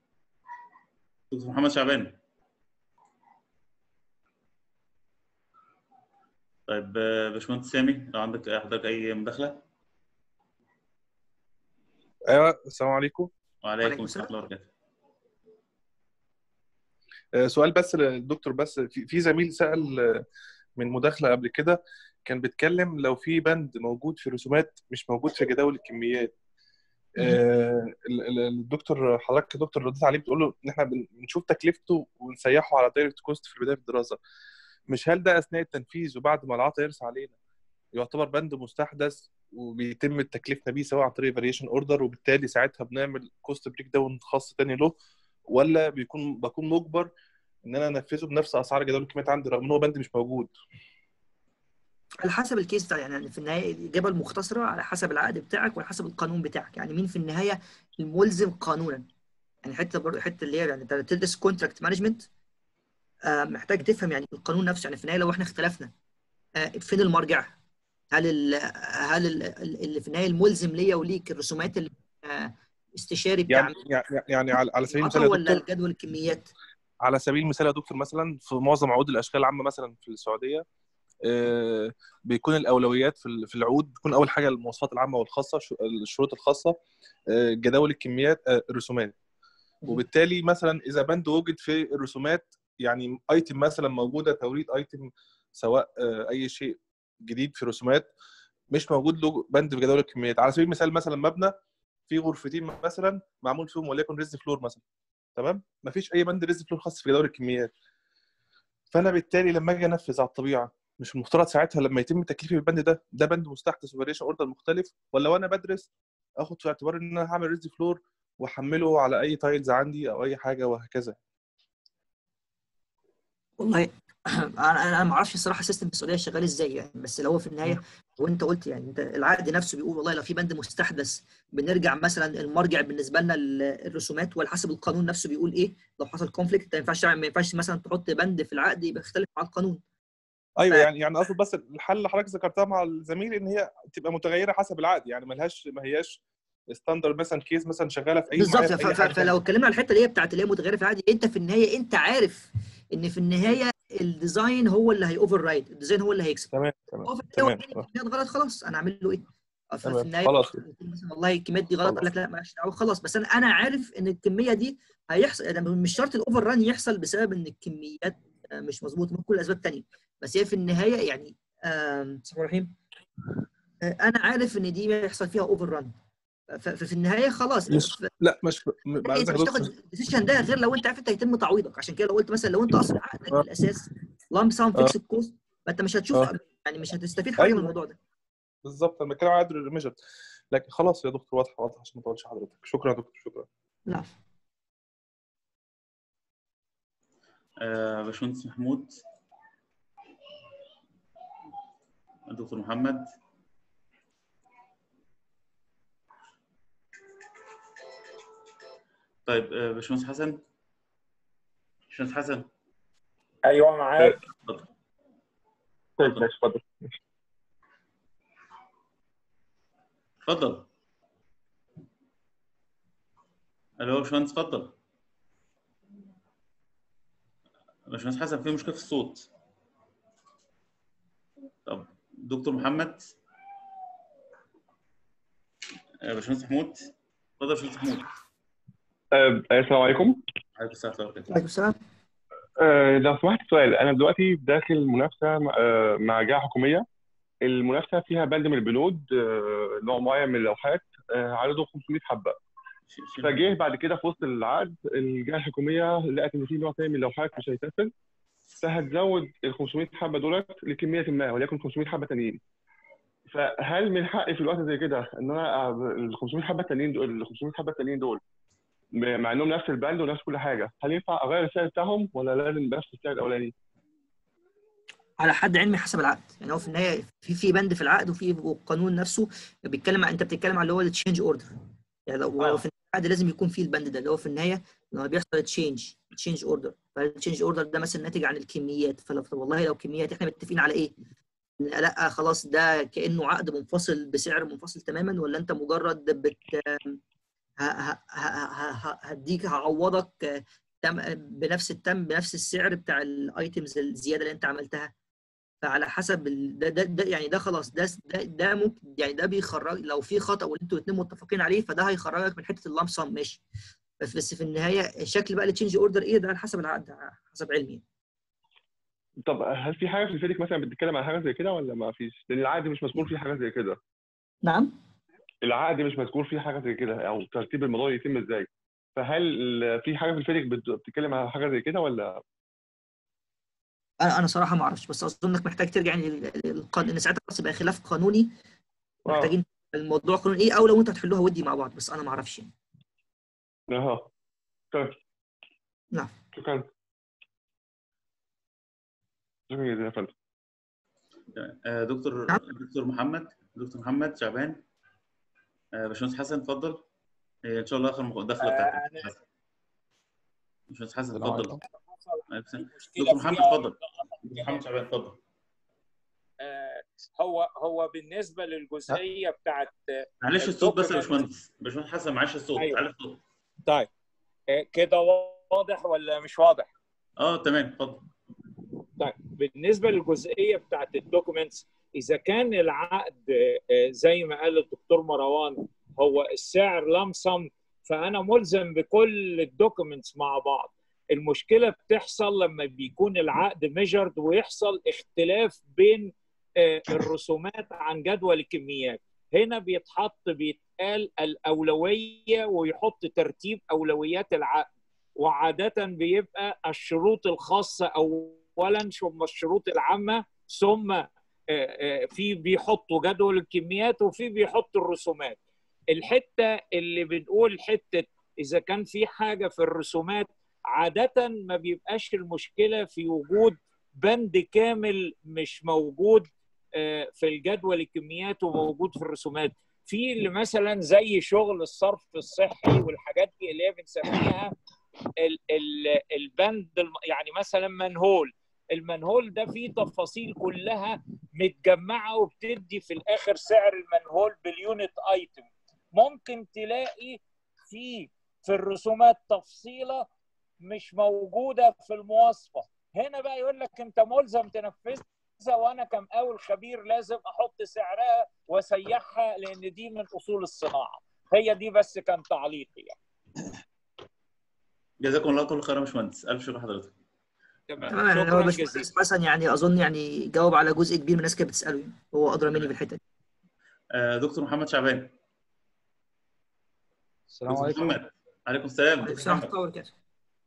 دكتور محمد شعبان طيب آه، باشمهندس سامي لو عندك حضرتك اي مداخله ايوه السلام عليكم وعليكم وعليكم السلام السلام. ورحمه الله وبركاته آه، سؤال بس للدكتور بس في في زميل سأل آه، من مداخلة قبل كده كان بيتكلم لو في بند موجود في رسومات مش موجود في جداول الكميات آه، ال- ال- الدكتور حضرتك يا دكتور رديت عليه بتقول له ان احنا بن- بنشوف تكلفته ونسيحه على دايركت كوست في بدايه الدراسه مش هل ده اثناء التنفيذ وبعد ما العطا يرسى علينا يعتبر بند مستحدث وبيتم تكلفنا بيه سواء عن طريق فاريشن اوردر وبالتالي ساعتها بنعمل كوست بريك داون خاص تاني له ولا بيكون بكون مجبر ان انا انفذه بنفس اسعار جدول الكميات عندي رغم ان هو بند مش موجود على حسب الكيس بتاع يعني في النهايه الاجابه المختصره على حسب العقد بتاعك وعلى حسب القانون بتاعك يعني مين في النهايه الملزم قانونا يعني حته برضه حته اللي هي يعني انت تدرس كونتراكت مانجمنت محتاج تفهم يعني القانون نفسه يعني في النهايه لو احنا اختلفنا آه، فين المرجع؟ هل ال هل ال اللي في النهايه الملزم ليا وليك الرسومات اللي آه، استشاري بتاع يعني يعني يعني على على سبيل المثال العطا يا ولا دكتور الجدول الكميات؟ على سبيل المثال يا دكتور مثلا في معظم عقود الاشغال العامه مثلا في السعوديه آه، بيكون الاولويات في ال- في العقود بيكون اول حاجه المواصفات العامه والخاصه شو- الشروط الخاصه آه، جداول الكميات آه، الرسومات وبالتالي مثلا اذا بند وجد في الرسومات يعني ايتم مثلا موجوده توريد ايتم سواء آه، اي شيء جديد في رسومات مش موجود له بند في جدول الكميات على سبيل المثال مثلا مبنى فيه غرفتين مثلا معمول فيهم وليكن ريز فلور مثلا تمام مفيش اي بند ريز فلور خاص في جدول الكميات فانا بالتالي لما اجي انفذ على الطبيعه مش المفترض ساعتها لما يتم تكليفي بالبند ده ده بند مستحدث وفاريشن اوردر مختلف ولا وانا بدرس اخد في اعتبار ان انا هعمل ريز فلور واحمله على اي تايلز عندي او اي حاجه وهكذا والله انا انا ما اعرفش الصراحه السيستم في السعوديه شغال ازاي يعني بس لو هو في النهايه وانت قلت يعني انت العقد نفسه بيقول والله لو في بند مستحدث بنرجع مثلا المرجع بالنسبه لنا ال- الرسومات وعلى حسب القانون نفسه بيقول ايه لو حصل كونفليكت انت ما ينفعش ما ينفعش مثلا تحط بند في العقد يبقى يختلف مع القانون ايوه ف- يعني يعني اقصد بس الحل اللي حضرتك ذكرتها مع الزميل ان هي تبقى متغيره حسب العقد يعني ملهاش ما هياش ستاندرد مثلا كيس مثلا شغاله في اي بالظبط معايا في ف- اي ف- حاجه فلو اتكلمنا على الحته اللي هي بتاعت اللي هي متغيره في العقد انت في النهايه انت عارف ان في النهايه الديزاين هو اللي هي اوفر رايد الديزاين هو اللي هيكسب تمام تمام هو في النهايه تمام هو الكميات غلط خلاص انا اعمل له ايه؟ ففي تمام النهايه خلاص مثلا والله الكميات دي غلط خلاص. قال لك لا مالهاش دعوه خلاص بس انا انا عارف ان الكميه دي هيحصل يعني مش شرط الاوفر ران يحصل بسبب ان الكميات آه، مش مظبوطه ممكن يكون اسباب تانية بس هي في النهايه يعني آم، بسم الله الرحمن الرحيم آه، انا عارف ان دي بيحصل فيها اوفر ران ففي النهايه خلاص مش لا مش م- بعد انت اذنك مش يا تاخد دكتور الديسيشن ده غير لو انت عارف انت هيتم تعويضك عشان كده لو قلت مثلا لو انت اصلا عقدك آه. الاساس لام سام آه. فيكس كوست فانت مش هتشوف آه. يعني مش هتستفيد حاجه من أيوة. الموضوع ده بالظبط انا بتكلم على قدر الميجر لكن خلاص يا دكتور واضحه واضحه عشان ما اطولش حضرتك شكرا يا دكتور شكرا لا آه، باشمهندس محمود دكتور محمد طيب آه، باشمهندس حسن باشمهندس حسن ايوه معاك اتفضل طيب ماشي اتفضل اتفضل الو يا باشمهندس اتفضل باشمهندس حسن في مشكله في الصوت طب دكتور محمد آه، باشمهندس محمود اتفضل يا باشمهندس محمود آه، السلام عليكم عليكم السلام ورحمه الله وبركاته عليكم السلام آه، لو سمحت سؤال انا دلوقتي داخل منافسه مع- آه، مع جهه حكوميه المنافسه فيها بند من البنود آه، نوع معين من اللوحات آه، عدده 500 حبه ش- ش- فجه بعد كده في وسط العقد الجهه الحكوميه لقت ان في نوع تاني من اللوحات مش هيتنفذ فهتزود ال 500 حبه دولت لكميه ما وليكن 500 حبه تانيين فهل من حقي في الوقت زي كده ان انا ال 500 حبه التانيين دول ال 500 حبه التانيين دول مع انهم نفس البند ونفس كل حاجه هل ينفع اغير السعر بتاعهم ولا لازم بنفس السعر الاولاني؟ على حد علمي حسب العقد يعني هو في النهايه في في بند في العقد وفي القانون نفسه بيتكلم عن انت بتتكلم عن اللي هو التشينج اوردر يعني لو آه. لو في العقد لازم يكون فيه البند ده اللي هو في النهايه لما بيحصل تشينج تشينج اوردر فالتشينج اوردر ده مثلا ناتج عن الكميات فلو طب والله لو كميات احنا متفقين على ايه؟ لا خلاص ده كانه عقد منفصل بسعر منفصل تماما ولا انت مجرد بت ه- ه- ه- ه- ه- هديك هعوضك آه، تم- بنفس التم بنفس السعر بتاع الايتمز الزياده اللي انت عملتها فعلى حسب ال... ده, ده, ده يعني ده خلاص ده ده, ده ممكن يعني ده بيخرج لو في خطا وانتوا الاثنين متفقين عليه فده هيخرجك من حته اللام سم ماشي بس بس في النهايه الشكل بقى التشينج اوردر ايه ده على حسب العقد على حسب علمي طب هل في حاجه في الفيديك مثلا بتتكلم عن حاجه زي كده ولا ما فيش؟ لان العقد مش مذكور فيه حاجه زي كده نعم العقد مش مذكور فيه حاجه زي كده او ترتيب الموضوع يتم ازاي فهل ال- في حاجه في الفيديك بت- بتتكلم عن حاجه زي كده ولا انا انا صراحه ما اعرفش بس اظن انك محتاج ترجع يعني لل- للقانون ان ساعتها خلاص يبقى خلاف قانوني اه محتاجين الموضوع قانوني ايه او لو انتوا هتحلوها ودي مع بعض بس انا ما اعرفش يعني اها طيب نعم. شكرا شكرا جزيلا يا فندم آه، دكتور نعم. دكتور محمد دكتور محمد شعبان آه، باشمهندس حسن اتفضل هي ان شاء الله اخر مداخله بتاعتك باشمهندس حسن السلام اتفضل عليكم. عليكم السلام. مشكلة دكتور محمد فيها اتفضل دكتور محمد شعبان اتفضل آه، هو هو بالنسبه للجزئيه بتاعت معلش الصوت بس يا الدوكيومنت- باشمهندس باشمهندس حسن معلش الصوت أيوة. تعالى الصوت طيب آه، كده واضح ولا مش واضح؟ اه تمام اتفضل طيب بالنسبه للجزئيه بتاعت الدوكيومنتس اذا كان العقد آه، زي ما قال الدكتور مروان هو السعر لمسم فانا ملزم بكل الدوكيومنتس مع بعض المشكله بتحصل لما بيكون العقد ميجرد ويحصل اختلاف بين آه، الرسومات عن جدول الكميات هنا بيتحط بيتقال الاولويه ويحط ترتيب اولويات العقد وعاده بيبقى الشروط الخاصه اولا ثم الشروط العامه ثم آه، آه، في بيحطوا جدول الكميات وفي بيحطوا الرسومات الحته اللي بنقول حته اذا كان في حاجه في الرسومات عاده ما بيبقاش المشكله في وجود بند كامل مش موجود آه، في الجدول الكميات وموجود في الرسومات في اللي مثلا زي شغل الصرف الصحي والحاجات دي اللي هي بنسميها ال- ال- البند الم- يعني مثلا منهول المنهول ده فيه تفاصيل كلها متجمعه وبتدي في الاخر سعر المنهول باليونت ايتم ممكن تلاقي في في الرسومات تفصيله مش موجوده في المواصفه هنا بقى يقول لك انت ملزم تنفذها وانا كمقاول خبير لازم احط سعرها واسيحها لان دي من اصول الصناعه هي دي بس كان تعليقي يعني جزاكم الله كل خير يا باشمهندس الف شكر لحضرتك تمام تمام يعني هو شكرا باشمهندس جزيلا حسن يعني اظن يعني جاوب على جزء كبير من الناس كانت بتساله يعني هو ادرى مني بالحته دي آه، دكتور محمد شعبان السلام دكتور عليكم محمد عليكم السلام عليكم دكتور السلام محمد ورحمه الله وبركاته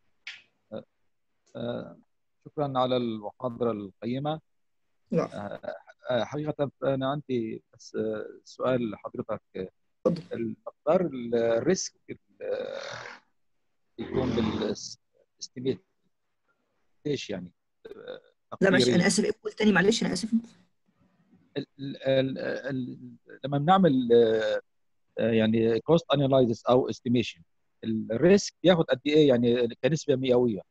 آه، شكرا على المحاضرة القيمة لا آه، آه، حقيقة أنا عندي بس آه، سؤال لحضرتك اتفضل. المقدار الريسك ال- يكون بالاستيميت ايش يعني؟ آه، لا معلش تقديري. انا اسف قول تاني معلش انا اسف ال- ال- ال- لما بنعمل آه، آه، يعني كوست اناليزس او استيميشن الريسك بياخد قد ايه يعني كنسبه مئويه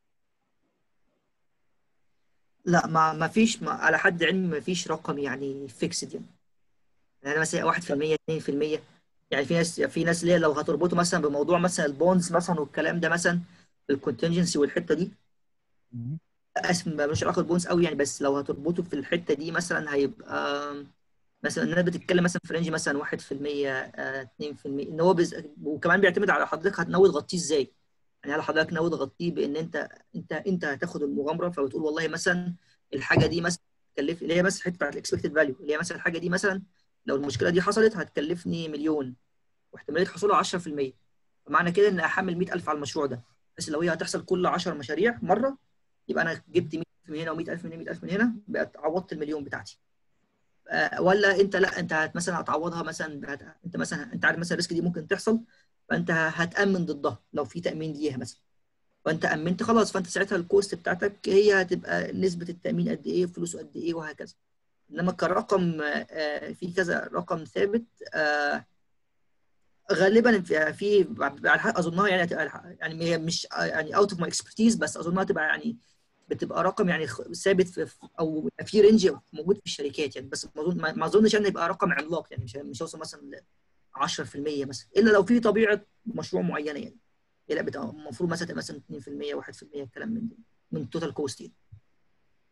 لا ما ما فيش ما على حد علمي ما فيش رقم يعني فيكسد يعني يعني مثلا 1% 2% يعني في ناس في ناس اللي هي لو هتربطه مثلا بموضوع مثلا البونز مثلا والكلام ده مثلا الكونتنجنسي والحته دي مهم. اسف ملوش علاقه بالبونز قوي يعني بس لو هتربطه في الحته دي مثلا هيبقى مثلا الناس بتتكلم مثلا في رينج مثلا 1% آه، 2% ان هو بز... وكمان بيعتمد على حضرتك هتنوي تغطيه ازاي يعني هل حضرتك ناوي تغطيه بان انت انت انت هتاخد المغامره فبتقول والله مثلا الحاجه دي مثلا تكلف اللي هي مثلا الحته بتاعت الاكسبكتد فاليو اللي هي مثلا الحاجه دي مثلا لو المشكله دي حصلت هتكلفني مليون واحتماليه حصولها 10% فمعنى كده ان احمل 100000 على المشروع ده بس لو هي هتحصل كل 10 مشاريع مره يبقى انا جبت 100 من هنا و100000 من هنا 100000 من هنا بقت عوضت المليون بتاعتي آه، ولا انت لا انت هت مثلا هتعوضها مثلا هت- انت مثلا انت عارف مثلا الريسك دي ممكن تحصل فانت هتامن ضدها لو في تامين ليها مثلا فانت امنت خلاص فانت ساعتها الكوست بتاعتك هي هتبقى نسبه التامين قد ايه فلوسه قد ايه وهكذا انما كرقم آه، في كذا رقم ثابت آه، غالبا في في على حق- اظنها يعني هتبقى- يعني هي مش يعني اوت اوف ماي اكسبرتيز بس اظنها تبقى يعني بتبقى رقم يعني خ- ثابت في في- او في رينج موجود في الشركات يعني بس ما اظن ما ما اظنش ان يبقى رقم عملاق يعني مش مش هيوصل مثلا ل 10% مثلا الا لو في طبيعه مشروع معينه يعني هي لا بتبقى المفروض مثلا تبقى مثلا 2% 1% الكلام من ده من التوتال كوست يعني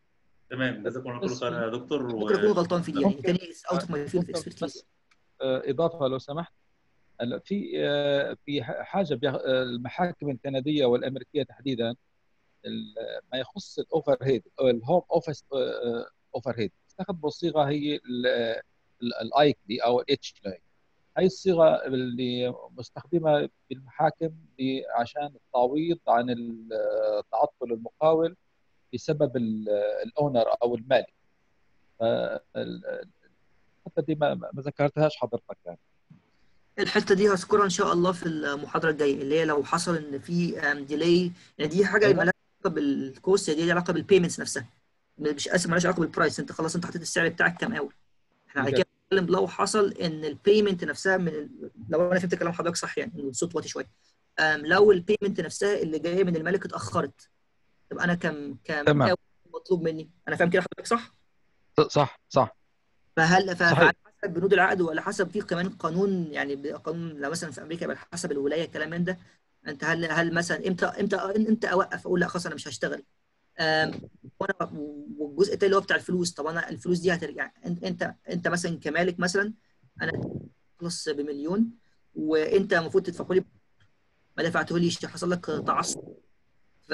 تمام جزاكم الله كل خير يا دكتور ممكن اكون و... غلطان في دي يعني ممكن- تاني اوت اوف ماي فيلد ممكن اكسبرتيز بس آه، اضافه لو سمحت هلا في آه، في ح- حاجه بيغ- آه، المحاكم الكنديه والامريكيه تحديدا ال- ما يخص الاوفر هيد او الهوم اوفيس اوفر هيد استخدموا الصيغه هي الايك دي او الاتش لاين هاي الصيغه اللي مستخدمه بالمحاكم ب- عشان التعويض عن ال- تعطل المقاول بسبب ال- الاونر او المالك فال- الحته دي ما ما ذكرتهاش حضرتك يعني الحته دي هذكرها ان شاء الله في المحاضره الجايه اللي هي لو حصل ان في ديلي يعني دي حاجه أيوة. مالهاش علاقه بالكوست دي ليها علاقه بالبيمنتس نفسها مش اسف مالهاش علاقه بالبرايس انت خلاص انت حطيت السعر بتاعك كام اول احنا على كده بنتكلم لو حصل ان البيمنت نفسها من ال... لو انا فهمت كلام حضرتك صح يعني الصوت واطي شويه أم، لو البيمنت نفسها اللي جايه من الملك اتاخرت طب انا كم كم تمام. أول مطلوب مني انا فاهم كده حضرتك صح صح صح فهل ف- صحيح. فعلى حسب بنود العقد ولا حسب في كمان قانون يعني ب- قانون لو مثلا في امريكا يبقى حسب الولايه الكلام من ده انت هل هل مثلا امتى امتى امتى اوقف اقول لا خلاص انا مش هشتغل أم، وانا والجزء التاني اللي هو بتاع الفلوس طب انا الفلوس دي هترجع انت انت انت مثلا كمالك مثلا انا خلص بمليون وانت المفروض تدفعه لي ما دفعتهوليش حصل لك تعثر ف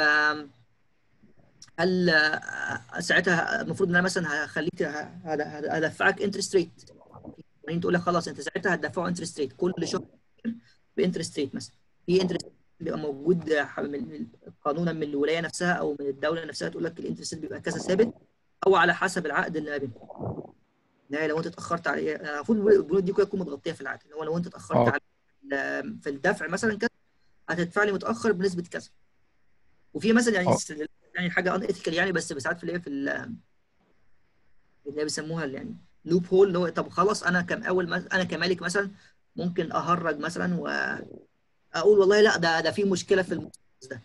هل آه، ساعتها المفروض ان انا مثلا هخليك ه- ه- هدفعك انترست ريت بعدين تقول لك خلاص انت ساعتها هتدفعه انترست ريت كل شهر بانترست ريت مثلا في انترست بيبقى موجود ح- من قانونا من الولايه نفسها او من الدوله نفسها تقول لك الانترست بيبقى كذا ثابت او على حسب العقد اللي ما بينكم يعني لو انت اتاخرت على المفروض البنود دي كلها تكون متغطيه في العقد اللي هو لو انت اتاخرت أوكي. على ال- في الدفع مثلا كذا هتدفع لي متاخر بنسبه كذا وفي مثلا يعني أوه. يعني حاجه ان ايثيكال يعني بس ساعات في اللي هي في ال- اللي هي بيسموها يعني لوب هول اللي هو طب خلاص انا كم اول مس- انا كمالك مثلا ممكن اهرج مثلا واقول والله لا ده ده في مشكله في المؤسس ده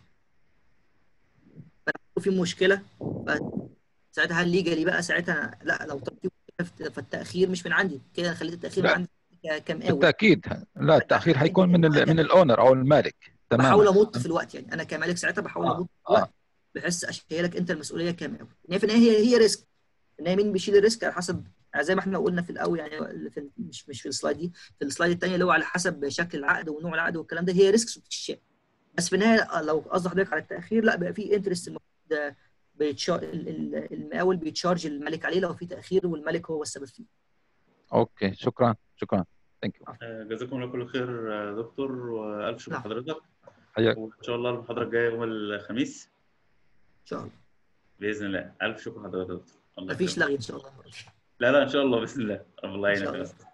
فلو في مشكله ف- ساعتها هل ليجالي بقى ساعتها لا لو طب في مشكلة فالتاخير مش من عندي كده انا خليت التاخير من لا. عندي ك- كمقاول بالتاكيد لا التاخير حيكون من ال من الاونر او المالك بحاول تماما امط في الوقت يعني انا كمالك ساعتها بحاول آه، امط في الوقت بحيث اشيلك انت المسؤوليه كمقاول يعني في النهايه هي هي ريسك ان هي مين بيشيل الريسك على حسب يعني زي ما احنا قلنا في الاول يعني في مش مش في السلايد دي في السلايد الثانيه اللي هو على حسب شكل العقد ونوع العقد والكلام ده هي ريسك وبتتشال بس في النهايه لو قصد حضرتك على التاخير لا بيبقى في انترست المفروض بيتشا... ال- ال- المقاول بيتشارج الملك عليه لو في تاخير والملك هو السبب فيه اوكي شكرا شكرا ثانك يو آه، جزاكم الله كل خير يا دكتور والف شكر نعم. لحضرتك حياك وان شاء الله المحاضره الجايه يوم الخميس ان شاء الله باذن الله الف شكر لحضرتك يا دكتور الله مفيش يكرمك. لغي ان شاء الله لا لا ان شاء الله باذن الله الله إن شاء يعينك يا الله. أستاذ.